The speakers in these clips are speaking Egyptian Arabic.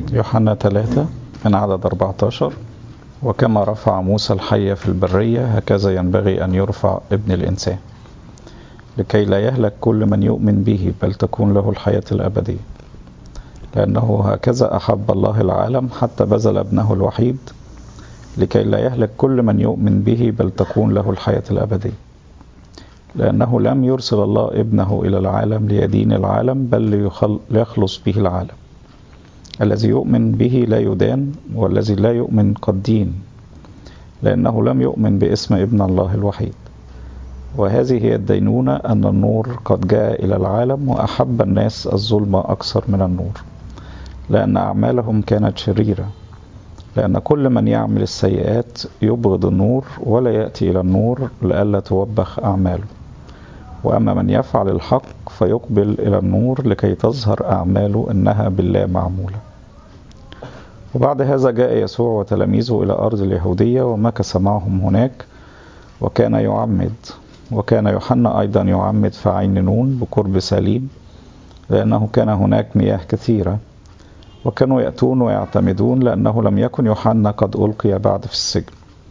يوحنا 3 من عدد 14 وكما رفع موسى الحية في البرية هكذا ينبغي أن يرفع ابن الإنسان لكي لا يهلك كل من يؤمن به بل تكون له الحياة الأبدية لأنه هكذا أحب الله العالم حتى بذل ابنه الوحيد لكي لا يهلك كل من يؤمن به بل تكون له الحياة الأبدية لأنه لم يرسل الله ابنه إلى العالم ليدين العالم بل ليخلص به العالم الذي يؤمن به لا يدان والذي لا يؤمن قد دين لأنه لم يؤمن باسم ابن الله الوحيد وهذه هي الدينونة أن النور قد جاء إلى العالم وأحب الناس الظلمة أكثر من النور لأن أعمالهم كانت شريرة لأن كل من يعمل السيئات يبغض النور ولا يأتي إلى النور لئلا توبخ أعماله وأما من يفعل الحق فيقبل إلى النور لكي تظهر أعماله إنها بالله معمولة وبعد هذا جاء يسوع وتلاميذه إلى أرض اليهودية ومكث معهم هناك وكان يعمد وكان يوحنا أيضا يعمد في عين نون بقرب سليم لأنه كان هناك مياه كثيرة وكانوا يأتون ويعتمدون لأنه لم يكن يوحنا قد ألقي بعد في السجن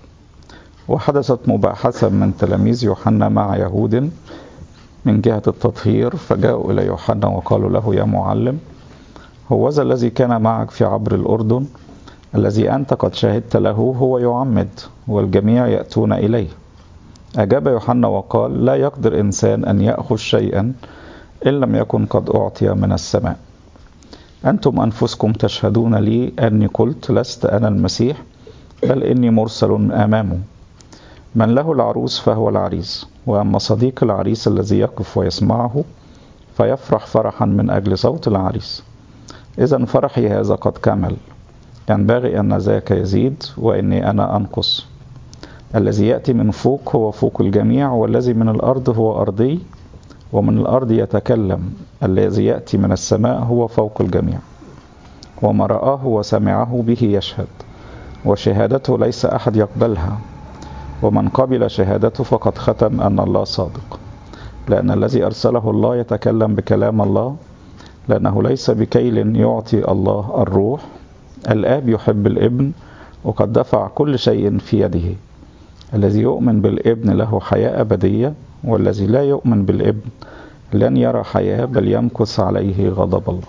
وحدثت مباحثة من تلاميذ يوحنا مع يهود من جهة التطهير فجاءوا إلى يوحنا وقالوا له يا معلم هو ذا الذي كان معك في عبر الأردن الذي أنت قد شهدت له هو يعمد والجميع يأتون إليه أجاب يوحنا وقال لا يقدر إنسان أن يأخذ شيئا إن لم يكن قد أعطي من السماء أنتم أنفسكم تشهدون لي أني قلت لست أنا المسيح بل إني مرسل أمامه من له العروس فهو العريس وأما صديق العريس الذي يقف ويسمعه فيفرح فرحا من أجل صوت العريس إذا فرحي هذا قد كمل ينبغي أن ذاك يزيد وإني أنا أنقص الذي يأتي من فوق هو فوق الجميع والذي من الأرض هو أرضي ومن الأرض يتكلم الذي يأتي من السماء هو فوق الجميع وما رآه وسمعه به يشهد وشهادته ليس أحد يقبلها ومن قبل شهادته فقد ختم أن الله صادق لأن الذي أرسله الله يتكلم بكلام الله لأنه ليس بكيل يعطي الله الروح الآب يحب الابن وقد دفع كل شيء في يده الذي يؤمن بالابن له حياة أبدية والذي لا يؤمن بالابن لن يرى حياة بل يمكث عليه غضب الله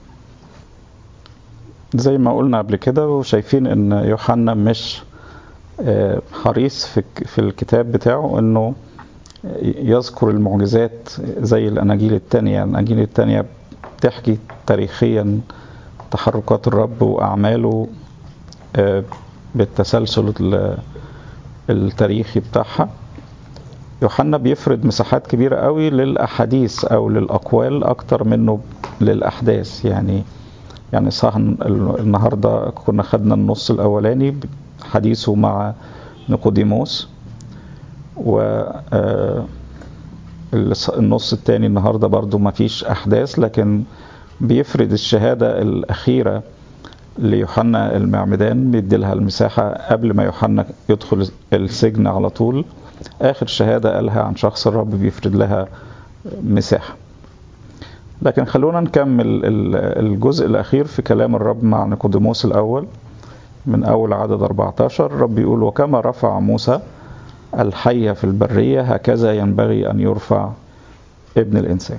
زي ما قلنا قبل كده وشايفين ان يوحنا مش حريص في في الكتاب بتاعه انه يذكر المعجزات زي الاناجيل التانية الاناجيل التانية بتحكي تاريخيا تحركات الرب واعماله بالتسلسل التاريخي بتاعها يوحنا بيفرد مساحات كبيرة قوي للأحاديث أو للأقوال أكتر منه للأحداث يعني يعني صح النهاردة كنا خدنا النص الأولاني حديثه مع نيقوديموس و النص التاني النهاردة برضو ما فيش أحداث لكن بيفرد الشهادة الأخيرة ليوحنا المعمدان بيديلها المساحة قبل ما يوحنا يدخل السجن على طول آخر شهادة قالها عن شخص الرب بيفرد لها مساحة لكن خلونا نكمل الجزء الأخير في كلام الرب مع نيقوديموس الأول من أول عدد 14 الرب يقول وكما رفع موسى الحية في البرية هكذا ينبغي أن يرفع ابن الإنسان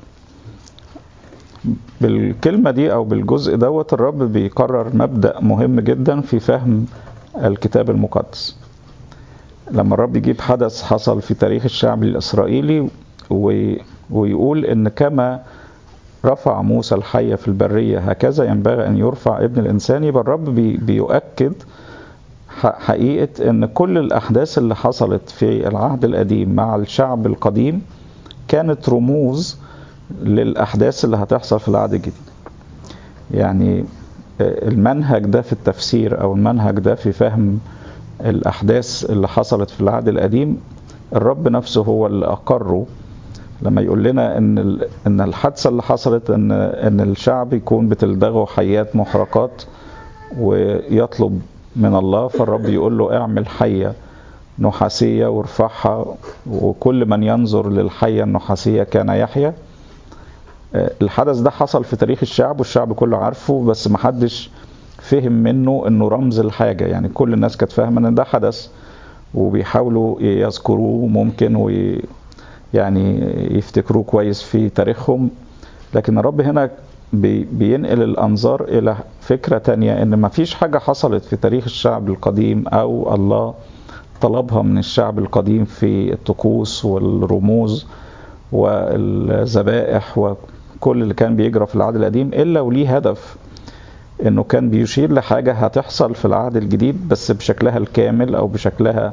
بالكلمة دي أو بالجزء دوت الرب بيقرر مبدأ مهم جدا في فهم الكتاب المقدس لما الرب يجيب حدث حصل في تاريخ الشعب الإسرائيلي ويقول إن كما رفع موسى الحية في البرية هكذا ينبغي أن يرفع ابن الإنسان يبقى الرب بيؤكد حقيقة أن كل الأحداث اللي حصلت في العهد القديم مع الشعب القديم كانت رموز للأحداث اللي هتحصل في العهد الجديد يعني المنهج ده في التفسير أو المنهج ده في فهم الأحداث اللي حصلت في العهد القديم الرب نفسه هو اللي أقره لما يقول لنا ان ان الحادثه اللي حصلت ان ان الشعب يكون بتلدغه حيات محرقات ويطلب من الله فالرب يقول له اعمل حيه نحاسيه وارفعها وكل من ينظر للحيه النحاسيه كان يحيا الحدث ده حصل في تاريخ الشعب والشعب كله عارفه بس محدش فهم منه انه رمز الحاجة يعني كل الناس كانت فاهمة ان ده حدث وبيحاولوا يذكروه ممكن وي يعني يفتكروه كويس في تاريخهم لكن الرب هنا بي بينقل الأنظار إلى فكرة تانية إن ما فيش حاجة حصلت في تاريخ الشعب القديم أو الله طلبها من الشعب القديم في الطقوس والرموز والذبائح وكل اللي كان بيجرى في العهد القديم إلا وليه هدف إنه كان بيشير لحاجة هتحصل في العهد الجديد بس بشكلها الكامل أو بشكلها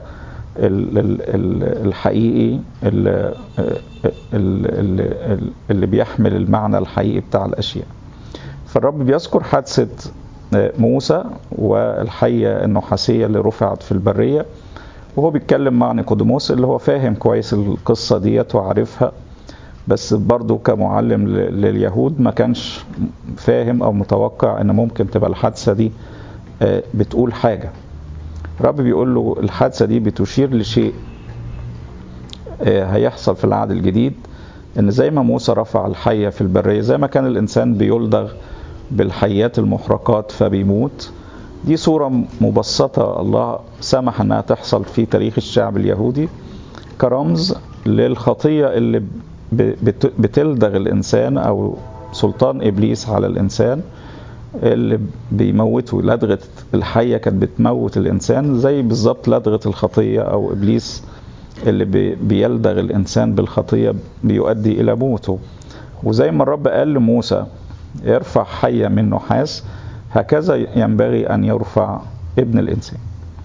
الحقيقي اللي, اللي, اللي بيحمل المعنى الحقيقي بتاع الأشياء فالرب بيذكر حادثة موسى والحية النحاسية اللي رفعت في البرية وهو بيتكلم مع نيقوديموس اللي هو فاهم كويس القصة ديت وعارفها بس برضه كمعلم لليهود ما كانش فاهم او متوقع ان ممكن تبقى الحادثة دي بتقول حاجة الرب بيقول له الحادثة دي بتشير لشيء هيحصل في العهد الجديد ان زي ما موسى رفع الحية في البرية زي ما كان الانسان بيلدغ بالحيات المحرقات فبيموت دي صورة مبسطة الله سمح انها تحصل في تاريخ الشعب اليهودي كرمز للخطية اللي بتلدغ الانسان او سلطان ابليس على الانسان اللي بيموته لدغة الحية كانت بتموت الإنسان زي بالظبط لدغة الخطية أو إبليس اللي بيلدغ الإنسان بالخطية بيؤدي إلى موته وزي ما الرب قال لموسى ارفع حية من نحاس هكذا ينبغي أن يرفع ابن الإنسان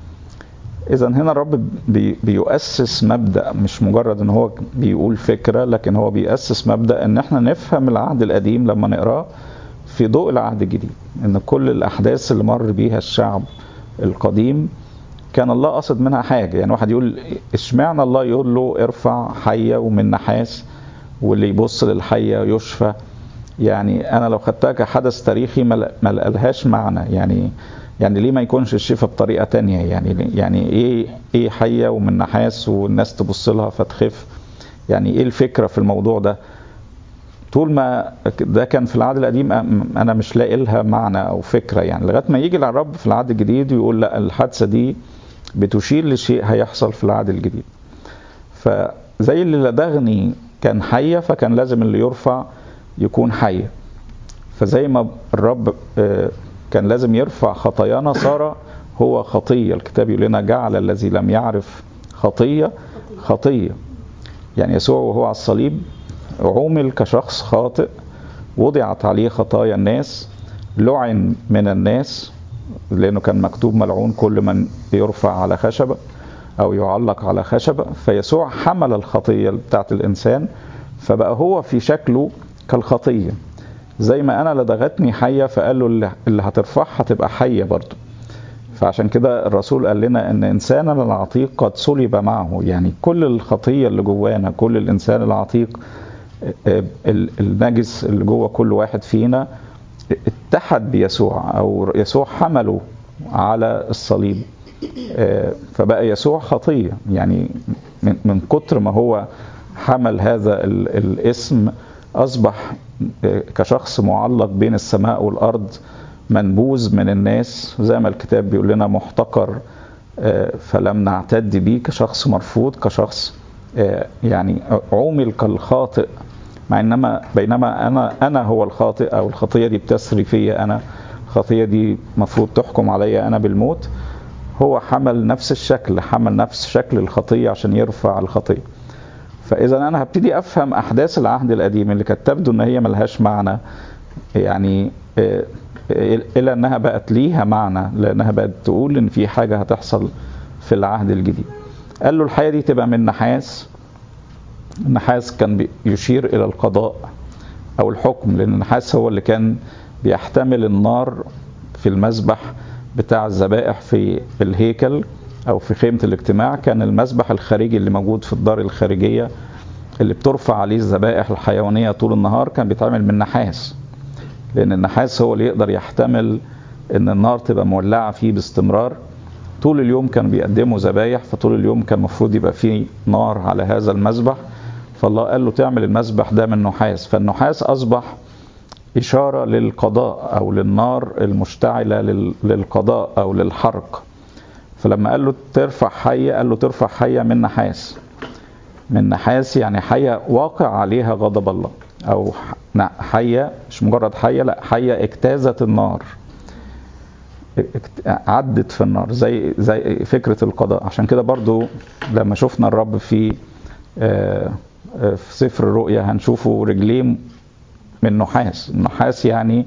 إذا هنا الرب بي بيؤسس مبدأ مش مجرد إن هو بيقول فكرة لكن هو بيأسس مبدأ إن إحنا نفهم العهد القديم لما نقراه في ضوء العهد الجديد ان كل الاحداث اللي مر بيها الشعب القديم كان الله قصد منها حاجه يعني واحد يقول اشمعنى الله يقول له ارفع حيه ومن نحاس واللي يبص للحيه يشفى يعني انا لو خدتها كحدث تاريخي ما لقالهاش معنى يعني يعني ليه ما يكونش الشفاء بطريقه تانية يعني يعني ايه ايه حيه ومن نحاس والناس تبص لها فتخف يعني ايه الفكره في الموضوع ده طول ما ده كان في العهد القديم انا مش لاقي لها معنى او فكره يعني لغايه ما يجي الرب في العهد الجديد ويقول لا الحادثه دي بتشير لشيء هيحصل في العهد الجديد فزي اللي لدغني كان حيه فكان لازم اللي يرفع يكون حيه فزي ما الرب كان لازم يرفع خطايانا صار هو خطيه الكتاب يقول لنا جعل الذي لم يعرف خطيه خطيه يعني يسوع وهو على الصليب عومل كشخص خاطئ وضعت عليه خطايا الناس لعن من الناس لانه كان مكتوب ملعون كل من يرفع على خشبه او يعلق على خشبه فيسوع حمل الخطيه بتاعت الانسان فبقى هو في شكله كالخطيه زي ما انا لدغتني حيه فقال له اللي هترفعها تبقى حيه برضه فعشان كده الرسول قال لنا ان انساننا العتيق قد صلب معه يعني كل الخطيه اللي جوانا كل الانسان العتيق النجس اللي جوه كل واحد فينا اتحد بيسوع او يسوع حمله على الصليب فبقى يسوع خطيه يعني من كتر ما هو حمل هذا الاسم اصبح كشخص معلق بين السماء والارض منبوذ من الناس زي ما الكتاب بيقول لنا محتقر فلم نعتد بيه كشخص مرفوض كشخص يعني عومل كالخاطئ مع انما بينما انا انا هو الخاطئ او الخطيه دي بتسري فيا انا الخطيه دي مفروض تحكم عليا انا بالموت هو حمل نفس الشكل حمل نفس شكل الخطيه عشان يرفع الخطيه فاذا انا هبتدي افهم احداث العهد القديم اللي كانت تبدو ان هي ملهاش معنى يعني الى انها بقت ليها معنى لانها بقت تقول ان في حاجه هتحصل في العهد الجديد قال له الحياه دي تبقى من نحاس النحاس كان يشير الى القضاء او الحكم لان النحاس هو اللي كان بيحتمل النار في المذبح بتاع الذبائح في الهيكل او في خيمه الاجتماع كان المذبح الخارجي اللي موجود في الدار الخارجيه اللي بترفع عليه الذبائح الحيوانيه طول النهار كان بيتعمل من نحاس لان النحاس هو اللي يقدر يحتمل ان النار تبقى مولعه فيه باستمرار طول اليوم كانوا بيقدموا ذبايح فطول اليوم كان المفروض يبقى فيه نار على هذا المذبح فالله قال له تعمل المسبح ده من نحاس فالنحاس أصبح إشارة للقضاء أو للنار المشتعلة للقضاء أو للحرق فلما قال له ترفع حية قال له ترفع حية من نحاس من نحاس يعني حية واقع عليها غضب الله أو حية مش مجرد حية لا حية اجتازت النار عدت في النار زي زي فكرة القضاء عشان كده برضو لما شفنا الرب في في سفر الرؤيا هنشوفه رجليه من نحاس النحاس يعني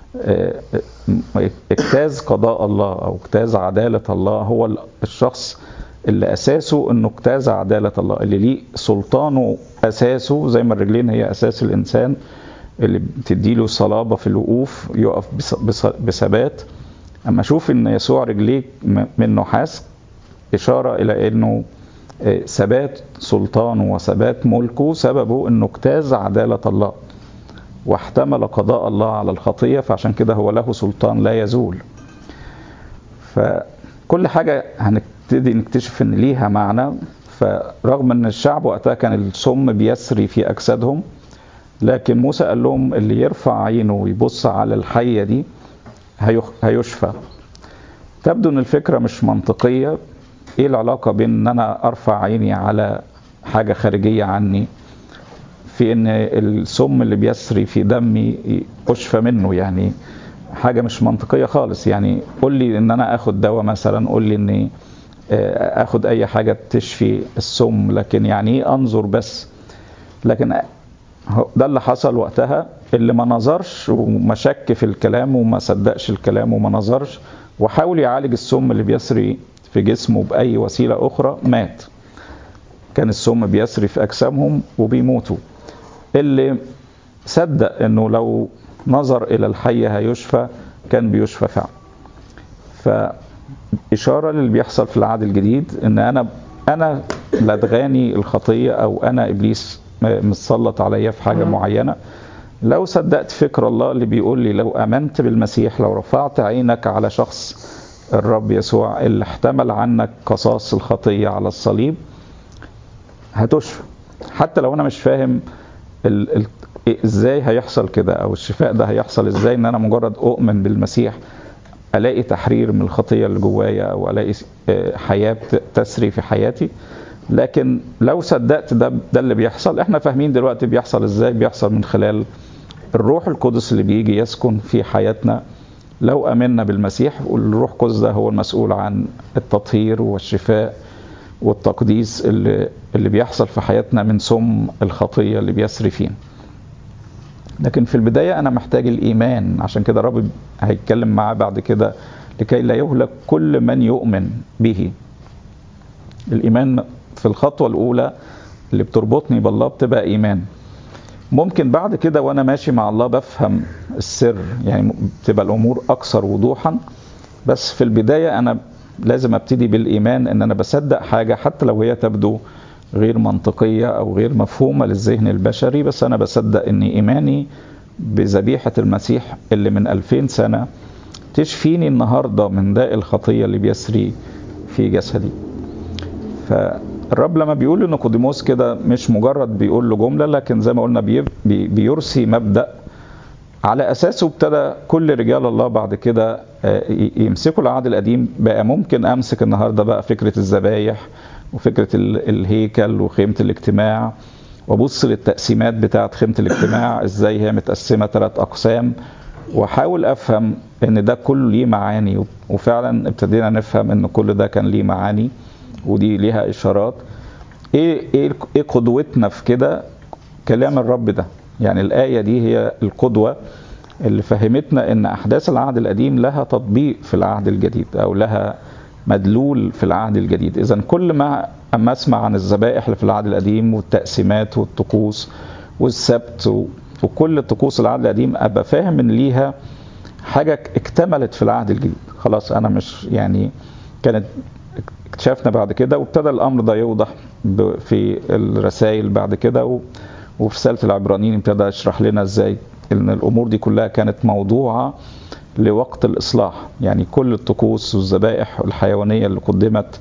اجتاز قضاء الله او اجتاز عدالة الله هو الشخص اللي اساسه انه اجتاز عدالة الله اللي ليه سلطانه اساسه زي ما الرجلين هي اساس الانسان اللي بتديله صلابة في الوقوف يقف بثبات اما اشوف ان يسوع رجليه من نحاس اشارة الى انه ثبات سلطانه وثبات ملكه سببه انه اجتاز عدالة الله واحتمل قضاء الله على الخطية فعشان كده هو له سلطان لا يزول فكل حاجة هنبتدي نكتشف ان ليها معنى فرغم ان الشعب وقتها كان السم بيسري في اجسادهم لكن موسى قال لهم اللي يرفع عينه ويبص على الحية دي هيشفى تبدو ان الفكرة مش منطقية ايه العلاقة بين ان انا ارفع عيني على حاجة خارجية عني في ان السم اللي بيسري في دمي اشفى منه يعني حاجة مش منطقية خالص يعني قول لي ان انا اخد دواء مثلا قول لي اني اخد اي حاجة تشفي السم لكن يعني ايه انظر بس لكن ده اللي حصل وقتها اللي ما نظرش وما شك في الكلام وما صدقش الكلام وما نظرش وحاول يعالج السم اللي بيسري في جسمه بأي وسيلة أخرى مات كان السم بيسري في أجسامهم وبيموتوا اللي صدق أنه لو نظر إلى الحية هيشفى كان بيشفى فعلا فإشارة للي بيحصل في العهد الجديد أن أنا أنا لدغاني الخطية أو أنا إبليس متسلط عليا في حاجة معينة لو صدقت فكر الله اللي بيقول لي لو امنت بالمسيح لو رفعت عينك على شخص الرب يسوع اللي احتمل عنك قصاص الخطيه على الصليب هتشفى حتى لو انا مش فاهم ال ال ازاي هيحصل كده او الشفاء ده هيحصل ازاي ان انا مجرد اؤمن بالمسيح الاقي تحرير من الخطيه اللي جوايا او الاقي حياه تسري في حياتي لكن لو صدقت ده ده اللي بيحصل احنا فاهمين دلوقتي بيحصل ازاي بيحصل من خلال الروح القدس اللي بيجي يسكن في حياتنا لو امنا بالمسيح والروح القدس ده هو المسؤول عن التطهير والشفاء والتقديس اللي اللي بيحصل في حياتنا من سم الخطيه اللي بيسري فينا لكن في البدايه انا محتاج الايمان عشان كده الرب هيتكلم معاه بعد كده لكي لا يهلك كل من يؤمن به الايمان في الخطوه الاولى اللي بتربطني بالله بتبقى ايمان ممكن بعد كده وانا ماشي مع الله بفهم السر يعني بتبقى الامور اكثر وضوحا بس في البدايه انا لازم ابتدي بالايمان ان انا بصدق حاجه حتى لو هي تبدو غير منطقيه او غير مفهومه للذهن البشري بس انا بصدق ان ايماني بذبيحه المسيح اللي من 2000 سنه تشفيني النهارده من داء الخطيه اللي بيسري في جسدي فالرب لما بيقول لنيقوديموس كده مش مجرد بيقول له جمله لكن زي ما قلنا بي بيرسي مبدا على اساسه ابتدى كل رجال الله بعد كده يمسكوا العهد القديم بقى ممكن امسك النهارده بقى فكره الذبايح وفكره الهيكل وخيمه الاجتماع وابص للتقسيمات بتاعه خيمه الاجتماع ازاي هي متقسمه ثلاث اقسام واحاول افهم ان ده كله ليه معاني وفعلا ابتدينا نفهم ان كل ده كان ليه معاني ودي ليها اشارات ايه ايه ايه قدوتنا في كده كلام الرب ده يعني الايه دي هي القدوه اللي فهمتنا ان احداث العهد القديم لها تطبيق في العهد الجديد او لها مدلول في العهد الجديد اذا كل ما اما اسمع عن الذبائح اللي في العهد القديم والتقسيمات والطقوس والسبت وكل طقوس العهد القديم ابقى فاهم ان ليها حاجه اكتملت في العهد الجديد خلاص انا مش يعني كانت اكتشفنا بعد كده وابتدى الامر ده يوضح في الرسائل بعد كده وفي رساله العبرانيين ابتدى يشرح لنا ازاي ان الامور دي كلها كانت موضوعه لوقت الاصلاح يعني كل الطقوس والذبائح الحيوانيه اللي قدمت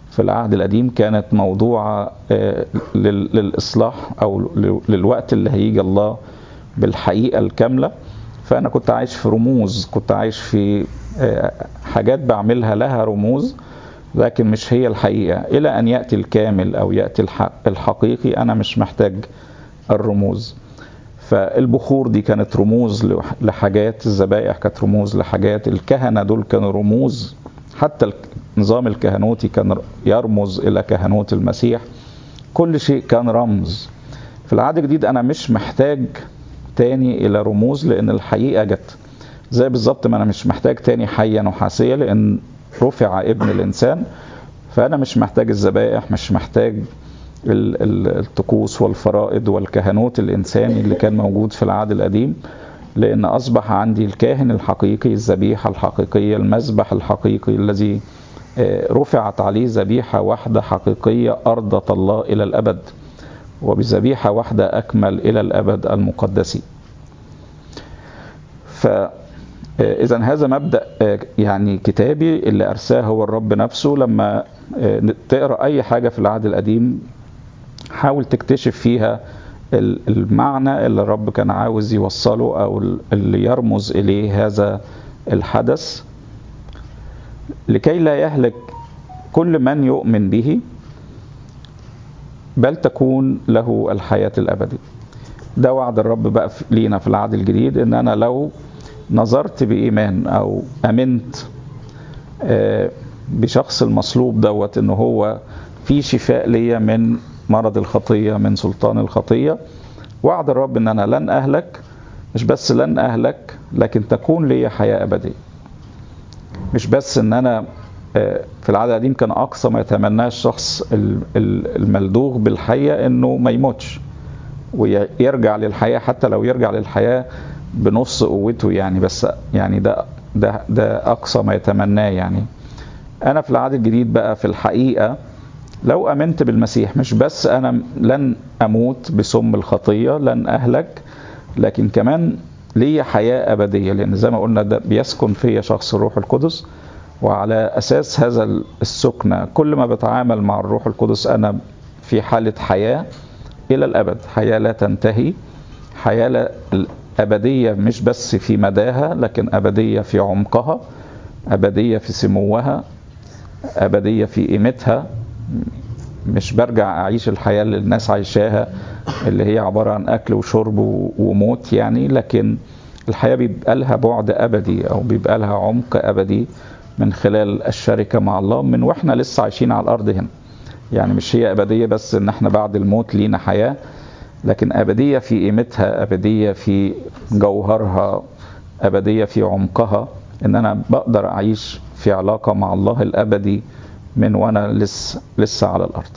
في العهد القديم كانت موضوعة للإصلاح أو للوقت اللي هيجي الله بالحقيقة الكاملة فأنا كنت عايش في رموز كنت عايش في حاجات بعملها لها رموز لكن مش هي الحقيقة إلى أن يأتي الكامل أو يأتي الحقيقي أنا مش محتاج الرموز فالبخور دي كانت رموز لحاجات الذبائح كانت رموز لحاجات الكهنة دول كانوا رموز حتى النظام الكهنوتي كان يرمز إلى كهنوت المسيح كل شيء كان رمز في العهد الجديد أنا مش محتاج تاني إلى رموز لأن الحقيقة جت زي بالظبط ما أنا مش محتاج تاني حية نحاسية لأن رفع ابن الإنسان فأنا مش محتاج الذبائح مش محتاج الطقوس والفرائض والكهنوت الإنساني اللي كان موجود في العهد القديم لأن أصبح عندي الكاهن الحقيقي الذبيحة الحقيقية المذبح الحقيقي الذي رفعت عليه ذبيحة واحدة حقيقية أرضت الله إلى الأبد وبذبيحة واحدة أكمل إلى الأبد المقدسين فإذا هذا مبدأ يعني كتابي اللي أرساه هو الرب نفسه لما تقرأ أي حاجة في العهد القديم حاول تكتشف فيها المعنى اللي الرب كان عاوز يوصله أو اللي يرمز إليه هذا الحدث لكي لا يهلك كل من يؤمن به بل تكون له الحياة الأبدية ده وعد الرب بقى لينا في العهد الجديد ان انا لو نظرت بإيمان او امنت بشخص المصلوب دوت ان هو في شفاء ليا من مرض الخطية من سلطان الخطية وعد الرب ان انا لن اهلك مش بس لن اهلك لكن تكون لي حياة ابدية مش بس ان انا في العهد القديم كان اقصى ما يتمناه الشخص الملدوغ بالحية انه ما يموتش ويرجع للحياة حتى لو يرجع للحياة بنص قوته يعني بس يعني ده ده ده اقصى ما يتمناه يعني انا في العهد الجديد بقى في الحقيقة لو امنت بالمسيح مش بس انا لن اموت بسم الخطية لن اهلك لكن كمان ليا حياة أبدية لأن زي ما قلنا ده بيسكن فيا شخص الروح القدس وعلى أساس هذا السكنة كل ما بتعامل مع الروح القدس أنا في حالة حياة إلى الأبد حياة لا تنتهي حياة لا أبدية مش بس في مداها لكن أبدية في عمقها أبدية في سموها أبدية في قيمتها مش برجع أعيش الحياة اللي الناس عايشاها اللي هي عبارة عن أكل وشرب وموت يعني لكن الحياة بيبقى لها بعد أبدي أو بيبقى لها عمق أبدي من خلال الشركة مع الله من وإحنا لسه عايشين على الأرض هنا يعني مش هي أبدية بس إن إحنا بعد الموت لينا حياة لكن أبدية في قيمتها أبدية في جوهرها أبدية في عمقها إن أنا بقدر أعيش في علاقة مع الله الأبدي من وأنا لسه لسه على الأرض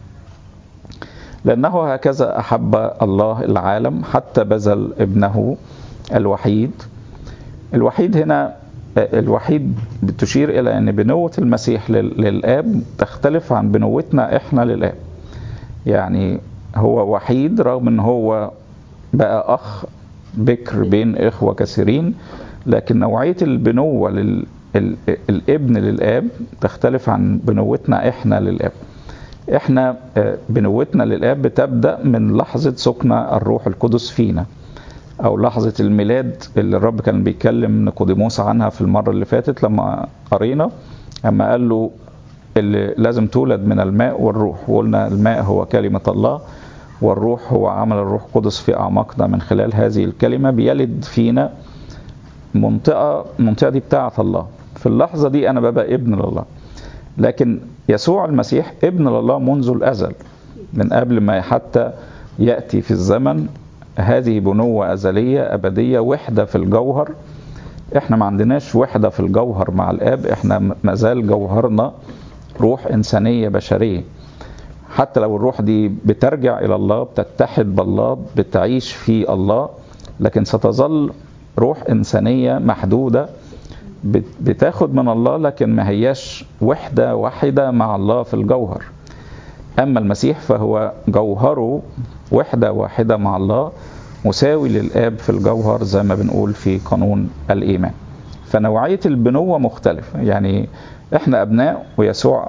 لأنه هكذا أحب الله العالم حتى بذل ابنه الوحيد الوحيد هنا الوحيد بتشير إلى أن بنوة المسيح للآب تختلف عن بنوتنا إحنا للآب يعني هو وحيد رغم أن هو بقى أخ بكر بين إخوة كثيرين لكن نوعية البنوة للابن للآب تختلف عن بنوتنا إحنا للآب احنا بنوتنا للاب بتبدا من لحظه سكن الروح القدس فينا او لحظه الميلاد اللي الرب كان بيتكلم نيقوديموس عنها في المره اللي فاتت لما قرينا اما قال له اللي لازم تولد من الماء والروح وقلنا الماء هو كلمه الله والروح هو عمل الروح القدس في اعماقنا من خلال هذه الكلمه بيلد فينا منطقه المنطقه دي بتاعه الله في اللحظه دي انا ببقى ابن لله لكن يسوع المسيح ابن لله منذ الازل من قبل ما حتى ياتي في الزمن هذه بنوه ازليه ابديه وحده في الجوهر احنا ما عندناش وحده في الجوهر مع الاب احنا مازال جوهرنا روح انسانيه بشريه حتى لو الروح دي بترجع الى الله بتتحد بالله بتعيش في الله لكن ستظل روح انسانيه محدوده بتاخد من الله لكن ما هياش وحدة واحدة مع الله في الجوهر أما المسيح فهو جوهره وحدة واحدة مع الله مساوي للآب في الجوهر زي ما بنقول في قانون الإيمان فنوعية البنوة مختلفة يعني إحنا أبناء ويسوع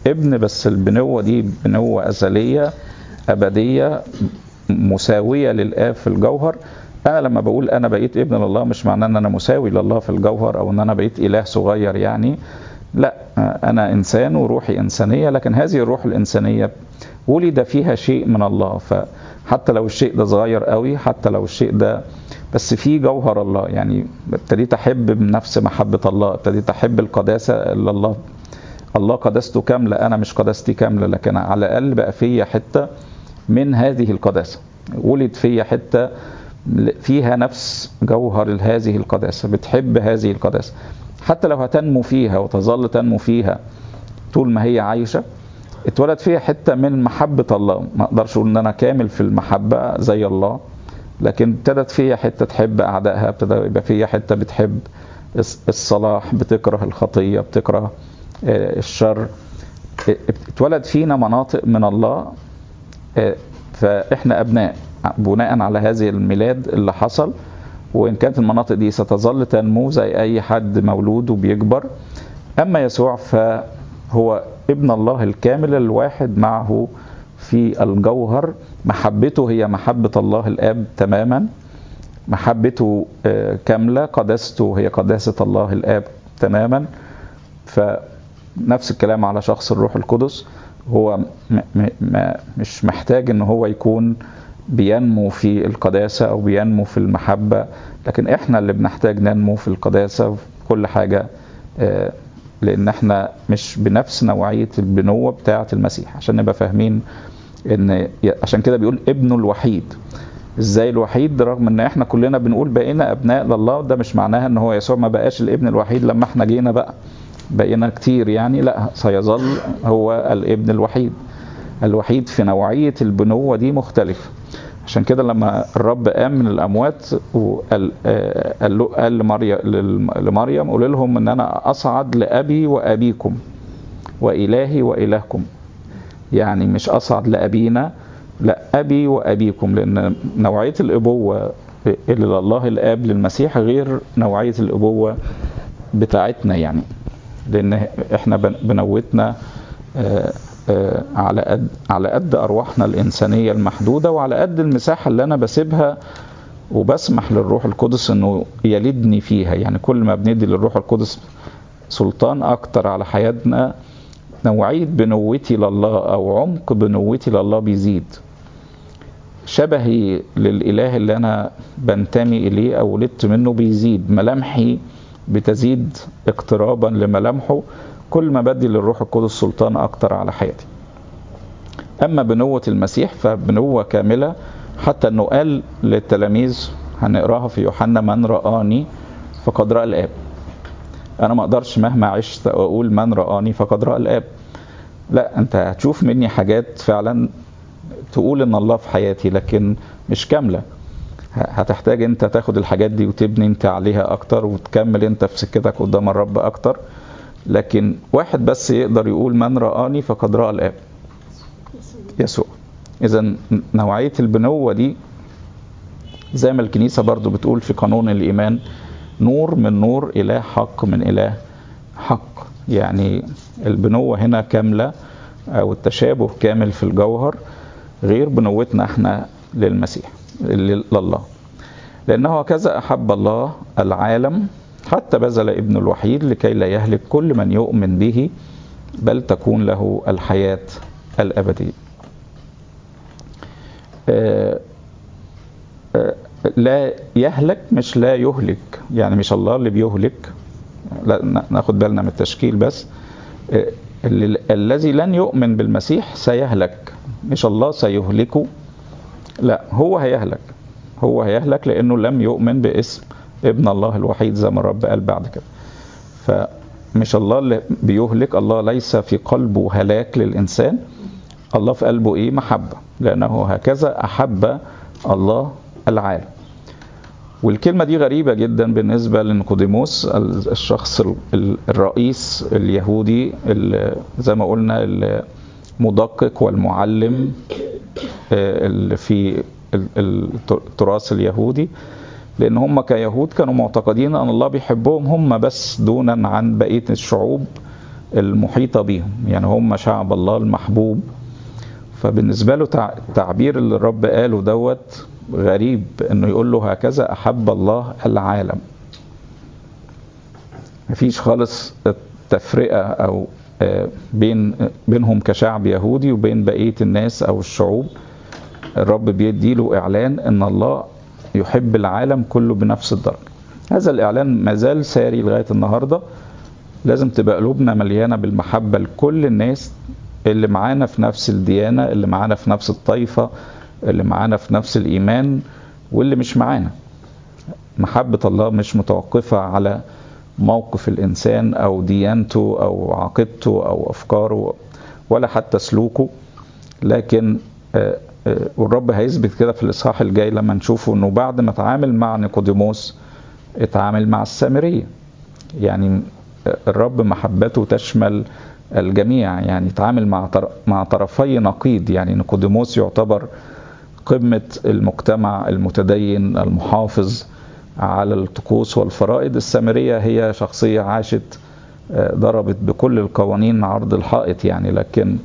ابن بس البنوة دي بنوة أزلية أبدية مساوية للآب في الجوهر أنا لما بقول أنا بقيت ابن لله مش معناه أن أنا مساوي لله في الجوهر أو أن أنا بقيت إله صغير يعني لا أنا إنسان وروحي إنسانية لكن هذه الروح الإنسانية ولد فيها شيء من الله فحتى لو الشيء ده صغير قوي حتى لو الشيء ده بس في جوهر الله يعني ابتديت أحب بنفس محبة الله ابتديت أحب القداسة اللي الله الله قداسته كاملة أنا مش قداستي كاملة لكن على الأقل بقى فيا حتة من هذه القداسة ولد فيا حتة فيها نفس جوهر هذه القداسة بتحب هذه القداسة حتى لو هتنمو فيها وتظل تنمو فيها طول ما هي عايشة اتولد فيها حتة من محبة الله ما اقدرش اقول ان انا كامل في المحبة زي الله لكن ابتدت فيها حتة تحب اعدائها ابتدى يبقى فيها حتة بتحب الصلاح بتكره الخطية بتكره الشر اتولد فينا مناطق من الله فاحنا ابناء بناء على هذه الميلاد اللي حصل وان كانت المناطق دي ستظل تنمو زي اي حد مولود وبيكبر اما يسوع فهو ابن الله الكامل الواحد معه في الجوهر محبته هي محبة الله الآب تماما محبته كاملة قداسته هي قداسة الله الآب تماما فنفس الكلام على شخص الروح القدس هو م م مش محتاج ان هو يكون بينمو في القداسة او بينمو في المحبة لكن احنا اللي بنحتاج ننمو في القداسة وفي كل حاجة لان احنا مش بنفس نوعية البنوة بتاعة المسيح عشان نبقى فاهمين ان عشان كده بيقول ابنه الوحيد ازاي الوحيد رغم ان احنا كلنا بنقول بقينا ابناء لله ده مش معناها ان هو يسوع ما بقاش الابن الوحيد لما احنا جينا بقى بقينا كتير يعني لا سيظل هو الابن الوحيد الوحيد في نوعية البنوة دي مختلفة عشان كده لما الرب قام من الأموات وقال قال له قال لمريم لمريم قول لهم إن أنا أصعد لأبي وأبيكم وإلهي وإلهكم يعني مش أصعد لأبينا لا أبي وأبيكم لأن نوعية الأبوة اللي لله الآب للمسيح غير نوعية الأبوة بتاعتنا يعني لأن إحنا بنوتنا على قد على قد ارواحنا الانسانيه المحدوده وعلى قد المساحه اللي انا بسيبها وبسمح للروح القدس انه يلدني فيها يعني كل ما بندي للروح القدس سلطان اكتر على حياتنا نوعيه بنوتي لله او عمق بنوتي لله بيزيد شبهي للاله اللي انا بنتمي اليه او ولدت منه بيزيد ملامحي بتزيد اقترابا لملامحه كل ما بدي للروح القدس سلطان اكتر على حياتي اما بنوة المسيح فبنوة كاملة حتى انه قال للتلاميذ هنقراها في يوحنا من رآني فقد رأى الآب انا ما اقدرش مهما عشت اقول من رآني فقد رأى الآب لا انت هتشوف مني حاجات فعلا تقول ان الله في حياتي لكن مش كاملة هتحتاج انت تاخد الحاجات دي وتبني انت عليها اكتر وتكمل انت في سكتك قدام الرب اكتر لكن واحد بس يقدر يقول من رآني فقد رأى الآب يسوع إذا نوعية البنوة دي زي ما الكنيسة برضو بتقول في قانون الإيمان نور من نور إله حق من إله حق يعني البنوة هنا كاملة أو التشابه كامل في الجوهر غير بنوتنا احنا للمسيح لله لأنه هكذا أحب الله العالم حتى بذل ابن الوحيد لكي لا يهلك كل من يؤمن به بل تكون له الحياة الأبدية لا يهلك مش لا يهلك يعني مش الله اللي بيهلك لا ناخد بالنا من التشكيل بس الذي لن يؤمن بالمسيح سيهلك مش الله سيهلكه لا هو هيهلك هو هيهلك لانه لم يؤمن باسم ابن الله الوحيد زي ما الرب قال بعد كده فمش الله اللي بيهلك الله ليس في قلبه هلاك للإنسان الله في قلبه إيه محبة لأنه هكذا أحب الله العالم والكلمة دي غريبة جدا بالنسبة لنيقوديموس الشخص الرئيس اليهودي زي ما قلنا المدقق والمعلم اللي في التراث اليهودي لان هم كيهود كانوا معتقدين ان الله بيحبهم هم بس دونا عن بقيه الشعوب المحيطة بيهم يعني هم شعب الله المحبوب فبالنسبة له التعبير اللي الرب قاله دوت غريب انه يقول له هكذا احب الله العالم مفيش خالص تفرقة او بين بينهم كشعب يهودي وبين بقية الناس او الشعوب الرب بيدي له اعلان ان الله يحب العالم كله بنفس الدرجة هذا الاعلان مازال ساري لغاية النهاردة لازم تبقى قلوبنا مليانة بالمحبة لكل الناس اللي معانا في نفس الديانة اللي معانا في نفس الطائفة اللي معانا في نفس الإيمان واللي مش معانا محبة الله مش متوقفة على موقف الإنسان أو ديانته أو عقيدته أو أفكاره ولا حتى سلوكه لكن والرب هيثبت كده في الإصحاح الجاي لما نشوفه أنه بعد ما اتعامل مع نيقوديموس اتعامل مع السامرية يعني الرب محبته تشمل الجميع يعني يتعامل مع مع طرفي نقيض يعني نيقوديموس يعتبر قمة المجتمع المتدين المحافظ على الطقوس والفرائض السامرية هي شخصية عاشت ضربت بكل القوانين عرض الحائط يعني لكن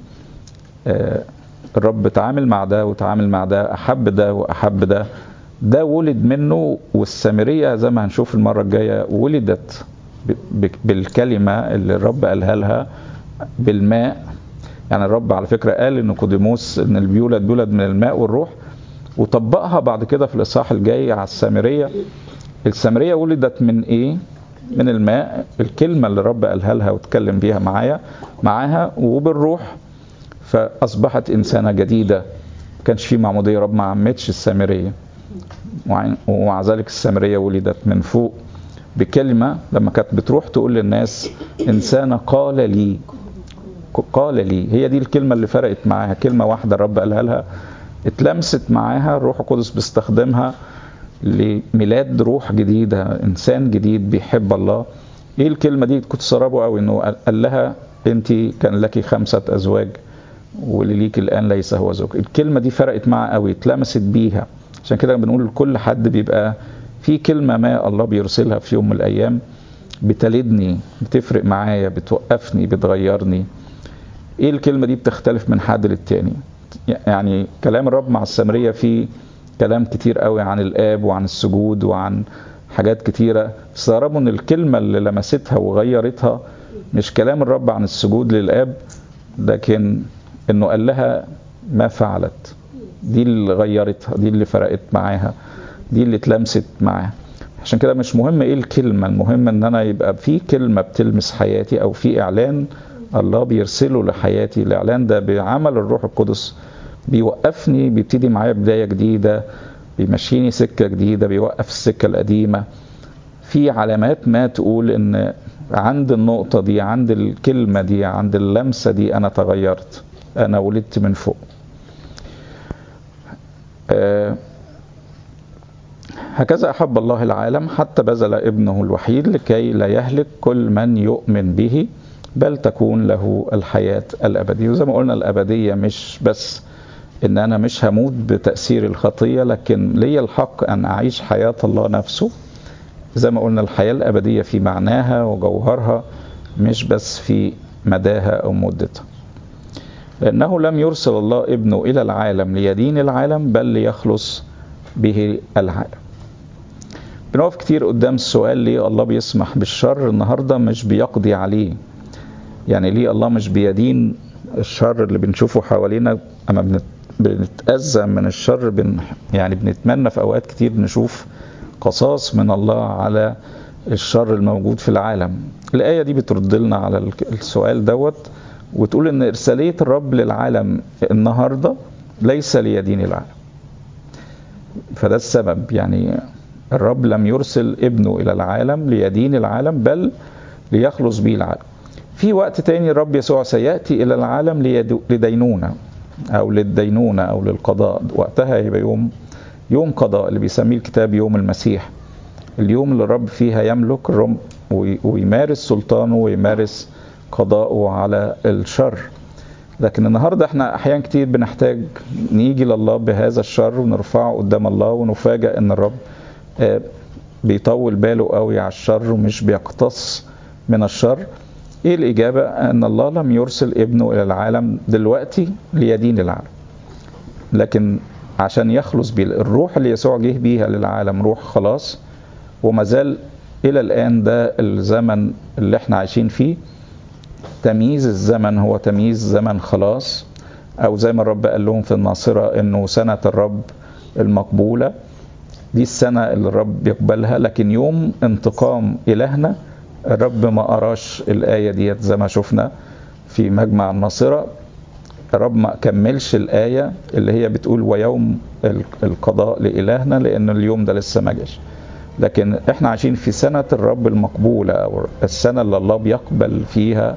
الرب تعامل مع ده وتعامل مع ده أحب ده وأحب ده ده ولد منه والسامرية زي ما هنشوف المرة الجاية ولدت بالكلمة اللي الرب قالها لها بالماء يعني الرب على فكرة قال لنيقوديموس ان اللي بيولد بيولد من الماء والروح وطبقها بعد كده في الاصحاح الجاي على السامرية السامرية ولدت من ايه من الماء الكلمة اللي الرب قالها لها واتكلم بيها معايا معاها وبالروح فاصبحت انسانة جديدة ما كانش في معمودية رب ما عمتش السامرية ومع ذلك السامرية ولدت من فوق بكلمة لما كانت بتروح تقول للناس إنسانة قال لي قال لي هي دي الكلمة اللي فرقت معاها كلمة واحدة الرب قالها لها اتلمست معاها الروح القدس بيستخدمها لميلاد روح جديدة إنسان جديد بيحب الله إيه الكلمة دي كنت صرابه قوي إنه قال لها أنت كان لك خمسة أزواج واللي ليك الآن ليس هو زوج الكلمة دي فرقت معاه قوي اتلمست بيها عشان كده بنقول لكل حد بيبقى في كلمة ما الله بيرسلها في يوم من الأيام بتلدني بتفرق معايا بتوقفني بتغيرني ايه الكلمة دي بتختلف من حد للتاني يعني كلام الرب مع السامرية فيه كلام كتير قوي عن الآب وعن السجود وعن حاجات كتيرة استغربوا ان الكلمة اللي لمستها وغيرتها مش كلام الرب عن السجود للآب لكن انه قال لها ما فعلت دي اللي غيرتها دي اللي فرقت معاها دي اللي اتلمست معاها عشان كده مش مهم ايه الكلمة المهم ان انا يبقى في كلمة بتلمس حياتي او في اعلان الله بيرسله لحياتي الاعلان ده بعمل الروح القدس بيوقفني بيبتدي معايا بداية جديدة بيمشيني سكة جديدة بيوقف السكة القديمة في علامات ما تقول ان عند النقطة دي عند الكلمة دي عند اللمسة دي انا تغيرت انا ولدت من فوق أه هكذا أحب الله العالم حتى بذل ابنه الوحيد لكي لا يهلك كل من يؤمن به بل تكون له الحياة الأبدية وزي ما قلنا الأبدية مش بس إن أنا مش هموت بتأثير الخطية لكن لي الحق أن أعيش حياة الله نفسه زي ما قلنا الحياة الأبدية في معناها وجوهرها مش بس في مداها أو مدتها لأنه لم يرسل الله ابنه إلى العالم ليدين العالم بل ليخلص به العالم بنقف كتير قدام السؤال ليه الله بيسمح بالشر النهارده مش بيقضي عليه يعني ليه الله مش بيدين الشر اللي بنشوفه حوالينا اما بنتأذى من الشر بن يعني بنتمنى في اوقات كتير نشوف قصاص من الله على الشر الموجود في العالم الآية دي بترد لنا على السؤال دوت وتقول ان ارسالية الرب للعالم النهاردة ليس ليدين العالم فده السبب يعني الرب لم يرسل ابنه الى العالم ليدين العالم بل ليخلص به العالم في وقت تاني الرب يسوع سيأتي الى العالم لدينونة او للدينونة او للقضاء وقتها يبقى يوم يوم قضاء اللي بيسميه الكتاب يوم المسيح اليوم اللي الرب فيها يملك الرب ويمارس سلطانه ويمارس قضاءه على الشر لكن النهارده احنا احيان كتير بنحتاج نيجي لله بهذا الشر ونرفعه قدام الله ونفاجئ ان الرب بيطول باله قوي على الشر ومش بيقتص من الشر ايه الاجابه ان الله لم يرسل ابنه الى العالم دلوقتي ليدين العالم لكن عشان يخلص بيه الروح اللي يسوع جه بيها للعالم روح خلاص وما زال الى الان ده الزمن اللي احنا عايشين فيه تمييز الزمن هو تمييز زمن خلاص او زي ما الرب قال لهم في الناصره انه سنه الرب المقبوله دي السنه اللي الرب يقبلها لكن يوم انتقام الهنا الرب ما أراش الآية ديت زي ما شفنا في مجمع الناصرة الرب ما كملش الآية اللي هي بتقول ويوم القضاء لإلهنا لأن اليوم ده لسه ما جاش لكن احنا عايشين في سنة الرب المقبولة أو السنة اللي الله بيقبل فيها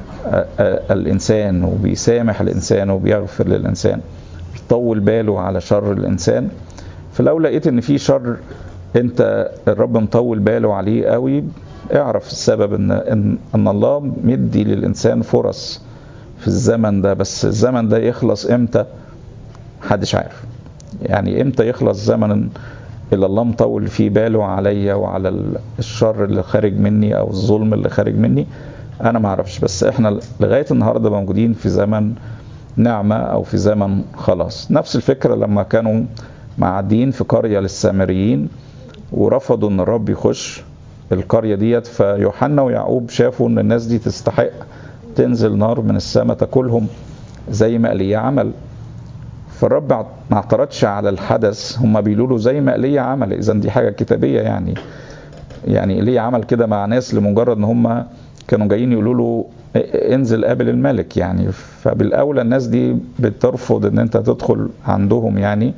الإنسان وبيسامح الإنسان وبيغفر للإنسان بيطول باله على شر الإنسان فلو لقيت إن في شر أنت الرب مطول باله عليه قوي اعرف السبب ان ان, إن الله مدي للانسان فرص في الزمن ده بس الزمن ده يخلص امتى محدش عارف يعني امتى يخلص زمن اللي الله مطول فيه باله عليا وعلى الشر اللي خارج مني او الظلم اللي خارج مني انا ما اعرفش بس احنا لغايه النهارده موجودين في زمن نعمه او في زمن خلاص نفس الفكره لما كانوا معديين في قريه للسامريين ورفضوا ان الرب يخش القريه ديت فيوحنا ويعقوب شافوا ان الناس دي تستحق تنزل نار من السماء تاكلهم زي ما ايليا عمل فالرب ما اعترضش على الحدث هم بيقولوا له زي ما ايليا عمل اذا دي حاجه كتابيه يعني يعني ايليا عمل كده مع ناس لمجرد ان هم كانوا جايين يقولوا له انزل قابل الملك يعني فبالاولى الناس دي بترفض ان انت تدخل عندهم يعني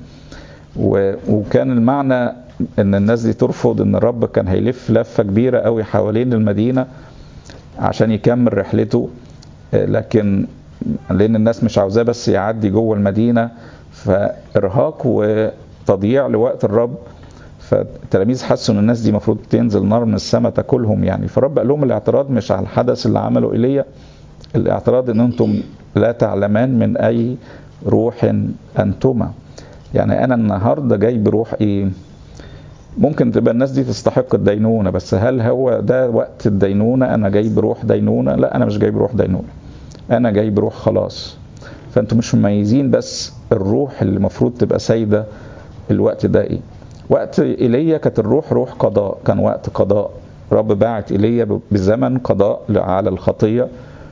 وكان المعنى ان الناس دي ترفض ان الرب كان هيلف لفه كبيره قوي حوالين المدينه عشان يكمل رحلته لكن لان الناس مش عاوزاه بس يعدي جوه المدينه فارهاق وتضييع لوقت الرب فالتلاميذ حسوا ان الناس دي المفروض تنزل نار من السماء تاكلهم يعني فالرب قال لهم الاعتراض مش على الحدث اللي عمله ايليا الاعتراض ان انتم لا تعلمان من اي روح انتما يعني انا النهارده جاي بروح ايه ممكن تبقى الناس دي تستحق الدينونة بس هل هو ده وقت الدينونة أنا جاي بروح دينونة لا أنا مش جاي بروح دينونة أنا جاي بروح خلاص فأنتوا مش مميزين بس الروح اللي المفروض تبقى سايدة الوقت ده إيه وقت إيليا كانت الروح روح قضاء كان وقت قضاء رب باعت إيليا بزمن قضاء على الخطية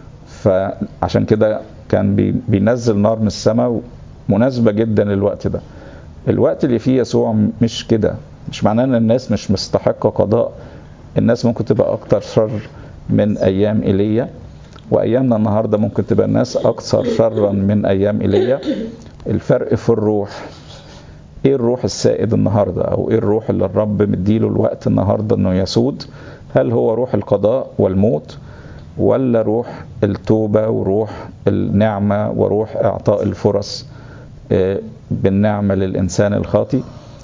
فعشان كده كان بينزل نار من السماء مناسبة جدا للوقت ده الوقت اللي فيه يسوع مش كده مش معناه ان الناس مش مستحقة قضاء الناس ممكن تبقى اكتر شر من ايام ايليا وايامنا النهاردة ممكن تبقى الناس اكثر شرا من ايام ايليا الفرق في الروح ايه الروح السائد النهاردة او ايه الروح اللي الرب مديله الوقت النهاردة انه يسود هل هو روح القضاء والموت ولا روح التوبة وروح النعمة وروح اعطاء الفرص بالنعمة للإنسان الخاطي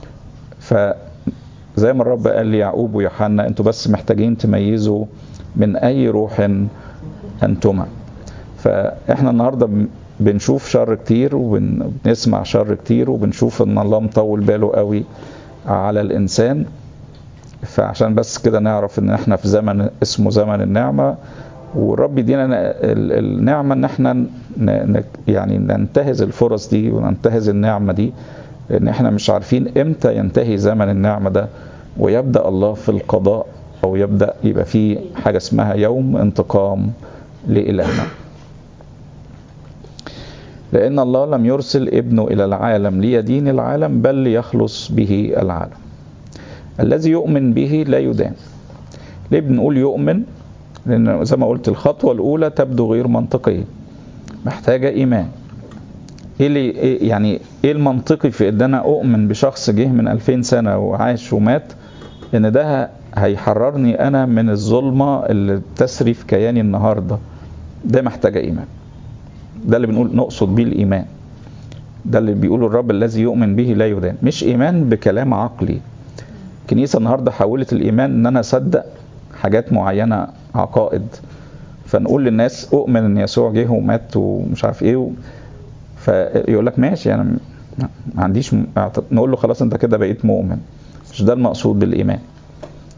فزي ما الرب قال ليعقوب ويوحنا انتوا بس محتاجين تميزوا من أي روح أنتما فإحنا النهاردة بنشوف شر كتير وبنسمع شر كتير وبنشوف ان الله مطول باله قوي على الانسان فعشان بس كده نعرف ان احنا في زمن اسمه زمن النعمه والرب يدينا النعمه ان احنا يعني ننتهز الفرص دي وننتهز النعمه دي لان احنا مش عارفين امتى ينتهي زمن النعمه ده ويبدا الله في القضاء او يبدا يبقى في حاجه اسمها يوم انتقام لالهنا لأن الله لم يرسل ابنه إلى العالم ليدين العالم بل ليخلص به العالم الذي يؤمن به لا يدان ليه بنقول يؤمن لأن زي ما قلت الخطوة الأولى تبدو غير منطقية محتاجة إيمان إيه اللي إيه يعني إيه المنطقي في إن أنا أؤمن بشخص جه من 2000 سنة وعاش ومات إن ده هيحررني أنا من الظلمة اللي بتسري في كياني النهاردة ده محتاجة إيمان ده اللي بنقول نقصد بيه الايمان ده اللي بيقوله الرب الذي يؤمن به لا يدان مش ايمان بكلام عقلي الكنيسه النهارده حولت الايمان ان انا اصدق حاجات معينه عقائد فنقول للناس اؤمن ان يسوع جه ومات ومش عارف ايه و... فيقول لك ماشي انا ما عنديش م... نقول له خلاص انت كده بقيت مؤمن مش ده المقصود بالايمان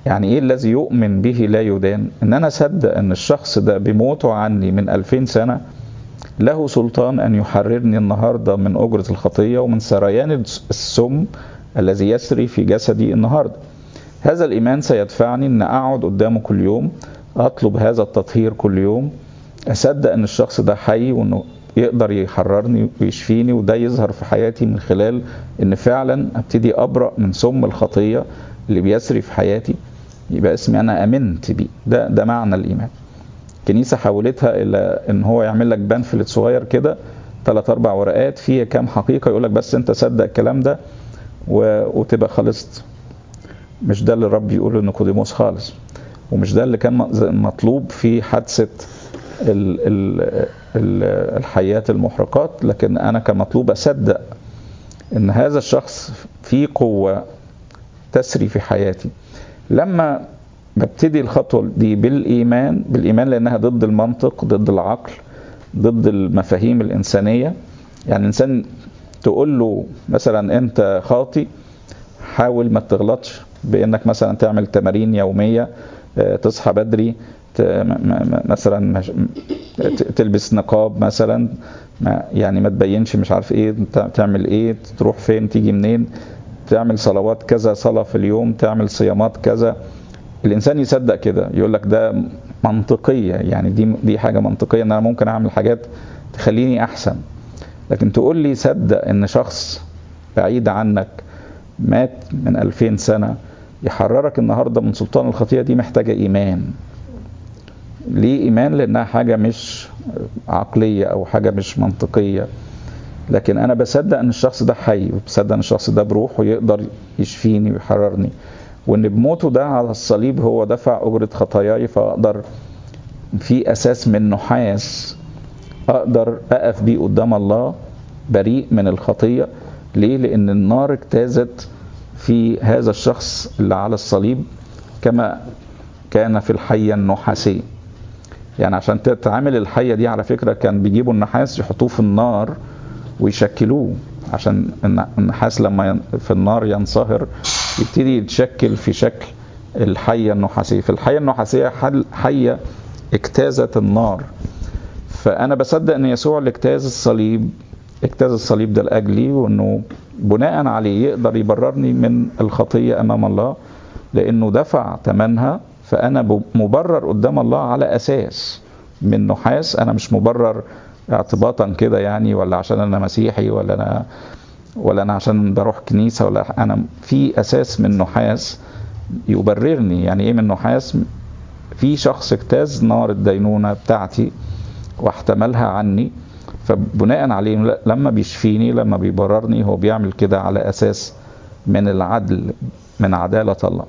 يعني ايه الذي يؤمن به لا يدان ان انا اصدق ان الشخص ده بموته عني من 2000 سنه له سلطان ان يحررني النهارده من اجره الخطيه ومن سريان السم الذي يسري في جسدي النهارده هذا الايمان سيدفعني ان اقعد قدامه كل يوم اطلب هذا التطهير كل يوم اصدق ان الشخص ده حي وانه يقدر يحررني ويشفيني وده يظهر في حياتي من خلال ان فعلا ابتدي ابرا من سم الخطيه اللي بيسري في حياتي يبقى اسمي انا امنت بيه ده ده معنى الايمان الكنيسه حولتها الى ان هو يعمل لك بنفلت صغير كده ثلاث اربع ورقات فيها كام حقيقه يقول لك بس انت صدق الكلام ده و... وتبقى خلصت مش ده اللي الرب بيقوله لنيقوديموس خالص ومش ده اللي كان مطلوب في حادثه ال... ال... ال... الحيات المحرقات لكن انا كان مطلوب اصدق ان هذا الشخص فيه قوه تسري في حياتي لما ببتدي الخطوة دي بالإيمان بالإيمان لأنها ضد المنطق ضد العقل ضد المفاهيم الإنسانية يعني الإنسان تقول له مثلا أنت خاطي حاول ما تغلطش بأنك مثلا تعمل تمارين يومية تصحى بدري مثلا تلبس نقاب مثلا يعني ما تبينش مش عارف ايه تعمل ايه تروح فين تيجي منين تعمل صلوات كذا صلاة في اليوم تعمل صيامات كذا الانسان يصدق كده يقول لك ده منطقيه يعني دي دي حاجه منطقيه ان انا ممكن اعمل حاجات تخليني احسن لكن تقول لي صدق ان شخص بعيد عنك مات من 2000 سنه يحررك النهارده من سلطان الخطيه دي محتاجه ايمان ليه ايمان لانها حاجه مش عقليه او حاجه مش منطقيه لكن انا بصدق ان الشخص ده حي وبصدق ان الشخص ده بروحه يقدر يشفيني ويحررني وان بموته ده على الصليب هو دفع اجره خطاياي فاقدر في اساس من نحاس اقدر اقف بيه قدام الله بريء من الخطيه ليه لان النار اجتازت في هذا الشخص اللي على الصليب كما كان في الحيه النحاسيه يعني عشان تتعامل الحيه دي على فكره كان بيجيبوا النحاس يحطوه في النار ويشكلوه عشان النحاس لما في النار ينصهر يبتدي يتشكل في شكل الحية النحاسية في الحية النحاسية حية اجتازت النار فأنا بصدق أن يسوع اللي اجتاز الصليب اجتاز الصليب ده لأجلي وأنه بناء عليه يقدر يبررني من الخطية أمام الله لأنه دفع ثمنها فأنا مبرر قدام الله على أساس من نحاس أنا مش مبرر اعتباطا كده يعني ولا عشان أنا مسيحي ولا أنا ولا انا عشان بروح كنيسه ولا انا في اساس من نحاس يبررني يعني ايه من نحاس في شخص اجتاز نار الدينونه بتاعتي واحتملها عني فبناء عليه لما بيشفيني لما بيبررني هو بيعمل كده على اساس من العدل من عداله الله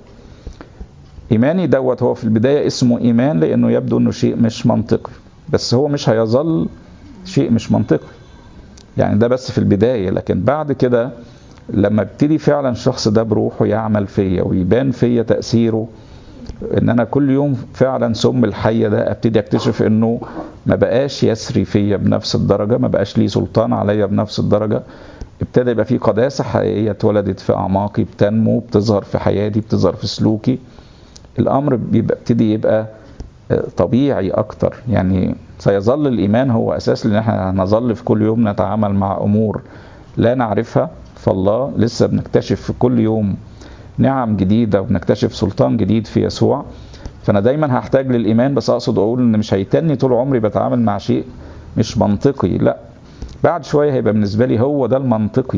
ايماني دوت هو في البدايه اسمه ايمان لانه يبدو انه شيء مش منطقي بس هو مش هيظل شيء مش منطقي يعني ده بس في البدايه لكن بعد كده لما ابتدي فعلا الشخص ده بروحه يعمل فيا ويبان فيا تاثيره ان انا كل يوم فعلا سم الحيه ده ابتدي اكتشف انه ما بقاش يسري فيا بنفس الدرجه ما بقاش ليه سلطان عليا بنفس الدرجه ابتدى يبقى في قداسه حقيقيه اتولدت في اعماقي بتنمو بتظهر في حياتي بتظهر في سلوكي الامر بيبقى ابتدي يبقى طبيعي اكتر يعني سيظل الايمان هو اساس لان احنا هنظل في كل يوم نتعامل مع امور لا نعرفها فالله لسه بنكتشف في كل يوم نعم جديده وبنكتشف سلطان جديد في يسوع فانا دايما هحتاج للايمان بس اقصد اقول ان مش هيتني طول عمري بتعامل مع شيء مش منطقي لا بعد شويه هيبقى بالنسبه لي هو ده المنطقي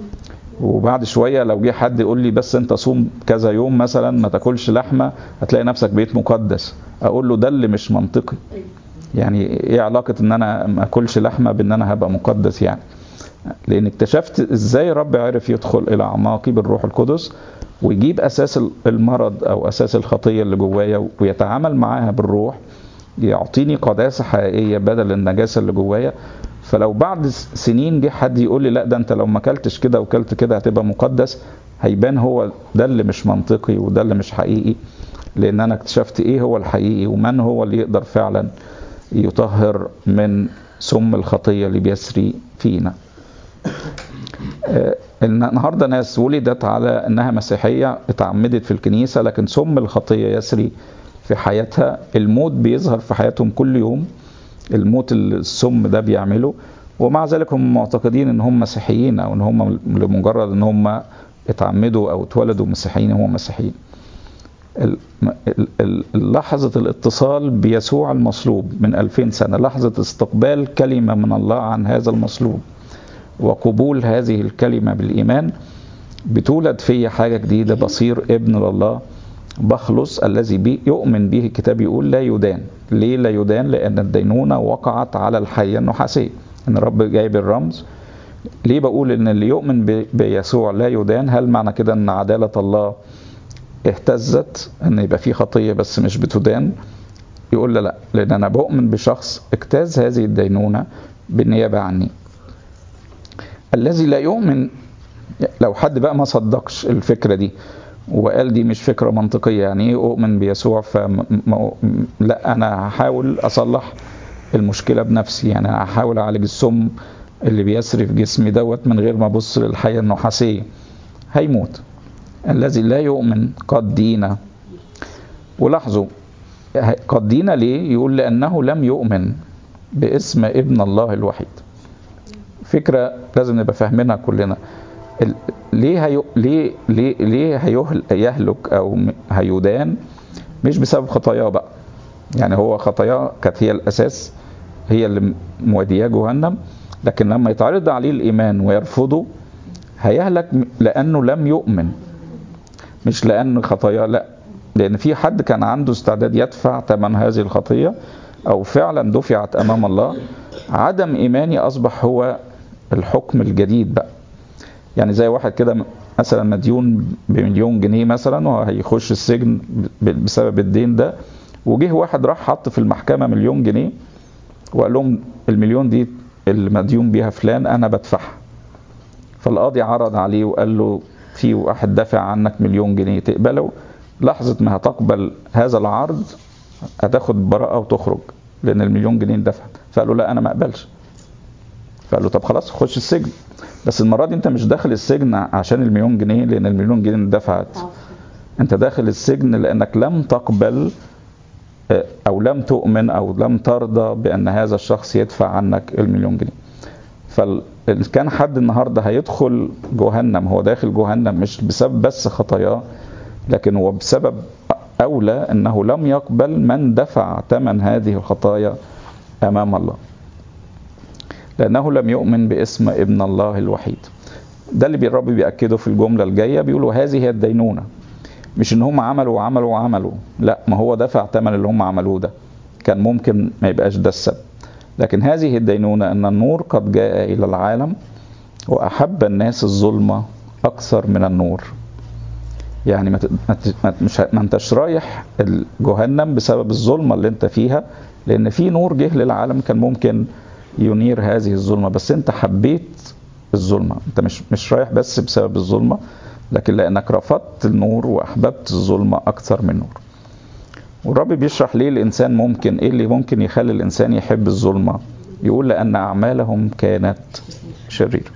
وبعد شويه لو جه حد يقول لي بس انت صوم كذا يوم مثلا ما تاكلش لحمه هتلاقي نفسك بقيت مقدس اقول له ده اللي مش منطقي يعني ايه علاقه ان انا ما اكلش لحمه بان انا هبقى مقدس يعني لان اكتشفت ازاي رب عرف يدخل الى اعماقي بالروح القدس ويجيب اساس المرض او اساس الخطيه اللي جوايا ويتعامل معاها بالروح يعطيني قداسه حقيقيه بدل النجاسه اللي جوايا فلو بعد سنين جه حد يقول لي لا ده انت لو ما اكلتش كده وكلت كده هتبقى مقدس هيبان هو ده اللي مش منطقي وده اللي مش حقيقي لان انا اكتشفت ايه هو الحقيقي ومن هو اللي يقدر فعلا يطهر من سم الخطيه اللي بيسري فينا النهارده ناس ولدت على انها مسيحيه اتعمدت في الكنيسه لكن سم الخطيه يسري في حياتها الموت بيظهر في حياتهم كل يوم الموت السم ده بيعمله ومع ذلك هم معتقدين ان هم مسيحيين او ان هم لمجرد ان هم اتعمدوا او اتولدوا مسيحيين هم مسيحيين لحظة الاتصال بيسوع المصلوب من ألفين سنة لحظة استقبال كلمة من الله عن هذا المصلوب وقبول هذه الكلمة بالإيمان بتولد في حاجة جديدة بصير ابن لله بخلص الذي بي يؤمن به الكتاب يقول لا يدان ليه لا يدان لأن الدينونة وقعت على الحية النحاسية ان الرب جايب الرمز ليه بقول ان اللي يؤمن بيسوع لا يدان هل معنى كده ان عدالة الله اهتزت ان يبقى في خطية بس مش بتدان يقول لا لا لان انا بؤمن بشخص اجتاز هذه الدينونة بالنيابة عني الذي لا يؤمن لو حد بقى ما صدقش الفكرة دي وقال دي مش فكرة منطقية يعني ايه اؤمن بيسوع فم... لا انا هحاول اصلح المشكله بنفسي يعني انا هحاول اعالج السم اللي بيسري في جسمي دوت من غير ما ابص للحيه النحاسيه هيموت الذي لا يؤمن قد دين ولاحظوا قد دين ليه يقول لانه لم يؤمن باسم ابن الله الوحيد فكره لازم نبقى فاهمينها كلنا ليه هي... ليه ليه ليه هيهل... يهلك او هيدان مش بسبب خطاياه بقى يعني هو خطاياه كانت هي الاساس هي اللي مودياه جهنم لكن لما يتعرض عليه الايمان ويرفضه هيهلك لانه لم يؤمن مش لان خطاياه لا لان في حد كان عنده استعداد يدفع ثمن هذه الخطيه او فعلا دفعت امام الله عدم ايماني اصبح هو الحكم الجديد بقى يعني زي واحد كده مثلا مديون بمليون جنيه مثلا وهيخش السجن بسبب الدين ده وجه واحد راح حط في المحكمه مليون جنيه وقال لهم المليون دي اللي مديون بيها فلان انا بدفعها فالقاضي عرض عليه وقال له في واحد دافع عنك مليون جنيه تقبله لحظة ما هتقبل هذا العرض هتاخد براءة وتخرج لأن المليون جنيه دفع فقال له لا أنا ما أقبلش فقال له طب خلاص خش السجن بس المرة دي أنت مش داخل السجن عشان المليون جنيه لأن المليون جنيه دفعت أنت داخل السجن لأنك لم تقبل او لم تؤمن او لم ترضى بان هذا الشخص يدفع عنك المليون جنيه فال كان حد النهارده هيدخل جهنم هو داخل جهنم مش بسبب بس خطاياه لكن هو بسبب اولى انه لم يقبل من دفع ثمن هذه الخطايا امام الله لانه لم يؤمن باسم ابن الله الوحيد ده اللي الرب بيأكده في الجمله الجايه بيقولوا هذه هي الدينونه مش ان هم عملوا وعملوا وعملوا لا ما هو دفع ثمن اللي هم عملوه ده كان ممكن ما يبقاش ده السبب لكن هذه الدينونة أن النور قد جاء إلى العالم وأحب الناس الظلمة أكثر من النور يعني ما مش ما انتش رايح جهنم بسبب الظلمة اللي انت فيها لأن في نور جه للعالم كان ممكن ينير هذه الظلمة بس انت حبيت الظلمة انت مش مش رايح بس بسبب الظلمة لكن لأنك رفضت النور وأحببت الظلمة أكثر من نور والرب بيشرح ليه الإنسان ممكن إيه اللي ممكن يخلي الإنسان يحب الظلمة يقول لأن أعمالهم كانت شريرة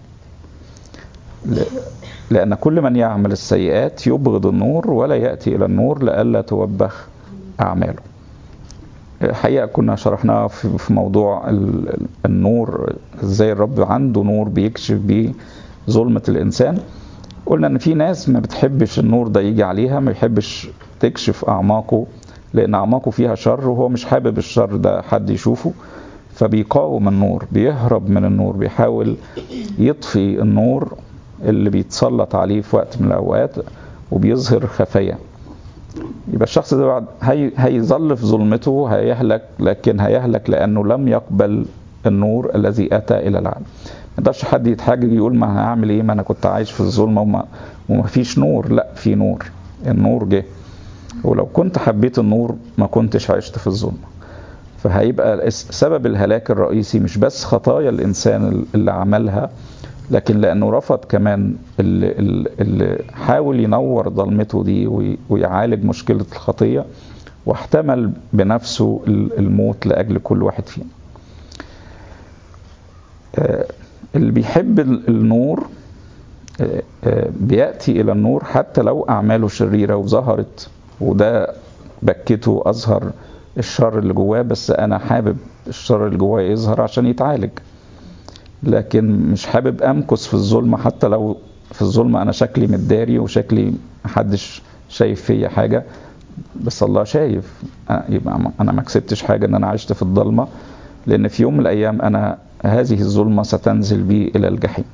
لأن كل من يعمل السيئات يبغض النور ولا يأتي إلى النور لئلا توبخ أعماله الحقيقة كنا شرحناها في موضوع النور ازاي الرب عنده نور بيكشف بيه ظلمة الإنسان قلنا ان في ناس ما بتحبش النور ده يجي عليها ما بيحبش تكشف اعماقه لان اعماقه فيها شر وهو مش حابب الشر ده حد يشوفه فبيقاوم النور بيهرب من النور بيحاول يطفي النور اللي بيتسلط عليه في وقت من الاوقات وبيظهر خفايا يبقى الشخص ده بعد هي هيظل في ظلمته هيهلك لكن هيهلك لانه لم يقبل النور الذي اتى الى العالم ما يقدرش حد يتحجج يقول ما هعمل ايه ما انا كنت عايش في الظلمه وما وما فيش نور لا في نور النور جه ولو كنت حبيت النور ما كنتش عشت في الظلمه فهيبقى سبب الهلاك الرئيسي مش بس خطايا الانسان اللي عملها لكن لانه رفض كمان اللي, اللي حاول ينور ظلمته دي ويعالج مشكله الخطيه واحتمل بنفسه الموت لاجل كل واحد فينا اللي بيحب النور بيأتي إلى النور حتى لو أعماله شريرة وظهرت وده بكته أظهر الشر اللي جواه بس أنا حابب الشر اللي جواه يظهر عشان يتعالج لكن مش حابب أمكث في الظلمة حتى لو في الظلمة أنا شكلي متداري وشكلي محدش شايف فيا حاجة بس الله شايف يبقى أنا ما كسبتش حاجة إن أنا عشت في الضلمة لأن في يوم من الأيام أنا هذه الظلمة ستنزل بي إلى الجحيم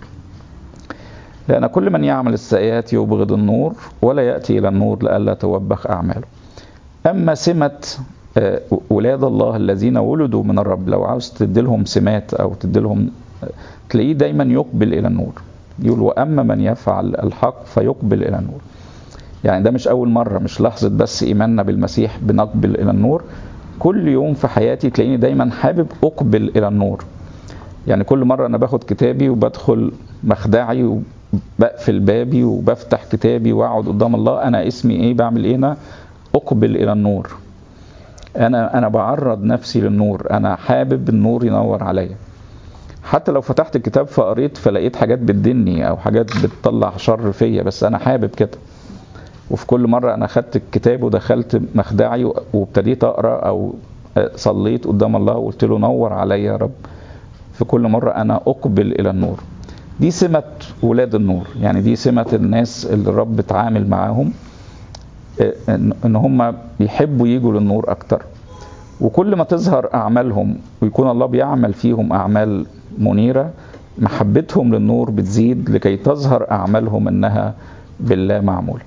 لأن كل من يعمل السيئات يبغض النور ولا يأتي إلى النور لئلا توبخ أعماله أما سمة ولاد الله الذين ولدوا من الرب لو عاوز تديلهم سمات أو تديلهم تلاقيه دايما يقبل إلى النور يقول وأما من يفعل الحق فيقبل إلى النور يعني ده مش أول مرة مش لحظة بس إيماننا بالمسيح بنقبل إلى النور كل يوم في حياتي تلاقيني دايما حابب أقبل إلى النور يعني كل مرة أنا باخد كتابي وبدخل مخدعي وبقفل بابي وبفتح كتابي وأقعد قدام الله أنا اسمي إيه بعمل إيه أنا أقبل إلى النور أنا أنا بعرض نفسي للنور أنا حابب النور ينور عليا حتى لو فتحت الكتاب فقريت فلقيت حاجات بتدني أو حاجات بتطلع شر فيا بس أنا حابب كده وفي كل مرة أنا خدت الكتاب ودخلت مخدعي وابتديت أقرأ أو صليت قدام الله وقلت له نور عليا يا رب في كل مرة أنا أقبل إلى النور دي سمة ولاد النور يعني دي سمة الناس اللي الرب اتعامل معاهم ان هم بيحبوا يجوا للنور اكتر وكل ما تظهر اعمالهم ويكون الله بيعمل فيهم اعمال منيره محبتهم للنور بتزيد لكي تظهر اعمالهم انها بالله معموله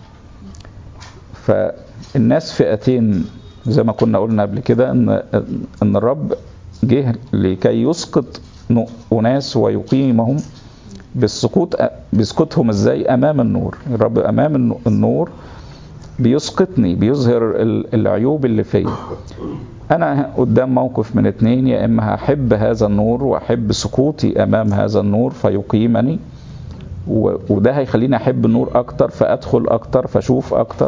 فالناس فئتين زي ما كنا قلنا قبل كده ان ان الرب جه لكي يسقط اناس ويقيمهم بالسقوط بيسقطهم ازاي امام النور الرب امام النور بيسقطني بيظهر العيوب اللي فيا انا قدام موقف من اتنين يا اما هحب هذا النور واحب سقوطي امام هذا النور فيقيمني وده هيخليني احب النور اكتر فادخل اكتر فاشوف اكتر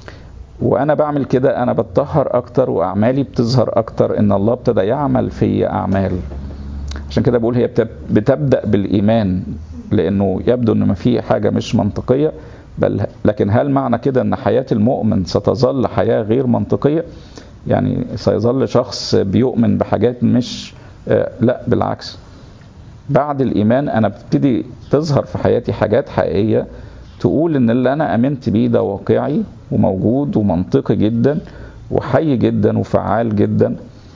وانا بعمل كده انا بتطهر اكتر واعمالي بتظهر اكتر ان الله ابتدى يعمل في اعمال عشان كده بقول هي بتبدا بالايمان لانه يبدو ان ما في حاجه مش منطقيه بل لكن هل معنى كده ان حياه المؤمن ستظل حياه غير منطقيه يعني سيظل شخص بيؤمن بحاجات مش لا بالعكس بعد الايمان انا ببتدي تظهر في حياتي حاجات حقيقيه تقول ان اللي انا امنت بيه ده واقعي وموجود ومنطقي جدا وحي جدا وفعال جدا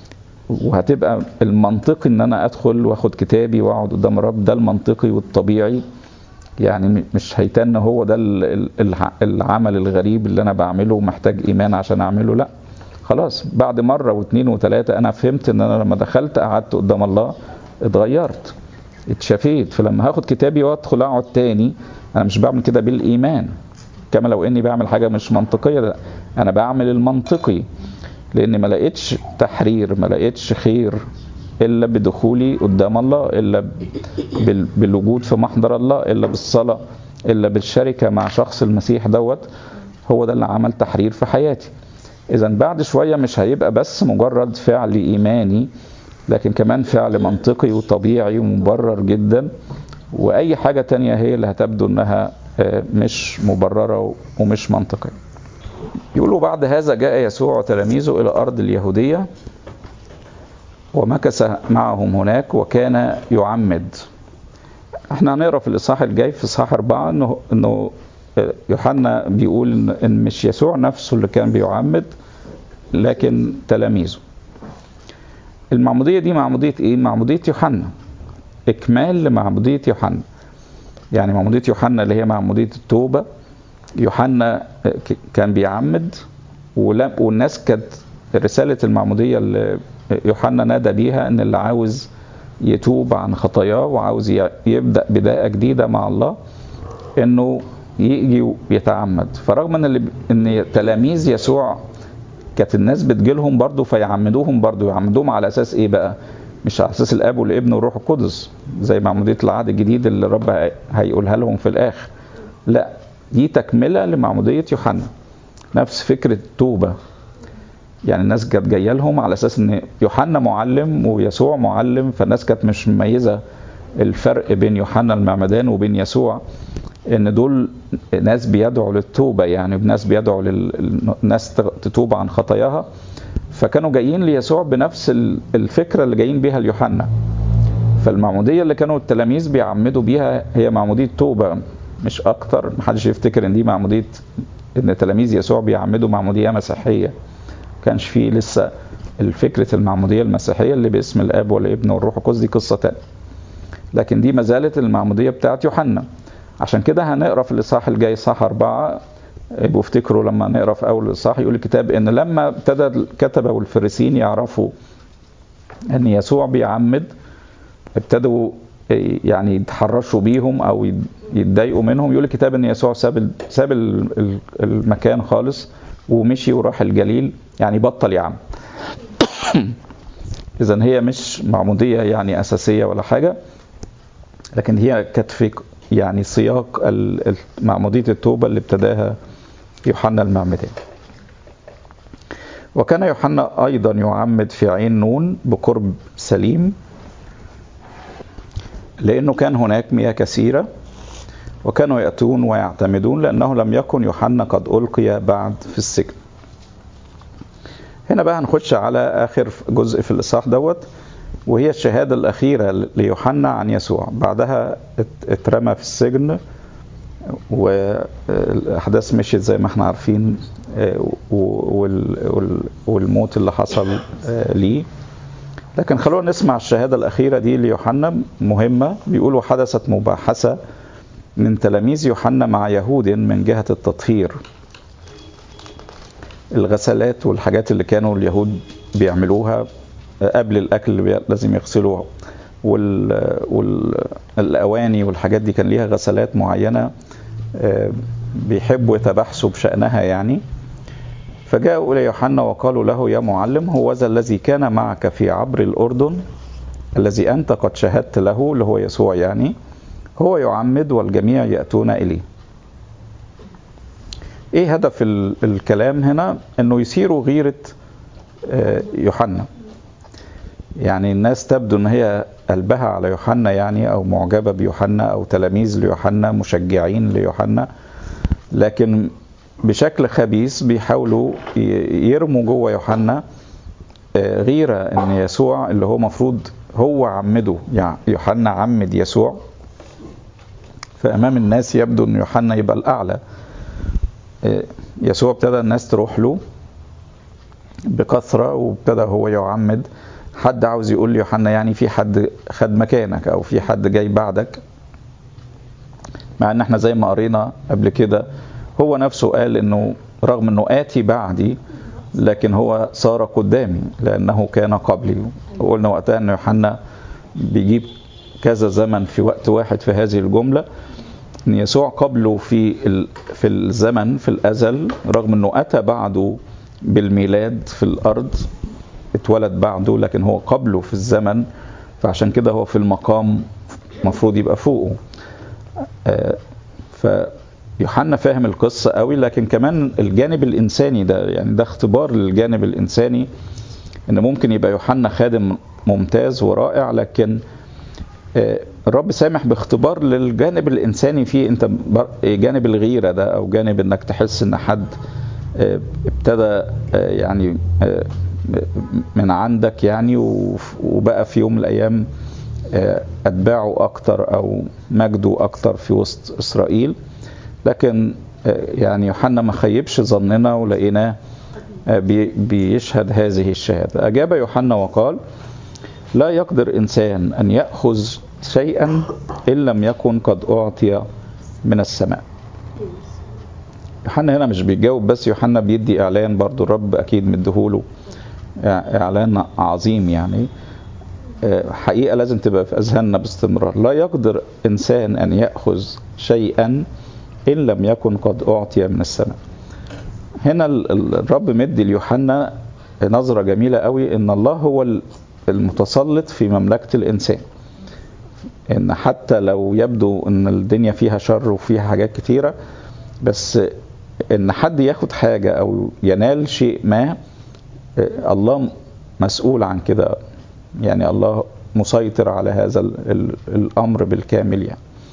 وهتبقى المنطقي ان انا ادخل واخد كتابي واقعد قدام الرب ده المنطقي والطبيعي يعني مش هيتن هو ده العمل الغريب اللي انا بعمله ومحتاج ايمان عشان اعمله لا خلاص بعد مرة واثنين وثلاثة انا فهمت ان انا لما دخلت قعدت قدام الله اتغيرت اتشفيت فلما هاخد كتابي وادخل اقعد تاني انا مش بعمل كده بالايمان كما لو اني بعمل حاجة مش منطقية لا انا بعمل المنطقي لان ما لقيتش تحرير ما لقيتش خير الا بدخولي قدام الله الا بالوجود في محضر الله الا بالصلاه الا بالشركه مع شخص المسيح دوت هو ده اللي عمل تحرير في حياتي اذا بعد شويه مش هيبقى بس مجرد فعل ايماني لكن كمان فعل منطقي وطبيعي ومبرر جدا واي حاجه تانية هي اللي هتبدو انها مش مبرره ومش منطقيه يقولوا بعد هذا جاء يسوع وتلاميذه الى ارض اليهوديه ومكث معهم هناك وكان يعمد احنا هنقرا في الاصحاح الجاي في اصحاح اربعه انه انه يوحنا بيقول ان, إن مش يسوع نفسه اللي كان بيعمد لكن تلاميذه المعموديه دي معموديه ايه معموديه يوحنا اكمال لمعموديه يوحنا يعني معموديه يوحنا اللي هي معموديه التوبه يوحنا كان بيعمد والناس كانت رساله المعموديه اللي يوحنا نادى بيها ان اللي عاوز يتوب عن خطاياه وعاوز يبدا بدايه جديده مع الله انه يجي ويتعمد فرغم ان اللي ان تلاميذ يسوع كانت الناس بتجيلهم برضه فيعمدوهم برضه يعمدوهم على اساس ايه بقى مش على اساس الاب والابن والروح القدس زي معموديه العهد الجديد اللي الرب هيقولها لهم في الاخر لا دي تكمله لمعموديه يوحنا نفس فكره التوبه يعني الناس كانت جايه لهم على اساس ان يوحنا معلم ويسوع معلم فالناس كانت مش مميزه الفرق بين يوحنا المعمدان وبين يسوع ان دول ناس بيدعوا للتوبه يعني ناس بيدعوا للناس تتوب عن خطاياها فكانوا جايين ليسوع بنفس الفكره اللي جايين بيها ليوحنا فالمعموديه اللي كانوا التلاميذ بيعمدوا بيها هي معموديه توبه مش اكتر محدش يفتكر ان دي معموديه ان تلاميذ يسوع بيعمدوا معموديه مسيحيه كانش فيه لسه الفكرة المعمودية المسيحية اللي باسم الآب والابن والروح القدس دي قصة تانية لكن دي ما زالت المعمودية بتاعت يوحنا عشان كده هنقرا في الإصحاح الجاي صح أربعة يبقوا افتكروا لما نقرا في أول الإصحاح يقول الكتاب إن لما ابتدى الكتبة والفريسين يعرفوا إن يسوع بيعمد ابتدوا يعني يتحرشوا بيهم أو يتضايقوا منهم يقول الكتاب إن يسوع ساب ساب المكان خالص ومشي وراح الجليل يعني بطل يعمد اذا هي مش معموديه يعني اساسيه ولا حاجه لكن هي كانت في يعني سياق معموديه التوبه اللي ابتداها يوحنا المعمدان وكان يوحنا ايضا يعمد في عين نون بقرب سليم لانه كان هناك مياه كثيره وكانوا ياتون ويعتمدون لانه لم يكن يوحنا قد القي بعد في السجن هنا بقى هنخش على اخر جزء في الاصحاح دوت وهي الشهاده الاخيره ليوحنا عن يسوع بعدها اترمى في السجن والاحداث مشيت زي ما احنا عارفين والموت اللي حصل ليه لكن خلونا نسمع الشهاده الاخيره دي ليوحنا مهمه بيقولوا حدثت مباحثه من تلاميذ يوحنا مع يهود من جهه التطهير الغسلات والحاجات اللي كانوا اليهود بيعملوها قبل الاكل اللي لازم يغسلوها والاواني والحاجات دي كان ليها غسلات معينه بيحبوا يتباحثوا بشانها يعني فجاءوا الى يوحنا وقالوا له يا معلم هو ذا الذي كان معك في عبر الاردن الذي انت قد شهدت له اللي هو يسوع يعني هو يعمد والجميع ياتون اليه ايه هدف الكلام هنا انه يثيروا غيرة يوحنا يعني الناس تبدو ان هي قلبها على يوحنا يعني او معجبة بيوحنا او تلاميذ ليوحنا مشجعين ليوحنا لكن بشكل خبيث بيحاولوا يرموا جوه يوحنا غيرة ان يسوع اللي هو مفروض هو عمده يعني يوحنا عمد يسوع فامام الناس يبدو ان يوحنا يبقى الاعلى يسوع ابتدى الناس تروح له بكثرة وابتدى هو يعمد حد عاوز يقول ليوحنا يعني في حد خد مكانك او في حد جاي بعدك مع ان احنا زي ما قرينا قبل كده هو نفسه قال انه رغم انه اتي بعدي لكن هو صار قدامي لانه كان قبلي وقلنا وقتها ان يوحنا بيجيب كذا زمن في وقت واحد في هذه الجمله ان يسوع قبله في في الزمن في الازل رغم انه اتى بعده بالميلاد في الارض اتولد بعده لكن هو قبله في الزمن فعشان كده هو في المقام مفروض يبقى فوقه فيوحنا فاهم القصة قوي لكن كمان الجانب الإنساني ده يعني ده اختبار للجانب الإنساني إن ممكن يبقى يوحنا خادم ممتاز ورائع لكن الرب سامح باختبار للجانب الانساني فيه انت جانب الغيره ده او جانب انك تحس ان حد ابتدى يعني من عندك يعني وبقى في يوم من الايام اتباعه اكتر او مجده اكتر في وسط اسرائيل لكن يعني يوحنا ما خيبش ظننا ولقيناه بيشهد هذه الشهاده اجاب يوحنا وقال لا يقدر انسان ان ياخذ شيئا ان لم يكن قد اعطي من السماء يوحنا هنا مش بيجاوب بس يوحنا بيدي اعلان برضو الرب اكيد مديهوله اعلان عظيم يعني حقيقه لازم تبقى في اذهاننا باستمرار لا يقدر انسان ان ياخذ شيئا ان لم يكن قد اعطي من السماء هنا الرب مدي ليوحنا نظره جميله قوي ان الله هو المتسلط في مملكه الانسان ان حتى لو يبدو ان الدنيا فيها شر وفيها حاجات كتيره بس ان حد ياخد حاجه او ينال شيء ما الله مسؤول عن كده يعني الله مسيطر على هذا الامر بالكامل يعني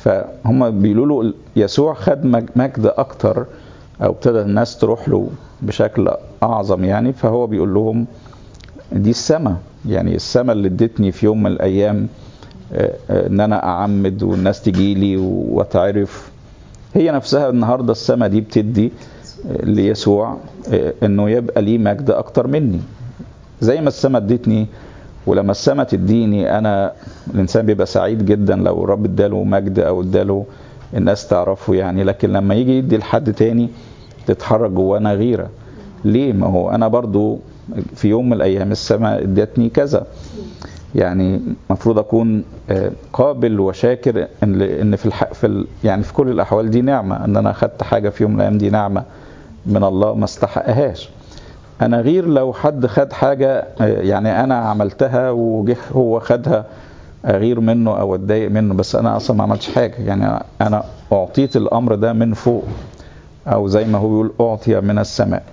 فهم بيقولوا له يسوع خد مجد اكتر او ابتدى الناس تروح له بشكل اعظم يعني فهو بيقول لهم دي السماء يعني السماء اللي ادتني في يوم من الايام ان انا اعمد والناس تجي لي واتعرف هي نفسها النهارده السماء دي بتدي ليسوع انه يبقى ليه مجد اكتر مني زي ما السماء ادتني ولما السماء تديني انا الانسان بيبقى سعيد جدا لو الرب اداله مجد او اداله الناس تعرفه يعني لكن لما يجي يدي لحد تاني تتحرك جوانا غيره ليه ما هو انا برضو في يوم من الايام السماء ادتني كذا يعني المفروض اكون قابل وشاكر ان ان في الح... في ال... يعني في كل الاحوال دي نعمه ان انا اخدت حاجه في يوم من الايام دي نعمه من الله ما استحقهاش انا غير لو حد خد حاجه يعني انا عملتها وجه هو خدها اغير منه او اتضايق منه بس انا اصلا ما عملتش حاجه يعني انا اعطيت الامر ده من فوق او زي ما هو بيقول اعطي من السماء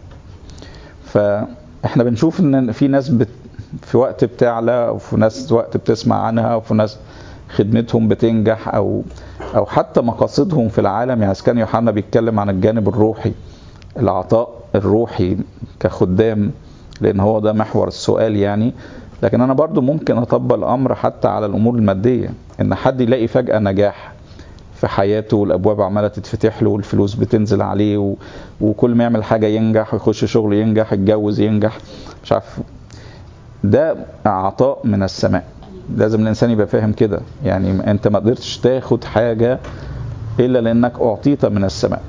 فاحنا بنشوف ان في ناس بت في وقت بتعلى وفي ناس وقت بتسمع عنها وفي ناس خدمتهم بتنجح او او حتى مقاصدهم في العالم يعني كان يوحنا بيتكلم عن الجانب الروحي العطاء الروحي كخدام لان هو ده محور السؤال يعني لكن انا برضو ممكن اطبق الامر حتى على الامور الماديه ان حد يلاقي فجاه نجاح في حياته والابواب عماله تتفتح له والفلوس بتنزل عليه و... وكل ما يعمل حاجه ينجح ويخش شغل ينجح يتجوز ينجح مش عارف ده عطاء من السماء لازم الانسان يبقى فاهم كده يعني انت ما قدرتش تاخد حاجه الا لانك اعطيت من السماء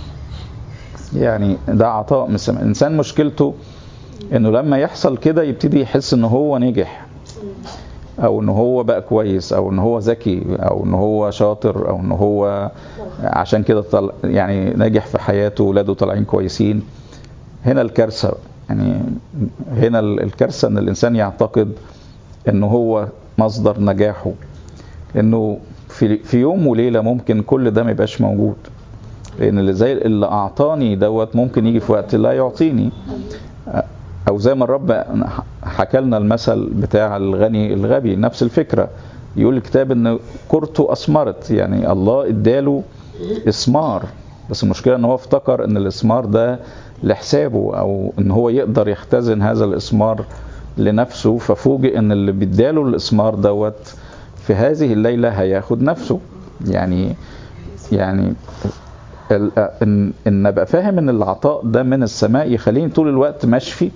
يعني ده عطاء من السماء الانسان مشكلته انه لما يحصل كده يبتدي يحس ان هو نجح او ان هو بقى كويس او ان هو ذكي او ان هو شاطر او ان هو عشان كده طل... يعني ناجح في حياته ولاده طالعين كويسين هنا الكارثه يعني هنا الكارثه ان الانسان يعتقد ان هو مصدر نجاحه انه في في يوم وليله ممكن كل ده ما يبقاش موجود لان اللي زي اللي اعطاني دوت ممكن يجي في وقت لا يعطيني او زي ما الرب حكى لنا المثل بتاع الغني الغبي نفس الفكره يقول الكتاب ان كرته اثمرت يعني الله اداله اسمار بس المشكله ان هو افتكر ان الاسمار ده لحسابه او ان هو يقدر يختزن هذا الاسمار لنفسه ففوجئ ان اللي بيداله الاسمار دوت في هذه الليله هياخد نفسه يعني يعني ان ان ابقى فاهم ان العطاء ده من السماء يخليني طول الوقت مشفي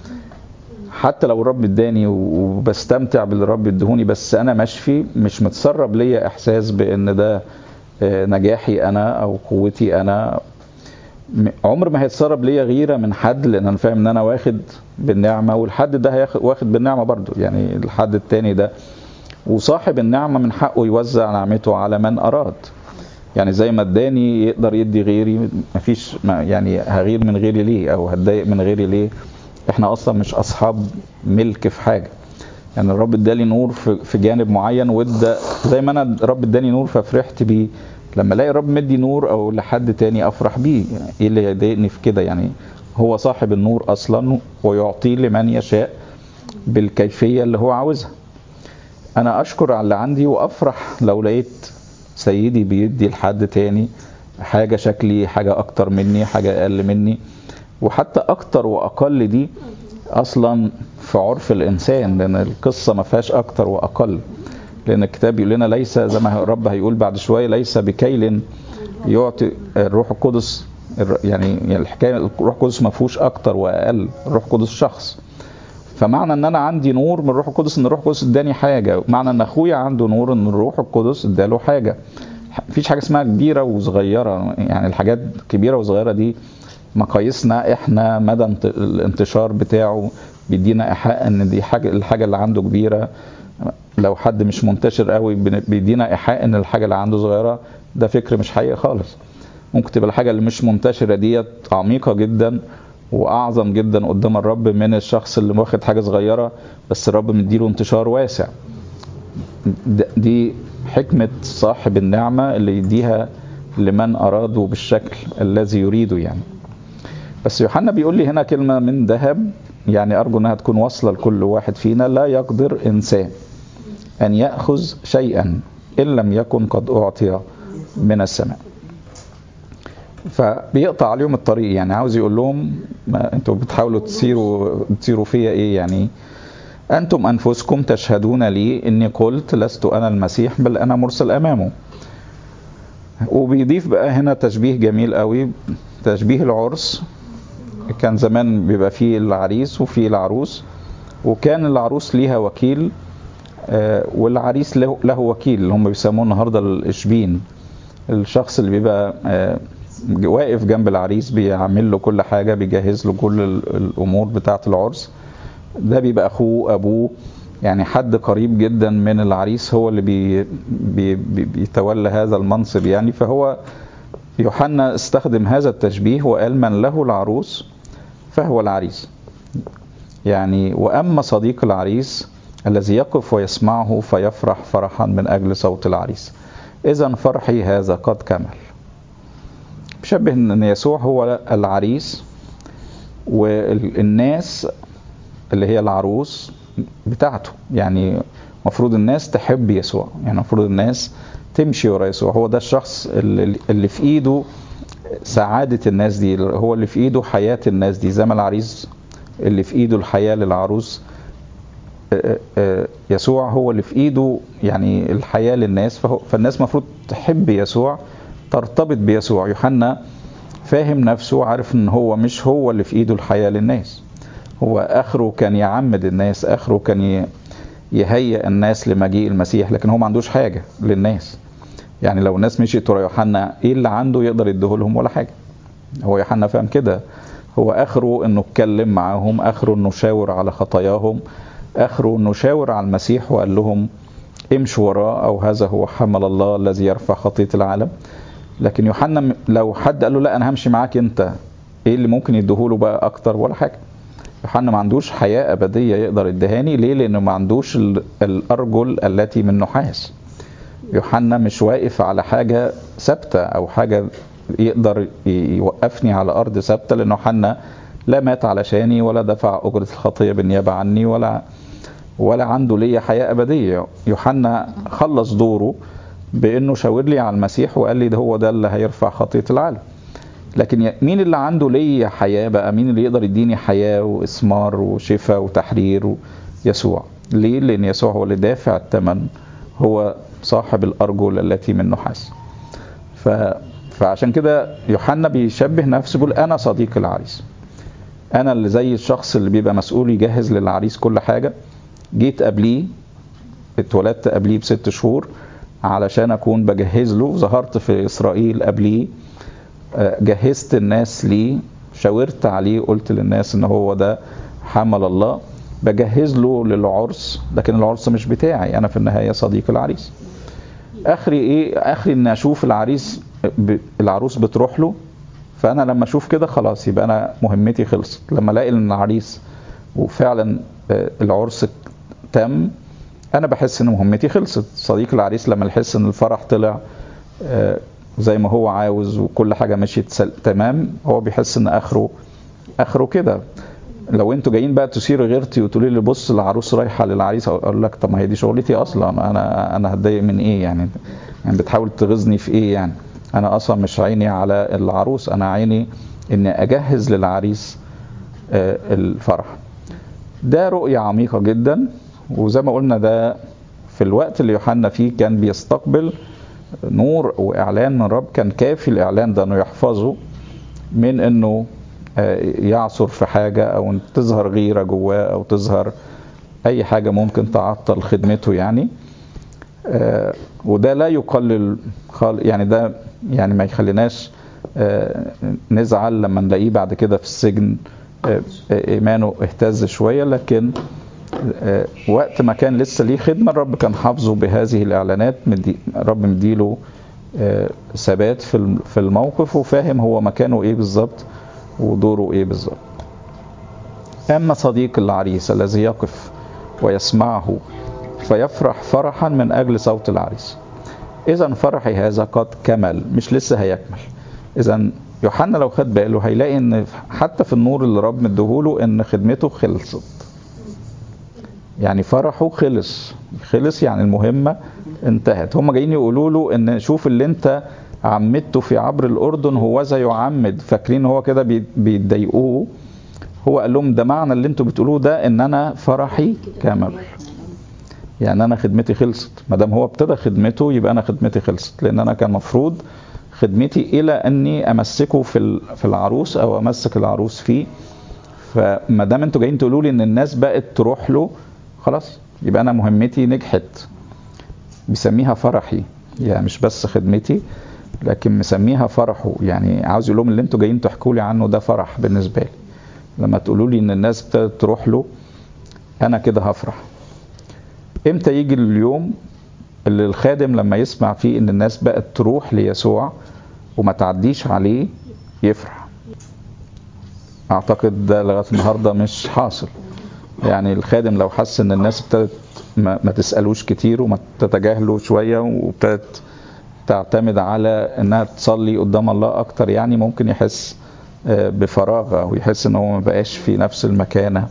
حتى لو الرب اداني وبستمتع باللي الرب ادهوني بس انا مشفي مش متسرب ليا احساس بان ده نجاحي انا او قوتي انا عمر ما هيتسرب ليا غيره من حد لان انا فاهم ان انا واخد بالنعمه والحد ده هياخد واخد بالنعمه برضو يعني الحد التاني ده وصاحب النعمه من حقه يوزع نعمته على من اراد يعني زي ما اداني يقدر يدي غيري مفيش ما يعني هغير من غيري ليه او هتضايق من غيري ليه احنا اصلا مش اصحاب ملك في حاجه يعني الرب ادالي نور في, في جانب معين وادى زي ما انا الرب اداني نور ففرحت بيه لما الاقي الرب مدي نور او لحد تاني افرح بيه يعني ايه اللي يضايقني في كده يعني هو صاحب النور اصلا ويعطيه لمن يشاء بالكيفيه اللي هو عاوزها انا اشكر على اللي عندي وافرح لو لقيت سيدي بيدي لحد تاني حاجة شكلي حاجة أكتر مني حاجة أقل مني وحتى أكتر وأقل دي أصلا في عرف الإنسان لأن القصة ما فيهاش أكتر وأقل لأن الكتاب يقول لنا ليس زي ما الرب هيقول بعد شوية ليس بكيل يعطي الروح القدس يعني الحكاية الروح القدس ما فيهوش أكتر وأقل الروح القدس شخص فمعنى ان انا عندي نور من الروح القدس ان الروح القدس اداني حاجه معنى ان اخويا عنده نور ان الروح القدس اداله حاجه مفيش حاجه اسمها كبيره وصغيره يعني الحاجات كبيره وصغيره دي مقاييسنا احنا مدى الانتشار بتاعه بيدينا ايحاء ان دي حاجه الحاجه اللي عنده كبيره لو حد مش منتشر قوي بيدينا ايحاء ان الحاجه اللي عنده صغيره ده فكر مش حقيقي خالص ممكن تبقى الحاجه اللي مش منتشره ديت عميقه جدا واعظم جدا قدام الرب من الشخص اللي واخد حاجه صغيره بس الرب مديله انتشار واسع دي حكمه صاحب النعمه اللي يديها لمن اراده بالشكل الذي يريده يعني بس يوحنا بيقول لي هنا كلمه من ذهب يعني ارجو انها تكون واصله لكل واحد فينا لا يقدر انسان ان ياخذ شيئا إن لم يكن قد أعطي من السماء فبيقطع عليهم الطريق يعني عاوز يقول لهم ما انتوا بتحاولوا تسيروا تسيروا فيا ايه يعني انتم انفسكم تشهدون لي اني قلت لست انا المسيح بل انا مرسل امامه وبيضيف بقى هنا تشبيه جميل قوي تشبيه العرس كان زمان بيبقى فيه العريس وفيه العروس وكان العروس ليها وكيل آه، والعريس له, له وكيل اللي هم بيسموه النهارده الاشبين الشخص اللي بيبقى آه، واقف جنب العريس بيعمل له كل حاجه بيجهز له كل ال- الامور بتاعه العرس ده بيبقى اخوه ابوه يعني حد قريب جدا من العريس هو اللي بي بي بي بيتولى هذا المنصب يعني فهو يوحنا استخدم هذا التشبيه وقال من له العروس فهو العريس يعني واما صديق العريس الذي يقف ويسمعه فيفرح فرحا من اجل صوت العريس اذا فرحي هذا قد كمل بشبه ان يسوع هو العريس والناس اللي هي العروس بتاعته يعني المفروض الناس تحب يسوع يعني المفروض الناس تمشي ورا يسوع هو ده الشخص اللي اللي في ايده سعادة الناس دي هو اللي في ايده حياة الناس دي زي ما العريس اللي في ايده الحياة للعروس آه، آه، يسوع هو اللي في ايده يعني الحياة للناس فهو فالناس المفروض تحب يسوع ترتبط بيسوع يوحنا فاهم نفسه عارف ان هو مش هو اللي في ايده الحياة للناس هو اخره كان يعمد الناس اخره كان ي- يهيئ الناس لمجيء المسيح لكن هو ما عندوش حاجة للناس يعني لو الناس مشيت ورا يوحنا ايه اللي عنده يقدر يديهولهم ولا حاجة هو يوحنا فاهم كده هو اخره انه اتكلم معاهم اخره انه شاور على خطاياهم اخره انه شاور على المسيح وقال لهم امشوا وراه او هذا هو حمل الله الذي يرفع خطية العالم لكن يوحنا م- لو حد قال له لا انا همشي معاك انت ايه اللي ممكن يديهوله بقى اكتر ولا حاجة يوحنا ما عندوش حياة أبدية يقدر يدهاني ليه؟ لأنه ما عندوش ال- الأرجل التي من نحاس يوحنا مش واقف على حاجة ثابتة أو حاجة يقدر ي- يوقفني على أرض ثابتة لأن يوحنا لا مات علشاني ولا دفع أجرة الخطية بالنيابة عني ولا ولا عنده ليا حياة أبدية يوحنا خلص دوره بأنه شاور لي على المسيح وقال لي ده هو ده اللي هيرفع خطية العالم لكن ي- مين اللي عنده ليا حياة بقى مين اللي يقدر يديني حياة وإثمار وشفاء وتحرير يسوع ليه لأن يسوع هو اللي دافع الثمن هو صاحب الأرجل التي من نحاس ف... فعشان كده يوحنا بيشبه نفسه بيقول أنا صديق العريس أنا اللي زي الشخص اللي بيبقى مسؤول يجهز للعريس كل حاجة جيت قبليه اتولدت قبليه بست شهور علشان أكون بجهز له ظهرت في إسرائيل قبليه آه، جهزت الناس ليه شاورت عليه قلت للناس ان هو ده حمل الله بجهز له للعرس لكن العرس مش بتاعي انا في النهايه صديق العريس اخري ايه اخري ان اشوف العريس ب... العروس بتروح له فانا لما اشوف كده خلاص يبقى انا مهمتي خلصت لما الاقي ان العريس وفعلا آه، العرس تم انا بحس ان مهمتي خلصت صديق العريس لما يحس ان الفرح طلع آه، زي ما هو عاوز وكل حاجه مشيت سل- تمام هو بيحس ان اخره اخره كده لو انتوا جايين بقى تثيروا غيرتي وتقولوا لي بص العروس رايحه للعريس اقول لك طب ما هي دي شغلتي اصلا انا انا هتضايق من ايه يعني يعني بتحاول تغيظني في ايه يعني انا اصلا مش عيني على العروس انا عيني اني اجهز للعريس آه، الفرح ده رؤية عميقة جدا وزي ما قلنا ده في الوقت اللي يوحنا فيه كان بيستقبل نور واعلان من الرب كان كافي الاعلان ده انه يحفظه من انه آه، يعثر في حاجه او إن تظهر غيره جواه او تظهر اي حاجه ممكن تعطل خدمته يعني آه، وده لا يقلل خال يعني ده يعني ما يخليناش آه، نزعل لما نلاقيه بعد كده في السجن آه، آه، ايمانه اهتز شويه لكن آه، وقت ما كان لسه ليه خدمه الرب كان حافظه بهذه الاعلانات مدي الرب مديله آه، ثبات في الم- في الموقف وفاهم هو مكانه ايه بالظبط ودوره ايه بالظبط اما صديق العريس الذي يقف ويسمعه فيفرح فرحا من اجل صوت العريس اذا فرحي هذا قد كمل مش لسه هيكمل اذا يوحنا لو خد باله هيلاقي ان حتى في النور اللي رب مديهوله ان خدمته خلصت يعني فرحه خلص خلص يعني المهمة انتهت هم جايين يقولوا له ان شوف اللي انت عمدته في عبر الاردن هو ذا يعمد فاكرين هو كده بيتضايقوه هو قال لهم ده معنى اللي انتوا بتقولوه ده ان انا فرحي كامل يعني انا خدمتي خلصت ما دام هو ابتدى خدمته يبقى انا خدمتي خلصت لان انا كان مفروض خدمتي الى اني امسكه في في العروس او امسك العروس فيه فما دام انتوا جايين تقولوا لي ان الناس بقت تروح له خلاص يبقى انا مهمتي نجحت بيسميها فرحي يعني مش بس خدمتي لكن مسميها فرحه يعني عاوز يقول لهم اللي انتوا جايين تحكوا لي عنه ده فرح بالنسبه لي لما تقولوا لي ان الناس ابتدت تروح له انا كده هفرح امتى يجي اليوم اللي الخادم لما يسمع فيه ان الناس بقت تروح ليسوع وما تعديش عليه يفرح اعتقد ده لغايه النهارده مش حاصل يعني الخادم لو حس ان الناس ابتدت ما, ما تسالوش كتير وما تتجاهلوا شويه وابتدت تعتمد على انها تصلي قدام الله اكتر يعني ممكن يحس بفراغ او يحس ان هو ما بقاش في نفس المكانه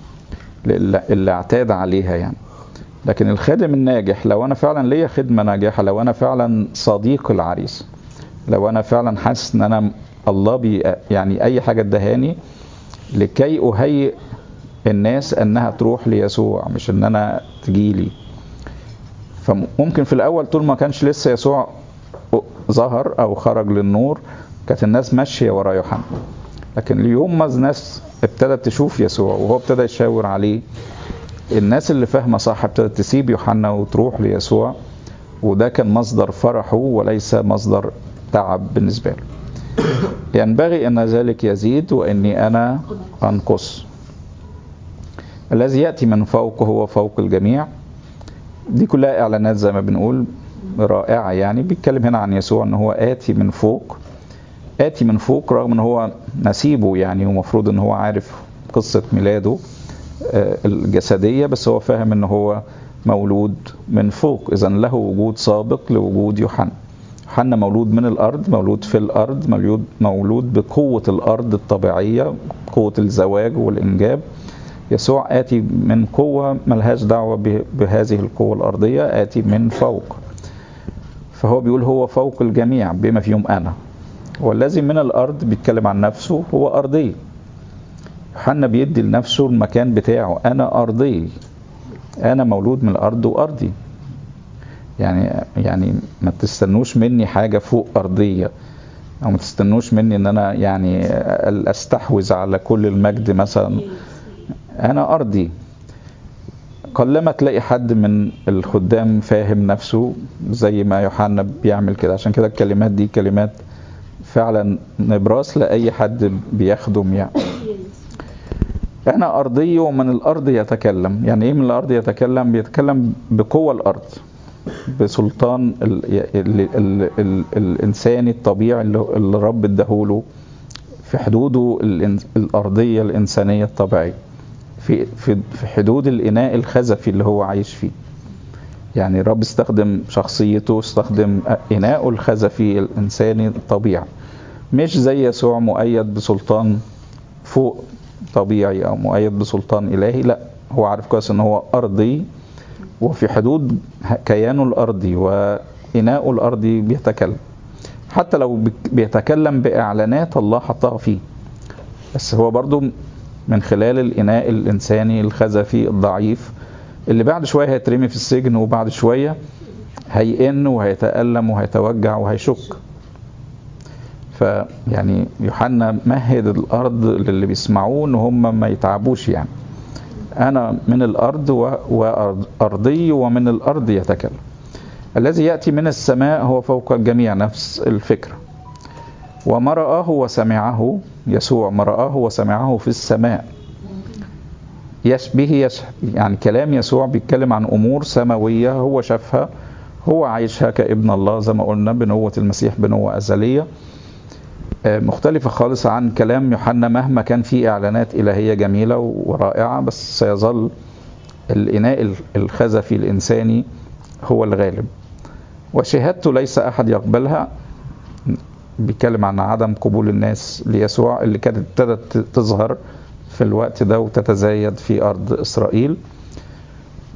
اللي اعتاد عليها يعني لكن الخادم الناجح لو انا فعلا ليا خدمه ناجحه لو انا فعلا صديق العريس لو انا فعلا حاسس ان انا الله بي يعني اي حاجه ادهاني لكي اهيئ الناس انها تروح ليسوع مش ان انا تجيلي فممكن في الاول طول ما كانش لسه يسوع ظهر او خرج للنور كانت الناس ماشيه ورا يوحنا لكن اليوم ما الناس ابتدت تشوف يسوع وهو ابتدى يشاور عليه الناس اللي فاهمه صح ابتدت تسيب يوحنا وتروح ليسوع وده كان مصدر فرحه وليس مصدر تعب بالنسبه له ينبغي ان ذلك يزيد واني انا انقص الذي ياتي من فوق هو فوق الجميع دي كلها اعلانات زي ما بنقول رائعه يعني بيتكلم هنا عن يسوع ان هو اتي من فوق اتي من فوق رغم ان هو نسيبه يعني ومفروض ان هو عارف قصه ميلاده الجسديه بس هو فاهم ان هو مولود من فوق اذا له وجود سابق لوجود يوحنا يوحنا مولود من الارض مولود في الارض مولود مولود بقوه الارض الطبيعيه قوه الزواج والانجاب يسوع آتي من قوة ملهاش دعوة بهذه القوة الأرضية آتي من فوق فهو بيقول هو فوق الجميع بما فيهم أنا والذي من الأرض بيتكلم عن نفسه هو أرضي يوحنا بيدي لنفسه المكان بتاعه أنا أرضي أنا مولود من الأرض وأرضي يعني يعني ما تستنوش مني حاجة فوق أرضية أو ما تستنوش مني إن أنا يعني أستحوذ على كل المجد مثلا انا ارضي قلما تلاقي حد من الخدام فاهم نفسه زي ما يوحنا بيعمل كده عشان كده الكلمات دي كلمات فعلا نبراس لاي حد بيخدم يعني انا ارضي ومن الارض يتكلم يعني ايه من الارض يتكلم بيتكلم بقوه الارض بسلطان ال ال ال ال الانساني الطبيعي اللي الرب اداهوله في حدوده الارضيه الانسانيه الطبيعيه في في في حدود الاناء الخزفي اللي هو عايش فيه يعني الرب استخدم شخصيته استخدم اناءه الخزفي الانساني الطبيعي مش زي يسوع مؤيد بسلطان فوق طبيعي او مؤيد بسلطان الهي لا هو عارف كويس ان هو ارضي وفي حدود كيانه الارضي واناءه الارضي بيتكلم حتى لو بيتكلم باعلانات الله حطها فيه بس هو برضو من خلال الإناء الإنساني الخزفي الضعيف اللي بعد شوية هيترمي في السجن وبعد شوية هيئن وهيتألم وهيتوجع وهيشك فيعني يوحنا مهد الأرض للي بيسمعوه إن هم ما يتعبوش يعني أنا من الأرض وأرضي ومن الأرض يتكلم الذي يأتي من السماء هو فوق الجميع نفس الفكرة وما رآه وسمعه يسوع ما رآه وسمعه في السماء يشبه يشبه يعني كلام يسوع بيتكلم عن أمور سماوية هو شافها هو عايشها كابن الله زي ما قلنا بنوة المسيح بنوة أزلية مختلفة خالص عن كلام يوحنا مهما كان فيه إعلانات إلهية جميلة ورائعة بس سيظل الإناء الخزفي الإنساني هو الغالب وشهادته ليس أحد يقبلها بيتكلم عن عدم قبول الناس ليسوع اللي كانت ابتدت تظهر في الوقت ده وتتزايد في أرض إسرائيل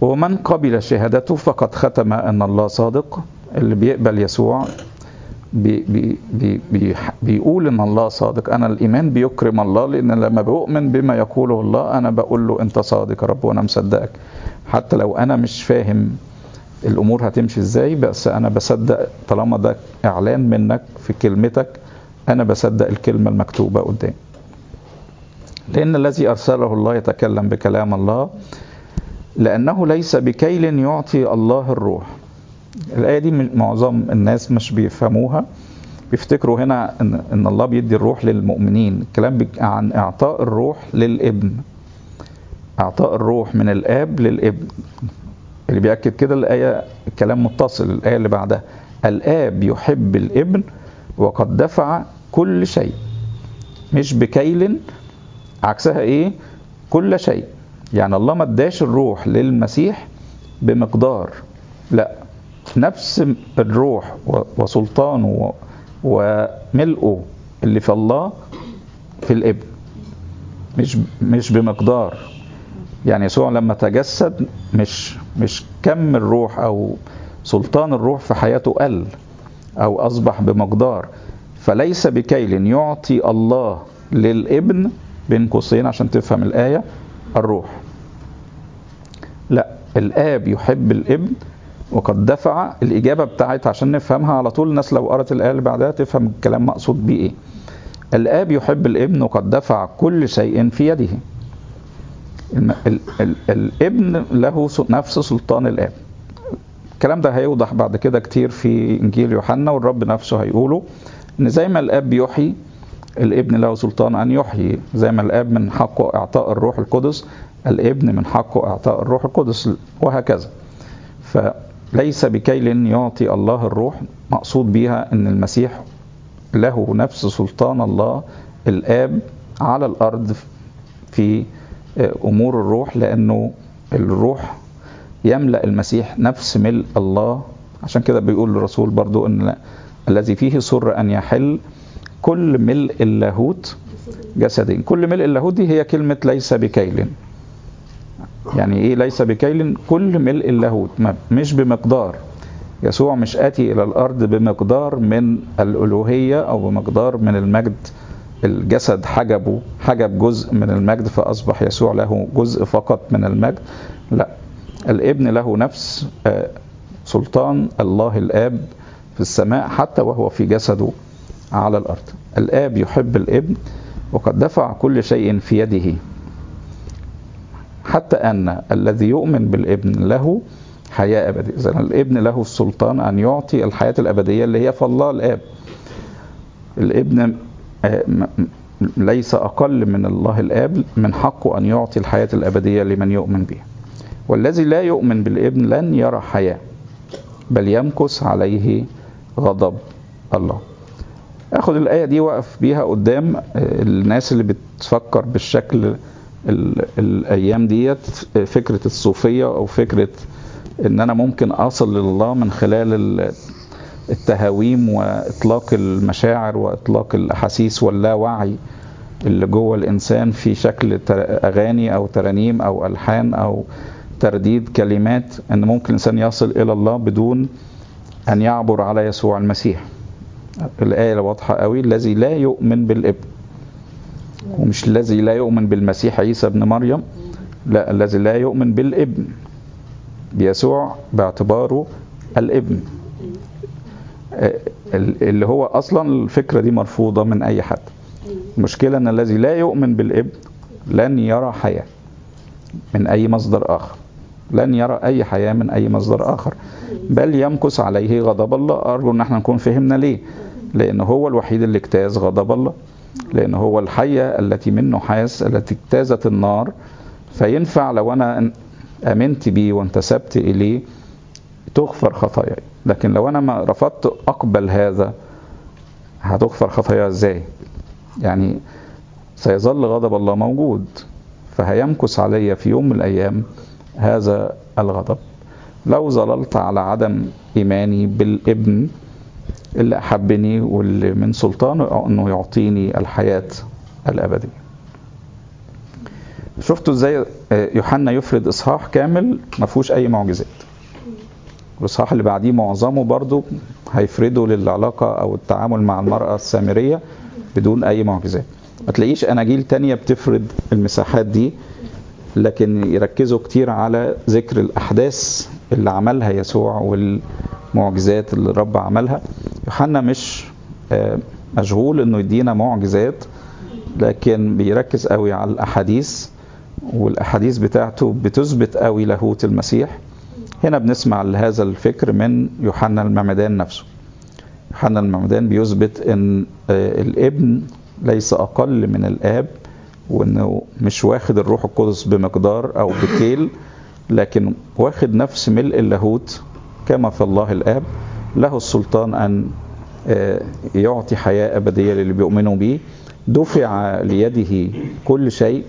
ومن قبل شهادته فقد ختم أن الله صادق اللي بيقبل يسوع بي بي بي بي بيقول ان الله صادق انا الايمان بيكرم الله لان لما بؤمن بما يقوله الله انا بقول له انت صادق يا رب وانا مصدقك حتى لو انا مش فاهم الامور هتمشي ازاي بس انا بصدق طالما ده اعلان منك في كلمتك انا بصدق الكلمه المكتوبه قدامي لان الذي ارسله الله يتكلم بكلام الله لانه ليس بكيل يعطي الله الروح الآية دي معظم الناس مش بيفهموها بيفتكروا هنا إن, إن الله بيدي الروح للمؤمنين الكلام عن إعطاء الروح للابن إعطاء الروح من الآب للابن اللي بيأكد كده الآية الكلام متصل الآية اللي بعدها الآب يحب الابن وقد دفع كل شيء مش بكيل عكسها إيه كل شيء يعني الله ما اداش الروح للمسيح بمقدار لا نفس الروح وسلطانه وملئه اللي في الله في الابن مش مش بمقدار يعني يسوع لما تجسد مش مش كم الروح او سلطان الروح في حياته قل او اصبح بمقدار فليس بكيل يعطي الله للابن بين قوسين عشان تفهم الايه الروح لا الاب يحب الابن وقد دفع الإجابة بتاعت عشان نفهمها على طول الناس لو قرأت الآية اللي بعدها تفهم الكلام مقصود بيه إيه الآب يحب الابن وقد دفع كل شيء في يده الم... ال... ال... الابن له نفس سلطان الآب الكلام ده هيوضح بعد كده كتير في إنجيل يوحنا والرب نفسه هيقوله إن زي ما الآب بيحيي الابن له سلطان أن يحيي زي ما الآب من حقه إعطاء الروح القدس الابن من حقه إعطاء الروح القدس وهكذا فليس بكيل يعطي الله الروح مقصود بيها ان المسيح له نفس سلطان الله الاب على الارض في امور الروح لانه الروح يملا المسيح نفس ملء الله عشان كده بيقول الرسول برضو ان الذي فيه سر ان يحل كل ملء اللاهوت جسدين كل ملء اللاهوت دي هي كلمه ليس بكيل يعني ايه ليس بكيل كل ملء اللاهوت مش بمقدار يسوع مش اتي الى الارض بمقدار من الالوهيه او بمقدار من المجد الجسد حجبه حجب جزء من المجد فاصبح يسوع له جزء فقط من المجد لا الابن له نفس سلطان الله الاب في السماء حتى وهو في جسده على الارض الاب يحب الابن وقد دفع كل شيء في يده حتى أن الذي يؤمن بالابن له حياة أبدية إذا الابن له السلطان أن يعطي الحياة الأبدية اللي هي في الله الآب الابن ليس أقل من الله الآب من حقه أن يعطي الحياة الأبدية لمن يؤمن به والذي لا يؤمن بالابن لن يرى حياة بل يمكث عليه غضب الله اخد الآية دي وقف بيها قدام الناس اللي بتفكر بالشكل الايام ديت فكره الصوفيه او فكره ان انا ممكن اصل لله من خلال التهاويم واطلاق المشاعر واطلاق الاحاسيس واللاوعي اللي جوه الانسان في شكل اغاني او ترانيم او الحان او ترديد كلمات ان ممكن الانسان يصل الى الله بدون ان يعبر على يسوع المسيح الايه واضحه قوي الذي لا يؤمن بالابن ومش الذي لا يؤمن بالمسيح عيسى ابن مريم لا الذي لا يؤمن بالابن بيسوع باعتباره الابن اللي هو اصلا الفكره دي مرفوضه من اي حد المشكله ان الذي لا يؤمن بالابن لن يرى حياه من اي مصدر اخر لن يرى اي حياه من اي مصدر اخر بل يمكث عليه غضب الله ارجو ان احنا نكون فهمنا ليه لان هو الوحيد اللي اجتاز غضب الله لأن هو الحية التي من نحاس التي اجتازت النار فينفع لو أنا آمنت بيه وانتسبت إليه تغفر خطاياي لكن لو أنا ما رفضت أقبل هذا هتغفر خطاياي إزاي يعني سيظل غضب الله موجود فهيمكث علي في يوم من الأيام هذا الغضب لو ظللت على عدم إيماني بالابن اللي أحبني واللي من سلطانه أنه يعطيني الحياة الأبدية شفتوا ازاي يوحنا يفرد اصحاح كامل ما فيهوش اي معجزات والاصحاح اللي بعديه معظمه برضو هيفرده للعلاقه او التعامل مع المراه السامريه بدون اي معجزات ما تلاقيش اناجيل تانية بتفرد المساحات دي لكن يركزوا كتير على ذكر الاحداث اللي عملها يسوع والمعجزات اللي الرب عملها يوحنا مش مشغول انه يدينا معجزات لكن بيركز قوي على الاحاديث والاحاديث بتاعته بتثبت قوي لاهوت المسيح هنا بنسمع لهذا الفكر من يوحنا المعمدان نفسه يوحنا المعمدان بيثبت ان الابن ليس اقل من الاب وانه مش واخد الروح القدس بمقدار او بكيل لكن واخد نفس ملء اللاهوت كما في الله الاب له السلطان ان يعطي حياه ابديه للي بيؤمنوا به دفع ليده كل شيء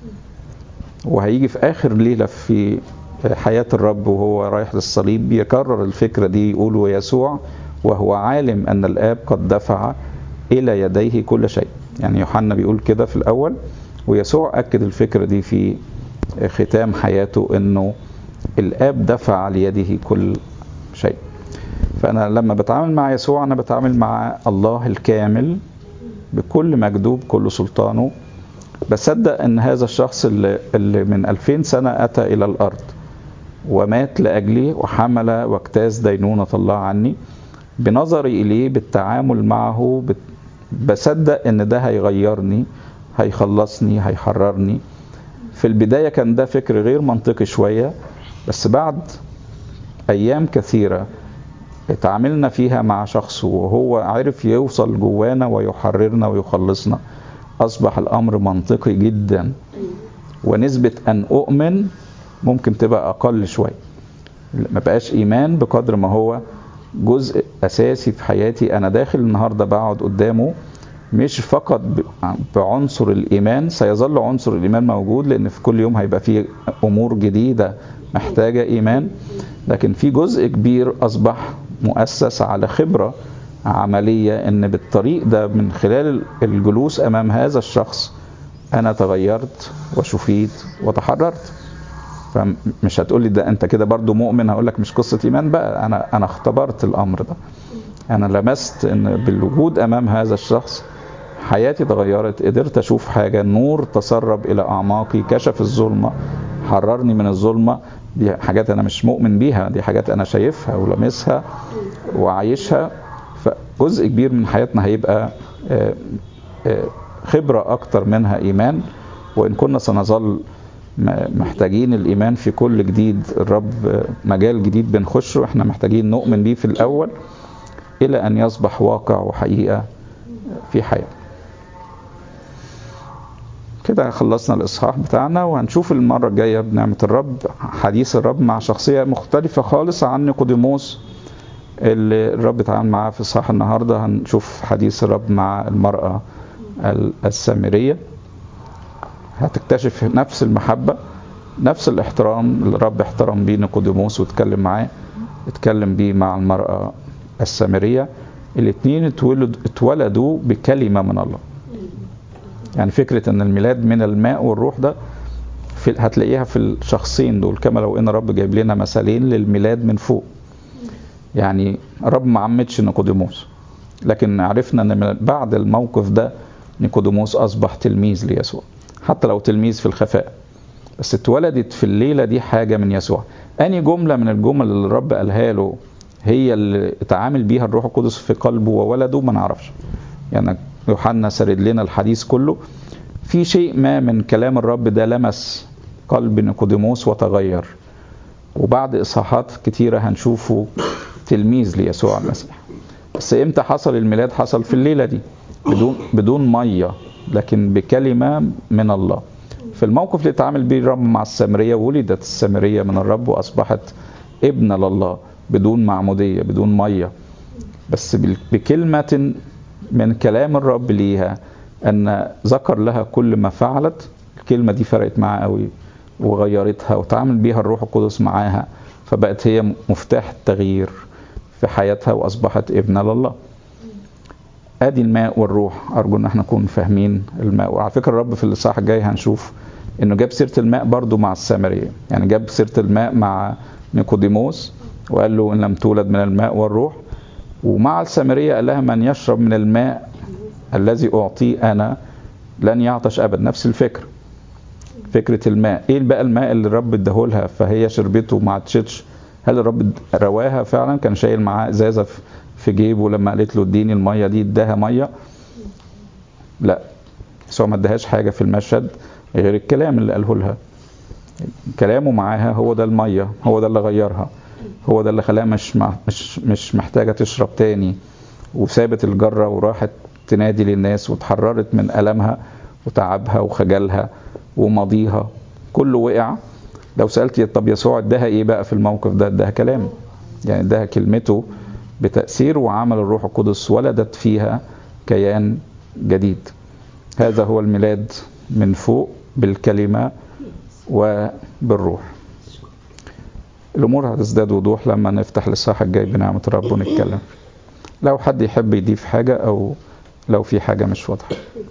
وهيجي في اخر ليله في حياه الرب وهو رايح للصليب بيكرر الفكره دي يقول ويسوع وهو عالم ان الاب قد دفع الى يديه كل شيء يعني يوحنا بيقول كده في الاول ويسوع اكد الفكره دي في ختام حياته انه الاب دفع ليده كل شيء فانا لما بتعامل مع يسوع انا بتعامل مع الله الكامل بكل مجده بكل سلطانه بصدق ان هذا الشخص اللي, اللي من 2000 سنه اتى الى الارض ومات لاجلي وحمل واجتاز دينونه الله عني بنظري اليه بالتعامل معه بصدق ان ده هيغيرني هيخلصني هيحررني في البدايه كان ده فكر غير منطقي شويه بس بعد ايام كثيره اتعاملنا فيها مع شخص وهو عرف يوصل جوانا ويحررنا ويخلصنا اصبح الامر منطقي جدا ونسبه ان اؤمن ممكن تبقى اقل شويه ما بقاش ايمان بقدر ما هو جزء اساسي في حياتي انا داخل النهارده بقعد قدامه مش فقط بعنصر الايمان سيظل عنصر الايمان موجود لان في كل يوم هيبقى فيه امور جديده محتاجه ايمان لكن في جزء كبير اصبح مؤسس على خبره عمليه ان بالطريق ده من خلال الجلوس امام هذا الشخص انا تغيرت وشفيت وتحررت فمش هتقول لي ده انت كده برضو مؤمن هقول لك مش قصه ايمان بقى انا انا اختبرت الامر ده انا لمست ان بالوجود امام هذا الشخص حياتي تغيرت قدرت اشوف حاجه النور تسرب الى اعماقي كشف الظلمه حررني من الظلمه دي حاجات انا مش مؤمن بيها دي حاجات انا شايفها ولمسها وعايشها فجزء كبير من حياتنا هيبقى خبره اكتر منها ايمان وان كنا سنظل محتاجين الايمان في كل جديد الرب مجال جديد بنخشه احنا محتاجين نؤمن بيه في الاول الى ان يصبح واقع وحقيقه في حياتنا كده خلصنا الاصحاح بتاعنا وهنشوف المره الجايه بنعمه الرب حديث الرب مع شخصيه مختلفه خالص عن نيقوديموس اللي الرب اتعامل معاه في اصحاح النهارده هنشوف حديث الرب مع المراه السامريه هتكتشف نفس المحبه نفس الاحترام اللي الرب احترم بيه نيقوديموس واتكلم معاه اتكلم بيه مع المراه السامريه الاثنين اتولد اتولدوا بكلمه من الله يعني فكره ان الميلاد من الماء والروح ده في هتلاقيها في الشخصين دول كما لو ان رب جايب لنا مثالين للميلاد من فوق يعني رب ما عمدش نيقوديموس لكن عرفنا ان بعد الموقف ده نيقوديموس اصبح تلميذ ليسوع حتى لو تلميذ في الخفاء بس اتولدت في الليله دي حاجه من يسوع اني جمله من الجمل اللي الرب قالها له هي اللي اتعامل بيها الروح القدس في قلبه وولده ما نعرفش يعني يوحنا سرد لنا الحديث كله في شيء ما من كلام الرب ده لمس قلب نيقوديموس وتغير وبعد اصحاحات كتيره هنشوفه تلميذ ليسوع المسيح بس امتى حصل الميلاد حصل في الليله دي بدون بدون ميه لكن بكلمه من الله في الموقف اللي اتعامل بيه الرب مع السامريه ولدت السامريه من الرب واصبحت ابنه لله بدون معموديه بدون ميه بس بكلمه من كلام الرب ليها ان ذكر لها كل ما فعلت الكلمه دي فرقت معاها قوي وغيرتها وتعامل بيها الروح القدس معاها فبقت هي مفتاح التغيير في حياتها واصبحت ابنه لله ادي الماء والروح ارجو ان احنا نكون فاهمين الماء وعلى فكره الرب في الاصحاح الجاي هنشوف انه جاب سيره الماء برضو مع السامريه يعني جاب سيره الماء مع نيقوديموس وقال له ان لم تولد من الماء والروح ومع السامريه قال لها من يشرب من الماء الذي اعطيه انا لن يعطش ابدا نفس الفكره فكره الماء ايه بقى الماء اللي الرب اداهولها فهي شربته ما عطشتش هل الرب رواها فعلا كان شايل معاه ازازه في- في جيبه لما قالت له اديني الميه دي اداها ميه لا بس هو ما اداهاش حاجه في المشهد غير الكلام اللي قاله لها كلامه معاها هو ده الميه هو ده اللي غيرها هو ده اللي خلاها مش مع- مش مش محتاجه تشرب تاني وسابت الجره وراحت تنادي للناس وتحررت من المها وتعبها وخجلها وماضيها كله وقع لو سالت طب يسوع اداها ايه بقى في الموقف ده اداها كلام يعني اداها كلمته بتاثير وعمل الروح القدس ولدت فيها كيان جديد هذا هو الميلاد من فوق بالكلمه وبالروح الامور هتزداد وضوح لما نفتح الاصحاح الجاي بنعمه رب ونتكلم لو حد يحب يضيف حاجه او لو في حاجه مش واضحه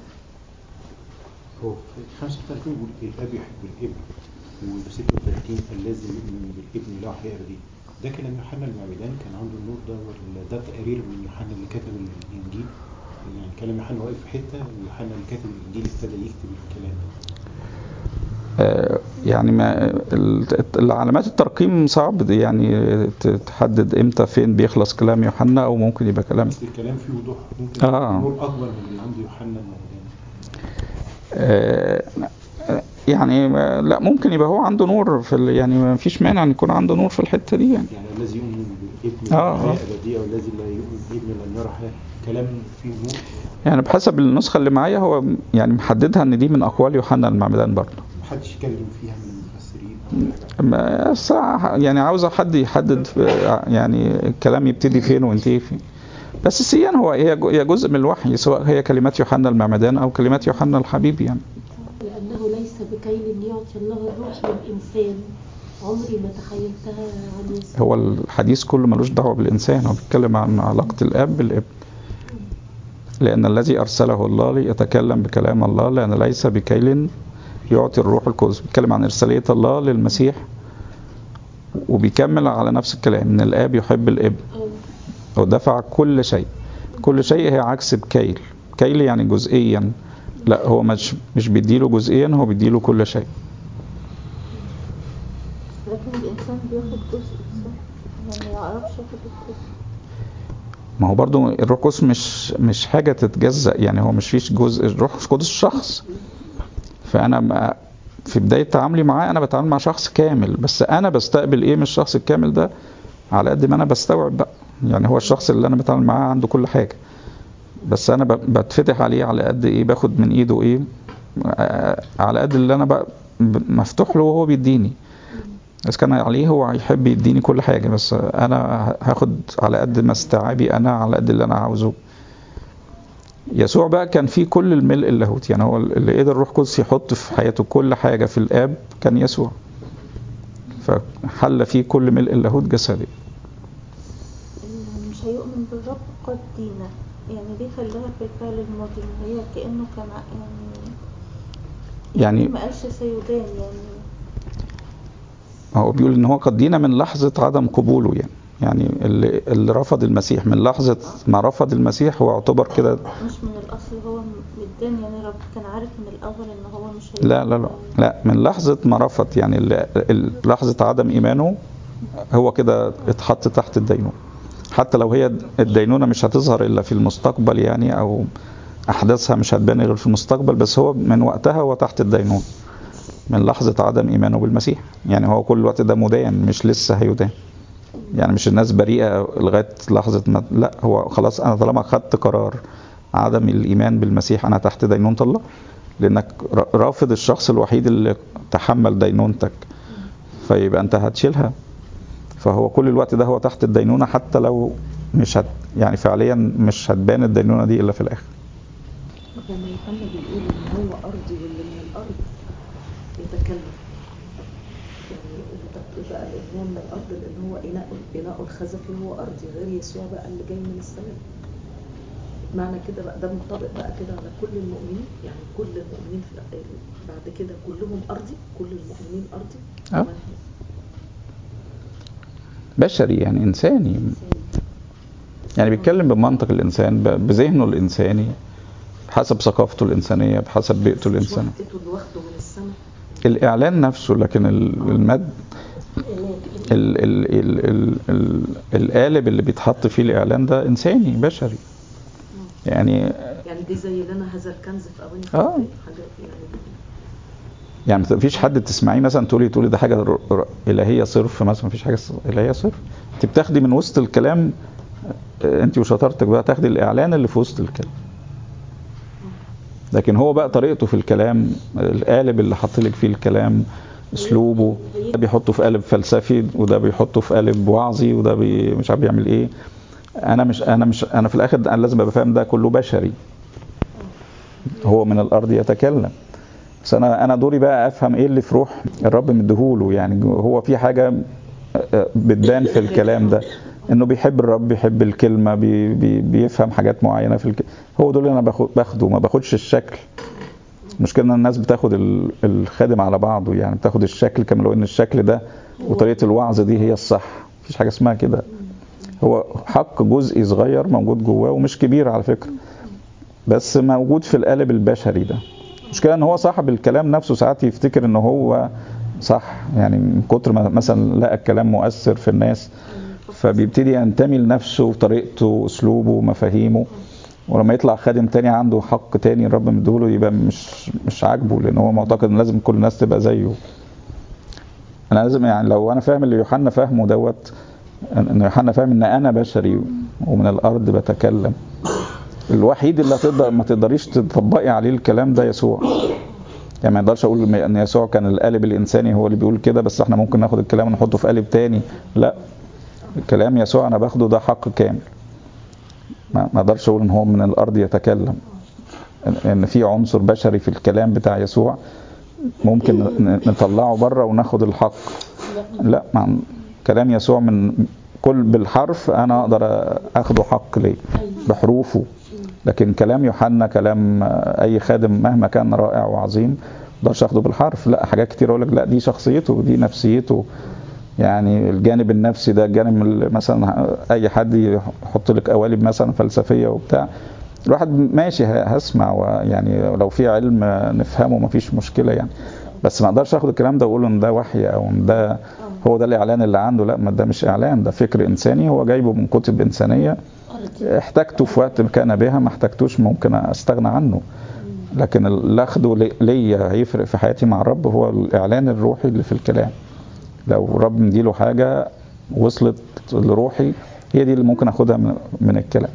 هو في 35 بيقول إيه؟ الاب يحب الابن و 36 الذي يؤمن بالابن له حياه ابديه ده كلام يوحنا المعمدان كان عنده النور ده ولا ده تقرير من يوحنا اللي كتب الانجيل يعني كلام يوحنا واقف في حته ويوحنا اللي كاتب الانجيل ابتدى يكتب الكلام ده آه، يعني ما ال- العلامات الترقيم صعب دي يعني ت- تحدد امتى فين بيخلص كلام يوحنا او ممكن يبقى كلام بس الكلام فيه وضوح ممكن آه. يكون نور اكبر من اللي عند يوحنا المعمدان آه، يعني ما- لا ممكن يبقى هو عنده نور في ال- يعني ما فيش مانع ان يكون عنده نور في الحته دي يعني يعني الذي يؤمن بالابن آه، له حياه آه. ابديه والذي لا يؤمن بالابن لن يرى حياه كلام فيه نور يعني بحسب النسخه اللي معايا هو يعني محددها ان دي من اقوال يوحنا المعمدان برضه محدش يتكلم فيها من المفسرين او حاجه ما- الصراحة يعني عاوزة حد يحدد في- يعني الكلام يبتدي فين وينتهي فين بس سيان هو هي جو- هي جزء من الوحي سواء هي كلمات يوحنا المعمدان او كلمات يوحنا الحبيب يعني لأنه ليس بكيل يعطي الله الروح للإنسان عمري ما تخيلتها عن يسوع هو الحديث كله ملوش دعوة بالإنسان هو بيتكلم عن علاقة الأب بالابن لأن الذي أرسله الله ليتكلم بكلام الله لأن ليس بكيل يعطي الروح القدس بيتكلم عن إرسالية الله للمسيح وبيكمل على نفس الكلام إن الآب يحب الابن آه. ودفع كل شيء كل شيء هي عكس بكيل كيل يعني جزئيا لا هو مش مش بيديله جزئيا هو بيديله كل شيء لكن الإنسان بياخد جزء صح؟ يعني ما يعرفش ياخد الكل ما هو برضو الروح القدس مش مش حاجه تتجزأ يعني هو مش فيش جزء الروح القدس شخص فانا ما في بدايه تعاملي معاه انا بتعامل مع شخص كامل بس انا بستقبل ايه من الشخص الكامل ده على قد ما انا بستوعب بقى يعني هو الشخص اللي انا بتعامل معاه عنده كل حاجه بس انا ب- بتفتح عليه على قد ايه باخد من ايده ايه آه، على قد اللي انا بقى ب- مفتوح له وهو بيديني بس كان عليه هو يحب يديني كل حاجه بس انا هاخد على قد ما استيعابي انا على قد اللي انا عاوزه يسوع بقى كان فيه كل الملء اللاهوت يعني هو اللي قدر الروح القدس يحط في حياته كل حاجه في الاب كان يسوع فحل فيه كل ملء اللاهوت جسدي اللي مش هيؤمن بالرب قد دينا يعني دي خلاها في الفعل الماضي هي كأنه كان ع- يعني يعني ما قالش سيدان يعني هو بيقول ان هو قد دينا من لحظه عدم قبوله يعني يعني اللي, اللي رفض المسيح من لحظه ما رفض المسيح هو اعتبر كده مش من الأصل هو مدان يعني رب كان عارف من الأول إن هو مش هيؤمن لا لا لا لا من لحظة ما رفض يعني ال- ال- لحظة عدم إيمانه هو كده اتحط تحت الدينونة حتى لو هي الدينونة مش هتظهر إلا في المستقبل يعني أو أحداثها مش هتبان غير في المستقبل بس هو من وقتها هو تحت الدينونة من لحظة عدم إيمانه بالمسيح يعني هو كل الوقت ده مدان مش لسه هيدان يعني مش الناس بريئة لغاية لحظة ما لا هو خلاص أنا طالما خدت قرار عدم الإيمان بالمسيح أنا تحت دينونة الله لأنك ر- رافض الشخص الوحيد اللي تحمل دينونتك فيبقى أنت هتشيلها فهو كل الوقت ده هو تحت الدينونة حتى لو مش هت يعني فعليا مش هتبان الدينونة دي إلا في الآخر لما يوحنا بيقول ان هو ارضي واللي من الارض يتكلم يعني بقى- بقى الانسان من الارض لان هو اناء اناء الخزفي هو ارضي غير يسوع بقى اللي جاي من السماء معنى كده بقى ده منطبق بقى كده على كل المؤمنين يعني كل المؤمنين في بعد كده كلهم ارضي كل المؤمنين ارضي آه. كمان بشري يعني انساني يعني بيتكلم بمنطق الانسان ب- بذهنه الانساني بحسب ثقافته الانسانيه بحسب بيئته مش الانسانيه وحدته اللي واخده من السماء الاعلان نفسه لكن ال- المد ال ال ال ال ال القالب اللي بيتحط فيه الاعلان ده انساني بشري يعني يعني دي زي لنا هذا الكنز في اواني آه. فضية، حاجه يعني يعني ما فيش حد تسمعيه مثلا تقولي تقولي ده حاجه ر- ر- الهيه صرف مثلا ما فيش حاجه ص- الهيه صرف انت بتاخدي من وسط الكلام آه، انت وشطارتك بقى تاخدي الاعلان اللي في وسط الكلام لكن هو بقى طريقته في الكلام القالب اللي حط لك فيه الكلام اسلوبه ده بيحطه في قالب فلسفي وده بيحطه في قالب وعظي وده بي مش عارف بيعمل ايه انا مش انا مش انا في الاخر انا لازم ابقى فاهم ده كله بشري هو من الارض يتكلم بس انا انا دوري بقى افهم ايه اللي في روح الرب مديهوله يعني هو في حاجه بتبان في الكلام ده انه بيحب الرب بيحب الكلمه بي بي بيفهم حاجات معينه في الك... هو دول اللي انا باخد باخده ما باخدش الشكل المشكله ان الناس بتاخد ال- الخادم على بعضه يعني بتاخد الشكل كما لو ان الشكل ده وطريقه الوعظ دي هي الصح مفيش حاجه اسمها كده هو حق جزئي صغير موجود جواه ومش كبير على فكره بس موجود في القالب البشري ده المشكله ان هو صاحب الكلام نفسه ساعات يفتكر ان هو صح يعني من كتر ما مثلا لقى الكلام مؤثر في الناس فبيبتدي ينتمي لنفسه وطريقته واسلوبه ومفاهيمه ولما يطلع خادم تاني عنده حق تاني الرب مديهوله يبقى مش مش عاجبه لان هو معتقد ان لازم كل الناس تبقى زيه انا لازم يعني لو انا فاهم اللي يوحنا فاهمه دوت ان يوحنا فاهم ان انا بشري ومن الارض بتكلم الوحيد اللي هتقدر ما تقدريش تطبقي عليه الكلام ده يسوع يعني ما اقدرش اقول ان يسوع كان القالب الانساني هو اللي بيقول كده بس احنا ممكن ناخد الكلام ونحطه في قالب تاني لا الكلام يسوع انا باخده ده حق كامل ما ما اقدرش اقول ان هو من الارض يتكلم ان- ان في عنصر بشري في الكلام بتاع يسوع ممكن ن- نطلعه بره وناخد الحق لا مع كلام يسوع من كل بالحرف انا اقدر اخده حق ليه بحروفه لكن كلام يوحنا كلام اي خادم مهما كان رائع وعظيم ما اقدرش اخده بالحرف لا حاجات كتير اقول لك لا دي شخصيته دي نفسيته يعني الجانب النفسي ده الجانب ال- مثلا اي حد يحط لك قوالب مثلا فلسفيه وبتاع الواحد ماشي ه- هسمع ويعني لو في علم نفهمه مفيش مشكله يعني بس ما اقدرش اخد الكلام ده واقول ان ده وحي او ان ده هو ده الاعلان اللي عنده لا ما ده مش اعلان ده فكر انساني هو جايبه من كتب انسانيه احتاجته في وقت كان بها ما احتاجتوش ممكن استغنى عنه لكن اللي اخده لي- ليا هيفرق في حياتي مع الرب هو الاعلان الروحي اللي في الكلام لو الرب مديله حاجه وصلت لروحي هي دي اللي ممكن اخدها من, من الكلام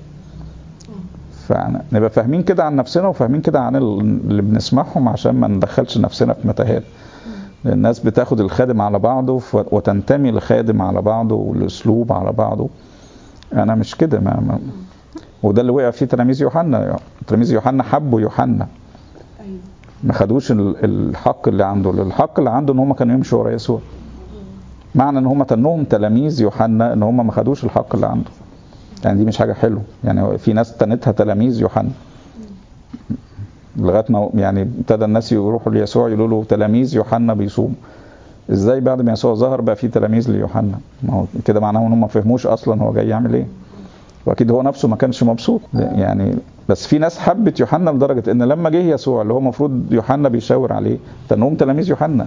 فنبقى فاهمين كده عن نفسنا وفاهمين كده عن ال- اللي بنسمعهم عشان ما ندخلش نفسنا في متاهات لأن الناس بتاخد الخادم على بعضه ف- وتنتمي لخادم على بعضه والاسلوب على بعضه انا مش كده ما, ما وده اللي وقع فيه تلاميذ يوحنا تلاميذ يوحنا حبوا يوحنا ايوه ما خدوش ال- الحق اللي عنده الحق اللي عنده ان هم كانوا يمشوا ورا يسوع معنى ان هم تنهم تلاميذ يوحنا ان هم ما خدوش الحق اللي عنده يعني دي مش حاجه حلوه يعني في ناس تنتها تلاميذ يوحنا لغايه ما يعني ابتدى الناس يروحوا ليسوع يقولوا له تلاميذ يوحنا بيصوموا ازاي بعد ما يسوع ظهر بقى في تلاميذ ليوحنا ما هو كده معناه ان هم ما فهموش اصلا هو جاي يعمل ايه واكيد هو نفسه ما كانش مبسوط يعني بس في ناس حبت يوحنا لدرجه ان لما جه يسوع اللي هو المفروض يوحنا بيشاور عليه تنهم تلاميذ يوحنا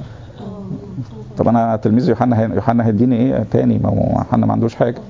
طب انا تلميذ يوحنا هي- يوحنا هيديني ايه تاني ما هو يوحنا ما عندوش حاجه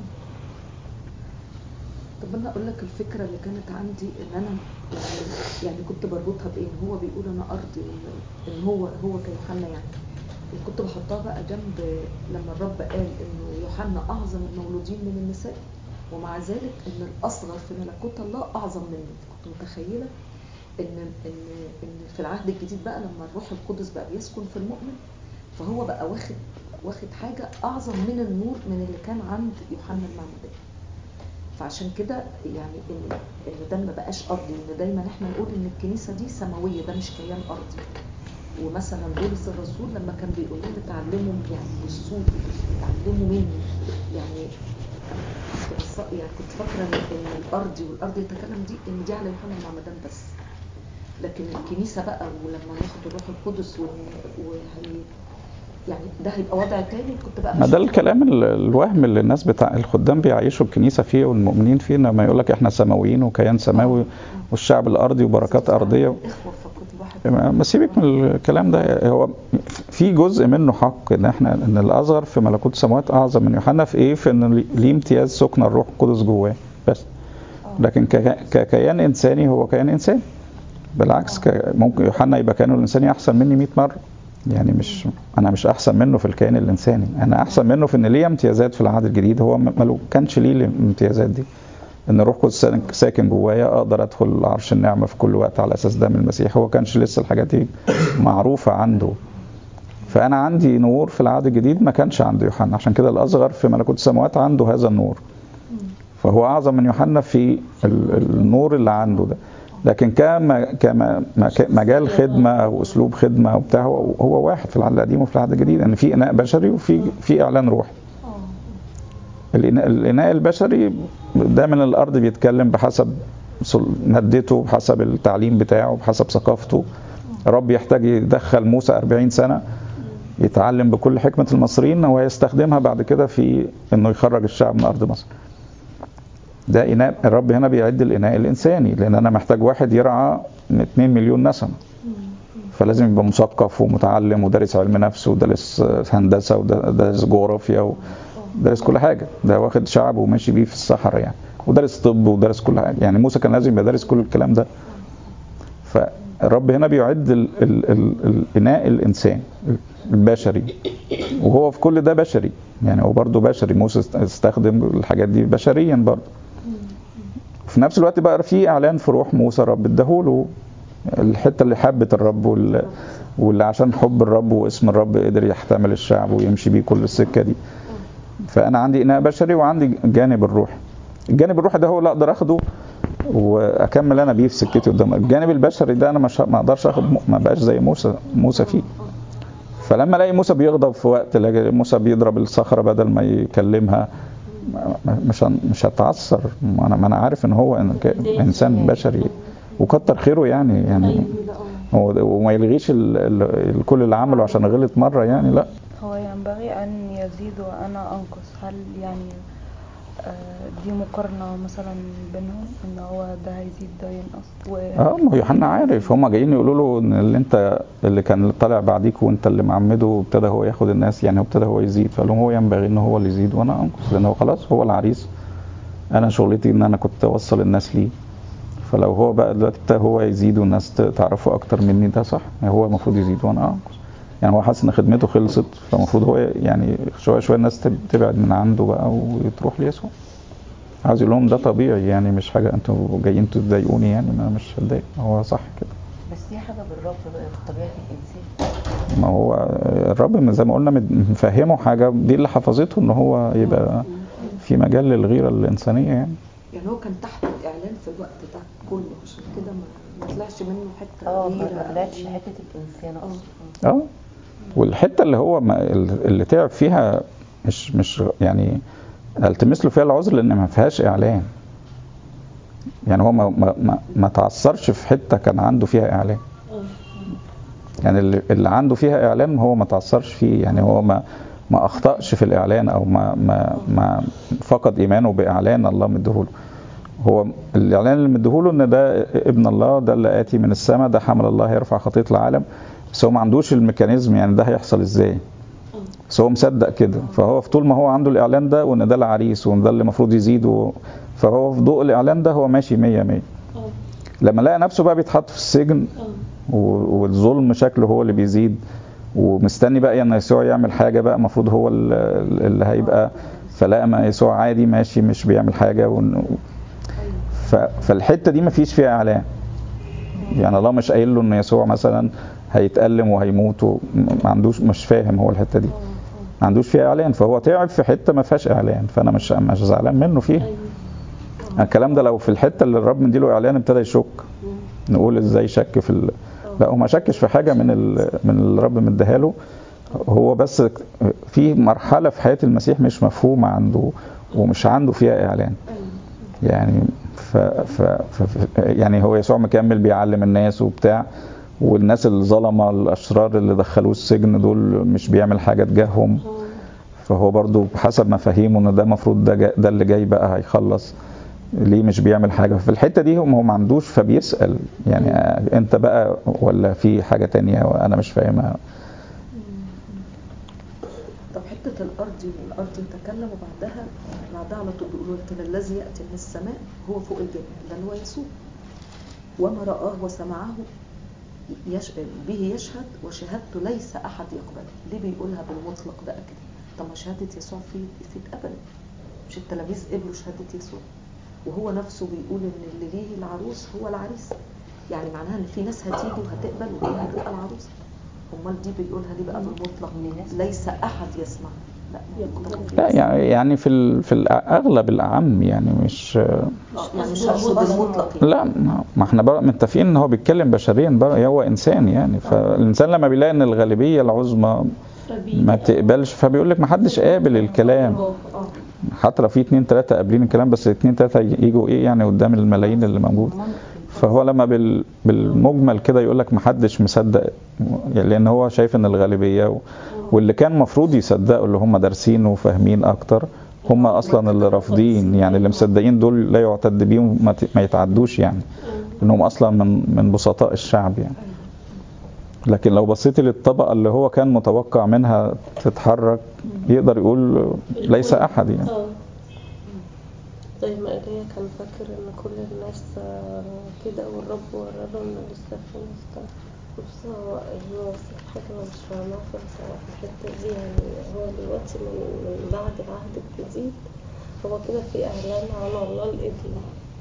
طب انا اقول لك الفكره اللي كانت عندي ان انا يعني يعني كنت بربطها بايه ان هو بيقول انا ارضي وإن- ان هو هو كيوحنا يعني وكنت بحطها بقى جنب لما الرب قال انه يوحنا اعظم المولودين من النساء ومع ذلك ان الاصغر في ملكوت الله اعظم منه كنت متخيله ان ان ان في العهد الجديد بقى لما الروح القدس بقى بيسكن في المؤمن فهو بقى واخد واخد حاجه اعظم من النور من اللي كان عند يوحنا المعمدان فعشان كده يعني ان ان ده ما بقاش ارضي ان دايما احنا نقول ان الكنيسه دي سماويه ده مش كيان ارضي ومثلا بولس الرسول لما كان بيقول لهم اتعلموا يعني بصوا اتعلموا مني يعني بس ف- يعني كنت فاكره ان إن الارض والارض يتكلم دي ان دي على يوحنا المعمدان بس لكن الكنيسه بقى ولما ناخد الروح القدس وإن- وهي يعني ده هيبقى وضع تاني كنت بقى ما ده بشوف- الكلام ال- الوهم اللي الناس بتاع الخدام بيعيشوا الكنيسه فيه والمؤمنين فيه لما يقول لك احنا سماويين وكيان سماوي والشعب الارضي وبركات ارضيه اخوه فكنت واحد ما سيبك من الكلام ده هو في جزء منه حق ان احنا ان الاصغر في ملكوت السماوات اعظم من يوحنا في ايه؟ في ان ليه امتياز سكن الروح القدس جواه بس لكن ك- ككيان انساني هو كيان انساني بالعكس ك- ممكن يوحنا يبقى كيانه الانساني احسن مني 100 مره يعني مش انا مش احسن منه في الكيان الانساني انا احسن منه في ان ليه امتيازات في العهد الجديد هو ما ما كانش ليه الامتيازات دي ان الروح القدس ساكن- ساكن جوايا اقدر ادخل عرش النعمه في كل وقت على اساس دم المسيح هو كانش لسه الحاجات دي معروفه عنده فانا عندي نور في العهد الجديد ما كانش عند يوحنا عشان كده الاصغر في ملكوت السماوات عنده هذا النور فهو اعظم من يوحنا في ال- النور اللي عنده ده لكن كما كما مجال خدمه او اسلوب خدمه او بتاع هو هو واحد في العهد القديم وفي العهد الجديد ان في اناء بشري وفي في اعلان روحي الإناء, الإناء البشري ده من الأرض بيتكلم بحسب سل- مادته بحسب التعليم بتاعه بحسب ثقافته رب يحتاج يدخل موسى 40 سنة يتعلم بكل حكمة المصريين ويستخدمها بعد كده في انه يخرج الشعب من ارض مصر ده اناء الرب هنا بيعد الاناء الانساني لان انا محتاج واحد يرعى 2 مليون نسمه فلازم يبقى مثقف ومتعلم ودارس علم نفس ودارس هندسه ودارس جغرافيا ودارس كل حاجه ده واخد شعب وماشي بيه في الصحراء يعني ودارس طب ودارس كل حاجه يعني موسى كان لازم يبقى دارس كل الكلام ده فالرب هنا بيعد ال ال ال الاناء الانسان البشري وهو في كل ده بشري يعني هو برضه بشري موسى استخدم الحاجات دي بشريا برضه في نفس الوقت بقى في اعلان في روح موسى الرب اداهوله الحته اللي حبت الرب واللي, واللي عشان حب الرب واسم الرب قدر يحتمل الشعب ويمشي بيه كل السكه دي فانا عندي اناء بشري وعندي جانب الروح الجانب الروحي ده هو اللي اقدر اخده واكمل انا بيه في سكتي قدام الجانب البشري ده انا مش ما اقدرش اخد ما بقاش زي موسى موسى فيه فلما الاقي موسى بيغضب في وقت الاقي موسى بيضرب الصخره بدل ما يكلمها مش مش هتعثر ما انا ما انا عارف ان هو انسان بشري وكتر خيره يعني يعني هو وما يلغيش ال ال كل اللي عمله عشان غلط مره يعني لا هو ينبغي أن يزيد وأنا أنقص هل يعني دي مقارنة مثلا بينهم ان هو ده هيزيد ده ينقص و... اه ما يوحنا عارف هم جايين يقولوا له ان اللي انت اللي كان طالع بعديك وانت اللي معمده وابتدى هو ياخد الناس يعني ابتدى هو يزيد فقال لهم هو ينبغي ان هو اللي يزيد وانا انقص لان هو خلاص هو العريس انا شغلتي ان انا كنت اوصل الناس ليه فلو هو بقى دلوقتي ابتدى هو يزيد والناس تعرفه اكتر مني ده صح يعني هو المفروض يزيد وانا انقص يعني هو حاسس ان خدمته خلصت فالمفروض هو يعني شويه شويه الناس تبعد من عنده بقى وتروح ليسوع عاوز يقول لهم ده طبيعي يعني مش حاجه انتوا جايين تضايقوني يعني ما انا مش هتضايق هو صح كده بس دي حاجه بالرب بقى في طبيعه الانسان ما هو الرب زي ما قلنا مفهمه حاجه دي اللي حفظته ان هو يبقى في مجال للغيره الانسانيه يعني يعني هو كان تحت الاعلان في الوقت ده كله عشان كده ما ما طلعش منه حته اه ما غيره طلعتش حته الانسان اصلا اه والحته اللي هو ما اللي تعب فيها مش مش يعني التمس له فيها العذر لان ما فيهاش اعلان يعني هو ما ما ما, ما تعثرش في حته كان عنده فيها اعلان يعني اللي, اللي عنده فيها اعلان هو ما تعثرش فيه يعني هو ما ما اخطاش في الاعلان او ما ما ما فقد ايمانه باعلان الله مديهوله هو الاعلان اللي مديهوله ان ده ابن الله ده اللي اتي من السماء ده حمل الله يرفع خطيه العالم بس هو ما عندوش الميكانيزم يعني ده هيحصل ازاي بس هو مصدق كده فهو في طول ما هو عنده الاعلان ده وان ده العريس وان ده اللي المفروض يزيد و... فهو في ضوء الاعلان ده هو ماشي 100 100 لما لقى نفسه بقى بيتحط في السجن و... والظلم شكله هو اللي بيزيد ومستني بقى ان يسوع يعمل حاجه بقى المفروض هو اللي هيبقى فلقى ما يسوع عادي ماشي مش بيعمل حاجه و... ف... فالحته دي ما فيش فيها اعلان يعني الله مش قايل له ان يسوع مثلا هيتألم وهيموت وما عندوش مش فاهم هو الحته دي ما عندوش فيها اعلان فهو تعب في حته ما فيهاش اعلان فانا مش مش زعلان منه فيها الكلام ده لو في الحته اللي الرب مديله اعلان ابتدى يشك نقول ازاي شك في ال... لا هو ما شكش في حاجه من ال... من اللي الرب مديها له هو بس في مرحله في حياه المسيح مش مفهومه عنده ومش عنده فيها اعلان يعني ف ف ف ف- يعني هو يسوع مكمل بيعلم الناس وبتاع والناس الظلمه الاشرار اللي دخلوه السجن دول مش بيعمل حاجه تجاههم فهو برضو بحسب مفاهيمه ان ده المفروض ده, جا- ده اللي جاي بقى هيخلص ليه مش بيعمل حاجه في الحته دي هو هو ما عندوش فبيسال يعني آه، انت بقى ولا في حاجه تانية وانا مش فاهمها طب حتة الأرض والأرض يتكلم وبعدها بعدها على طول بيقول لكن الذي يأتي من السماء هو فوق الجميع ده اللي هو يسوع وما رآه وسمعه يش... به يشهد وشهادته ليس أحد يقبل ليه بيقولها بالمطلق بقى كده طب ما شهادة يسوع في في اتقبلت مش التلاميذ قبلوا شهادة يسوع وهو نفسه بيقول إن اللي ليه العروس هو العريس يعني معناها إن في ناس هتيجي وهتقبل ودي هتبقى العروس امال دي بيقولها ليه بقى بالمطلق ليس احد يسمع لا مطلق. لا يعني يعني في ال- في الاغلب الاعم يعني مش يعني مش هقصد المطلق يعني. لا ما ما احنا بقى متفقين ان هو بيتكلم بشريا بقى هو انسان يعني فالانسان لما بيلاقي ان الغالبيه العظمى ما بتقبلش فبيقول لك ما حدش قابل الكلام حتى لو في اتنين تلاته قابلين الكلام بس اتنين تلاته يجوا ايه يعني قدام الملايين اللي موجود فهو لما بال بالمجمل كده يقول لك ما حدش مصدق يعني لان هو شايف ان الغالبيه و... واللي كان المفروض يصدقوا اللي هم دارسين وفاهمين اكتر هم اصلا اللي رافضين يعني اللي مصدقين دول لا يعتد بيهم ما, ت... ما يتعدوش يعني لانهم اصلا من من بسطاء الشعب يعني لكن لو بصيتي للطبقه اللي هو كان متوقع منها تتحرك يقدر يقول ليس احد يعني اه زي ما ايليا كان فاكر ان كل الناس آه، كده والرب وراله ان لسه في ناس تانية. بص هو هو بس في حاجة أنا مش فاهماها في الصراحة في الحتة دي يعني هو دلوقتي من, من بعد العهد الجديد هو كده في إعلان عن الله الابن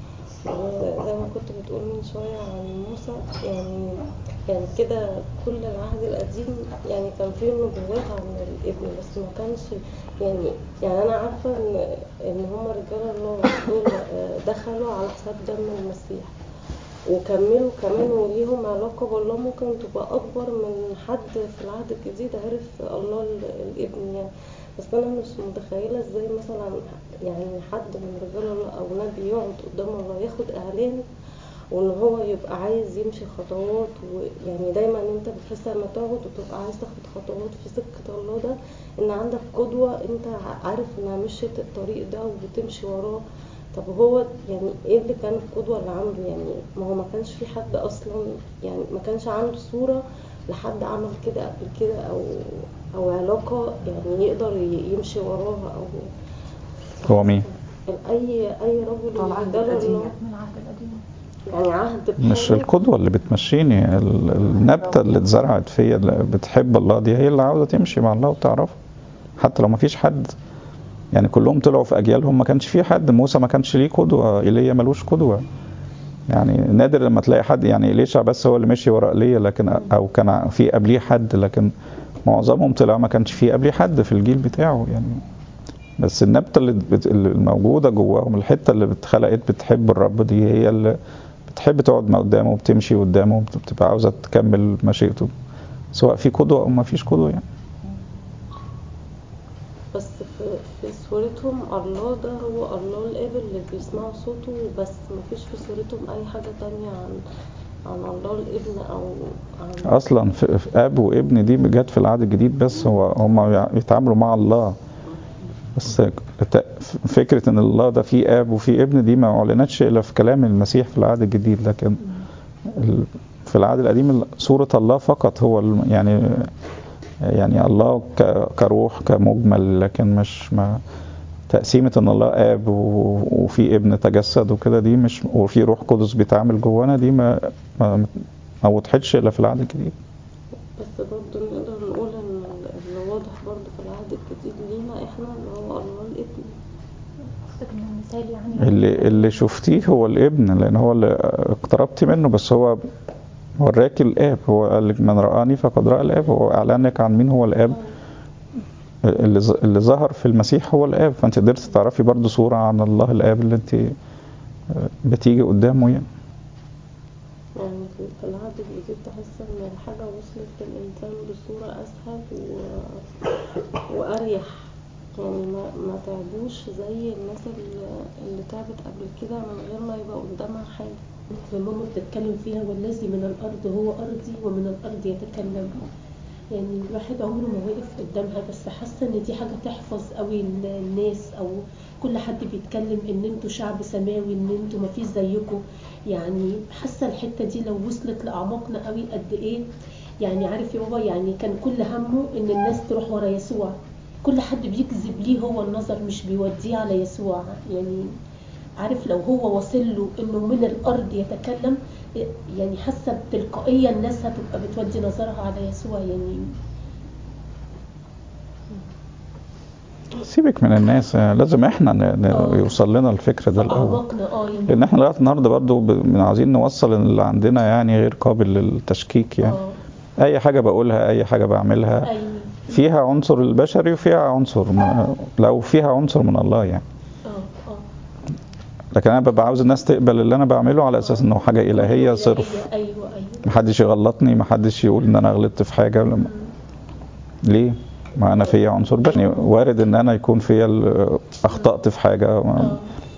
وزي ما كنت بتقول من شوية عن موسى يعني يعني كده كل العهد القديم يعني كان فيه نبوات عن الابن بس ما كانش يعني يعني أنا عارفة إن إن هما رجال الله دول آه، دخلوا على حساب دم المسيح وكملوا كمان وليهم علاقة بالله ممكن تبقى أكبر من حد في العهد الجديد عرف الله ال- الابن يعني بس أنا مش متخيلة ازاي مثلا يعني حد من رجال الله أو نبي يقعد قدام الله ياخد إعلان وإن هو يبقى عايز يمشي خطوات ويعني دايما أنت بتحس لما تقعد وتبقى عايز تاخد خطوات في سكة الله ده إن عندك قدوة أنت عارف إنها مشيت الطريق ده وبتمشي وراه طب هو يعني ايه اللي كان القدوة اللي عنده يعني ما هو ما كانش في حد اصلا يعني ما كانش عنده صورة لحد عمل كده قبل كده او او علاقة يعني يقدر ي- يمشي وراها او هو مين؟ اي اي رجل بتوع العهد يقدر القديم الله يعني. من العهد القديم يعني عهد مش بحاله القدوة اللي بتمشيني ال- النبتة اللي اتزرعت فيا اللي بتحب الله دي هي اللي عاوزة تمشي مع الله وتعرفه حتى لو ما فيش حد يعني كلهم طلعوا في أجيالهم ما كانش في حد موسى ما كانش ليه قدوة إيليا ملوش قدوة يعني نادر لما تلاقي حد يعني إليشع بس هو اللي مشي ورا إيليا لكن أو كان في قبليه حد لكن معظمهم طلع ما كانش في قبليه حد في الجيل بتاعه يعني بس النبتة اللي بت- اللي موجودة جواهم الحتة اللي اتخلقت بتحب الرب دي هي اللي بتحب تقعد ما قدامه وبتمشي قدامه وبتبقى عاوزة تكمل مشيئته سواء في قدوة أو ما فيش قدوة يعني بس في, في صورتهم الله ده هو الله الاب اللي بيسمعوا صوته بس ما فيش في صورتهم اي حاجة تانية عن عن الله الابن او عن أصلا في في أب وابن دي جت في العهد الجديد بس هو هم يتعاملوا مع الله بس ت- فكرة إن الله ده فيه آب وفيه ابن دي ما أعلنتش إلا في كلام المسيح في العهد الجديد لكن ال- في العهد القديم صورة الله فقط هو الم- يعني يعني الله ك- كروح كمجمل لكن مش ما تقسيمة ان الله اب و- وفي ابن تجسد وكده دي مش وفي روح قدس بيتعامل جوانا دي ما ما, ما وضحتش الا في العهد الجديد بس برضه نقدر نقول ان اللي واضح برضه في العهد الجديد لينا احنا اللي هو الله الابن قصدك انه مثال يعني اللي اللي شفتيه هو الابن لان هو اللي اقتربتي منه بس هو وراك الاب هو قال لك من رآني فقد رأى الاب هو اعلن لك عن مين هو الاب اللي ظ- اللي ظهر في المسيح هو الاب فانت قدرت تعرفي برضو صورة عن الله الاب اللي انت بتيجي قدامه يعني يعني في في العهد الجديد تحس ان الحاجة وصلت للإنسان بصورة أسهل و... وأريح يعني ما, ما تعبوش زي الناس اللي, اللي تعبت قبل كده من غير ما يبقى قدامها حاجة ماما بتتكلم فيها والذي من الأرض هو أرضي ومن الأرض يتكلم يعني الواحد عمره ما وقف قدامها بس حاسة إن دي حاجة تحفظ قوي ال- الناس أو كل حد بيتكلم إن انتوا شعب سماوي إن انتوا ما فيش زيكم يعني حاسة الحتة دي لو وصلت لأعماقنا قوي قد إيه يعني عارف يا بابا يعني كان كل همه إن الناس تروح ورا يسوع كل حد بيجذب ليه هو النظر مش بيوديه على يسوع يعني عارف لو هو واصل له انه من الارض يتكلم يعني حاسه بتلقائيه الناس هتبقى بتودي نظرها على يسوع يعني سيبك من الناس آه، لازم احنا ن- ن- آه. يوصل لنا الفكر ده الاول اعماقنا اه يعني لان احنا لغايه النهارده برضو ب- عايزين نوصل ان اللي عندنا يعني غير قابل للتشكيك يعني اه اي حاجه بقولها اي حاجه بعملها ايوه فيها عنصر البشري وفيها عنصر من لو فيها عنصر من الله يعني اه اه لكن انا ببقى عاوز الناس تقبل اللي انا بعمله على اساس انه حاجه الهيه صرف ايوه ايوه محدش يغلطني محدش يقول ان انا غلطت في حاجه لما ليه ما انا فيا عنصر بشري وارد ان انا يكون فيا ال- اخطات في حاجه ما-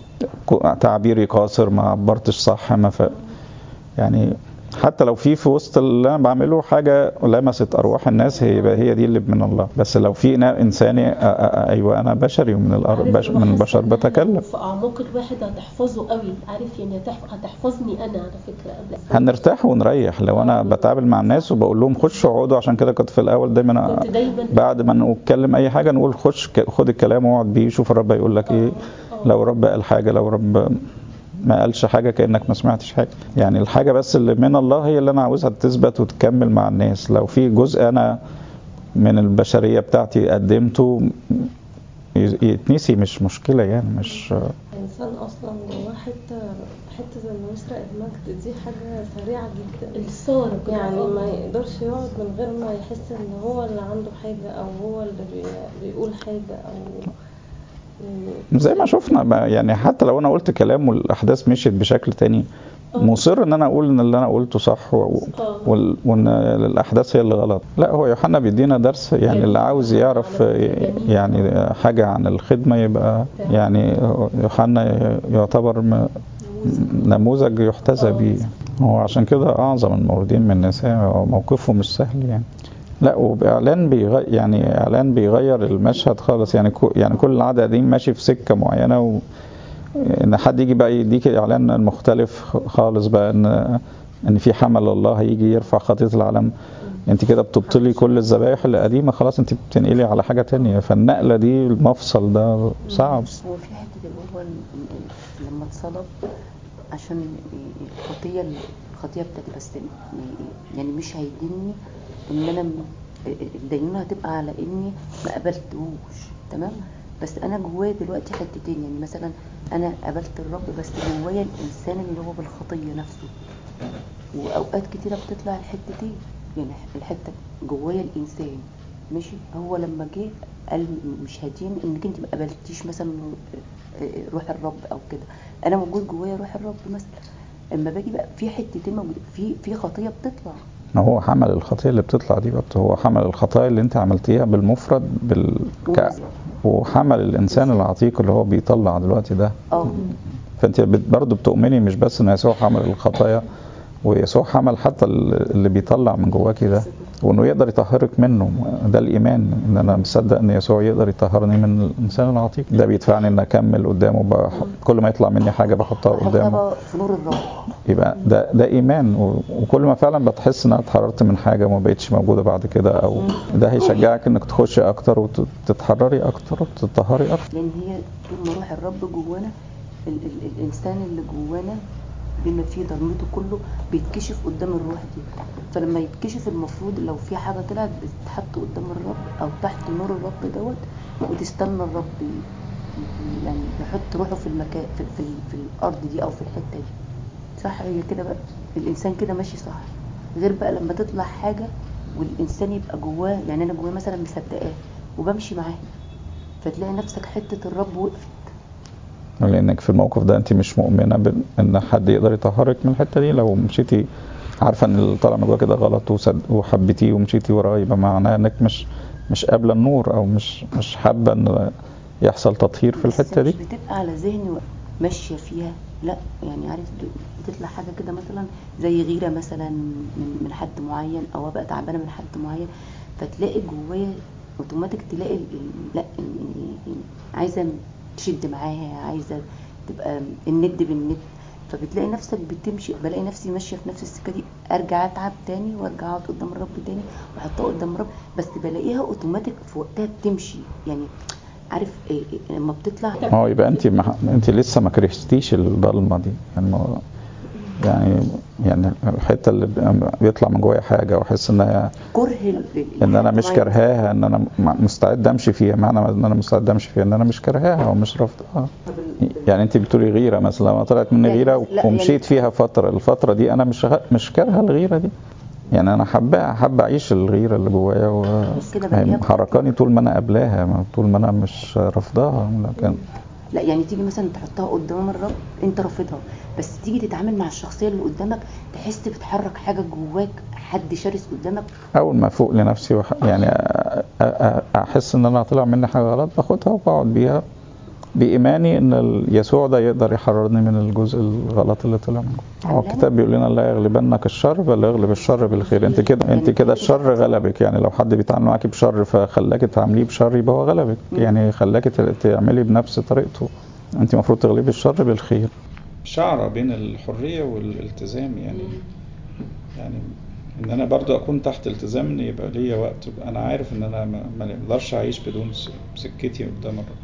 اه تعبيري قاصر ما عبرتش صح ما ف... يعني حتى لو في في وسط اللي انا بعمله حاجه لمست ارواح الناس هي يبقى هي دي اللي من الله بس لو في نا- انساني أ- أ- ايوه انا بشري ومن الارض عارف بش... هو من حاسة البشر إنها بتكلم في اعماق الواحد هتحفظه قوي عارف يعني هتحف- هتحفظني انا على فكره قبل هنرتاح ونريح لو انا بتعامل مع الناس وبقول لهم خشوا اقعدوا عشان كده كنت في الاول دايما كنت دايما بعد ما نتكلم اي حاجه نقول خش ك- خد الكلام واقعد بيه شوف الرب هيقول لك ايه لو رب قال حاجه لو رب ما قالش حاجه كانك ما سمعتش حاجه يعني الحاجه بس اللي من الله هي اللي انا عاوزها تثبت وتكمل مع الناس لو في جزء انا من البشريه بتاعتي قدمته ي- يتنسي مش مشكله يعني مش الإنسان أصلا جواه حتة حتة إنه يسرق المجد دي حاجة سريعة جدا الصار كده يعني آه. ما يقدرش يقعد من غير ما يحس إن هو اللي عنده حاجة أو هو اللي بي- بيقول حاجة أو يعني زي ما شفنا ما- يعني حتى لو انا قلت كلام والاحداث مشيت بشكل تاني مصر ان انا اقول ان اللي انا قلته صح و- آه. وال- وان الاحداث هي اللي غلط لا هو يوحنا بيدينا درس يعني اللي عاوز يعرف يعني حاجه عن الخدمه يبقى يعني يوحنا يعتبر م- نموذج يحتذى بيه هو عشان كده اعظم الموردين من النساء هو موقفه مش سهل يعني لا وباعلان بيغير يعني اعلان بيغير المشهد خالص يعني كو يعني كل العاده قديم ماشي في سكه معينه و ان حد يجي بقى يديك اعلان مختلف خالص بقى ان ان في حمل الله هيجي يرفع خطيه العالم انت كده بتبطلي كل الذبائح القديمه خلاص انت بتنقلي على حاجه تانية فالنقله دي المفصل ده صعب هو في حته اللي هو ال- ال- لما اتصلب عشان ي- الخطيه الخطيه بتاعتي بس ي- يعني مش هيديني ان انا م- الدينونه هتبقى على اني ما قبلتهوش تمام بس انا جوايا دلوقتي حتتين يعني مثلا انا قبلت الرب بس جوايا الانسان اللي هو بالخطيه نفسه واوقات كتيره بتطلع الحتتين يعني الحته جوايا الانسان ماشي هو لما جه قال مش هدين انك انت ما قبلتيش مثلا روح الرب او كده انا موجود جوايا روح الرب مثلا اما باجي بقى في حتتين موجود في في خطيه بتطلع ما هو حمل الخطيه اللي بتطلع دي برضه هو حمل الخطايا اللي انت عملتيها بالمفرد بال وحمل الانسان العتيق اللي هو بيطلع دلوقتي ده اه فانت بت- برضه بتؤمني مش بس ان يسوع حمل الخطايا ويسوع حمل حتى ال- اللي بيطلع من جواكي ده وانه يقدر يطهرك منه ده الايمان ان انا مصدق ان يسوع يقدر يطهرني من الانسان العتيق ده بيدفعني ان اكمل قدامه بح- كل ما يطلع مني حاجه بحطها بحطها قدامه بقى في نور الرب يبقى ده ده ايمان و- وكل ما فعلا بتحس ان انا اتحررت من حاجه وما بقتش موجوده بعد كده او ده هيشجعك انك تخشي اكتر وتتحرري اكتر وتتطهري اكتر لان هي طول ما روح الرب جوانا ال ال الانسان اللي جوانا بما فيه ضمته كله بيتكشف قدام الروح دي فلما يتكشف المفروض لو في حاجه طلعت بتتحط قدام الرب او تحت نور الرب دوت وتستنى الرب ي- ي- يعني يحط روحه في المكان في, في, في الارض دي او في الحته دي صح هي كده بقى الانسان كده ماشي صح غير بقى لما تطلع حاجه والانسان يبقى جواه يعني انا جواه مثلا مصدقاه وبمشي معاه فتلاقي نفسك حته الرب وقفت لانك في الموقف ده انت مش مؤمنه بان ان حد يقدر يطهرك من الحته دي لو مشيتي عارفه ان اللي طالع من جواك ده غلط وصد- وحبيتيه ومشيتي وراه يبقى معناه انك مش مش قابله النور او مش مش حابه ان يحصل تطهير في بس الحته دي مش بتبقى على ذهني ماشيه فيها لا يعني عارف بتطلع حاجه كده مثلا زي غيره مثلا من من حد معين او ابقى تعبانه من حد معين فتلاقي جوايا اوتوماتيك تلاقي ال- ال- لا ال- ال- ال- عايزه تشد معاها عايزه تبقى الند بالند فبتلاقي نفسك بتمشي بلاقي نفسي ماشيه في نفس السكه دي ارجع اتعب تاني وارجع اقعد قدام الرب تاني واحطها قدام الرب بس بلاقيها اوتوماتيك في وقتها بتمشي يعني عارف إيه إيه لما بتطلع ما هو يبقى انت ما انت لسه ما كرهتيش الضلمه دي يعني ما هو- يعني يعني الحته اللي بيطلع من جوايا حاجه واحس ان هي كره ال- ال- ان انا الحاجة مش معينة. كرهاها ان انا م- مستعد امشي فيها معنى ان انا مستعد امشي فيها ان انا مش كرهاها ومش رافضها يعني انت بتقولي غيره مثلا لما طلعت مني يعني غيره لا، ومشيت يعني- فيها فتره الفتره دي انا مش غ- مش كارهه الغيره دي يعني انا حابه حابه اعيش الغيره اللي جوايا بس كده بقى هي- وحركاني طول ما انا قبلاها ما- طول ما انا مش رافضاها لكن لا يعني تيجي مثلا تحطها قدام الرب انت رافضها بس تيجي تتعامل مع الشخصيه اللي قدامك تحس بتحرك حاجه جواك حد شرس قدامك اول ما افوق لنفسي وح... يعني أ- أ- احس ان انا طلع مني حاجه غلط باخدها وبقعد بيها بايماني ان ال- يسوع ده يقدر يحررني من الجزء الغلط اللي طلع منه هو الكتاب بيقول لنا لا يغلبنك الشر بل يغلب الشر بالخير انت كده انت كده الشر غلبك يعني لو حد بيتعامل معاكي بشر فخلاك تعامليه بشر يبقى هو غلبك يعني خلاك ت- تعملي بنفس طريقته انت المفروض تغلبي الشر بالخير شعرة بين الحرية والالتزام يعني يعني ان انا برضو اكون تحت التزام ان يبقى ليا وقت يبقى انا عارف ان انا ما ما اقدرش اعيش بدون س- سكتي قدام الرب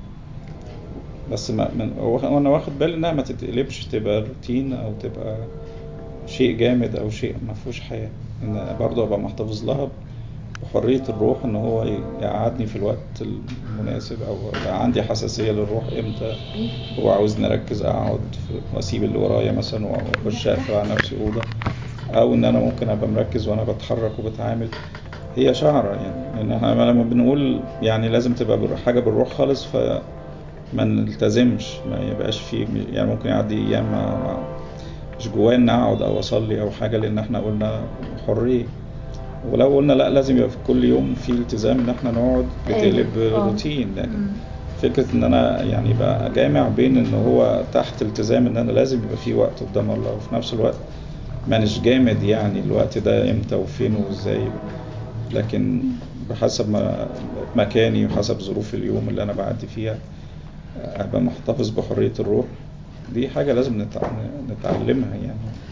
بس ما من وانا واخد بالي انها ما تتقلبش تبقى روتين او تبقى شيء جامد او شيء ما فيهوش حياه ان برضه ابقى محتفظ لها بحريه الروح ان هو يقعدني في الوقت المناسب او يبقى عندي حساسيه للروح امتى هو عاوزني اركز اقعد في- واسيب اللي ورايا مثلا واخش اقفل على نفسي اوضه او ان انا ممكن ابقى مركز وانا بتحرك وبتعامل هي شعره يعني لان احنا لما بنقول يعني لازم تبقى بر- حاجه بالروح خالص ف ما نلتزمش ما يبقاش فيه يعني ممكن يعدي ايام ما ما مش جوايا ان اقعد او اصلي او حاجه لان احنا قلنا حريه ولو قلنا لا لازم يبقى في كل يوم في التزام ان احنا نقعد بتقلب أيوة. آه. روتين لكن فكره ان انا يعني يبقى جامع بين ان هو تحت التزام ان انا لازم يبقى في وقت قدام الله وفي نفس الوقت مانيش جامد يعني الوقت ده امتى وفين وازاي لكن بحسب ما مكاني وحسب ظروف اليوم اللي انا بعدي فيها ابقى محتفظ بحريه الروح دي حاجه لازم نتع- نتعلمها يعني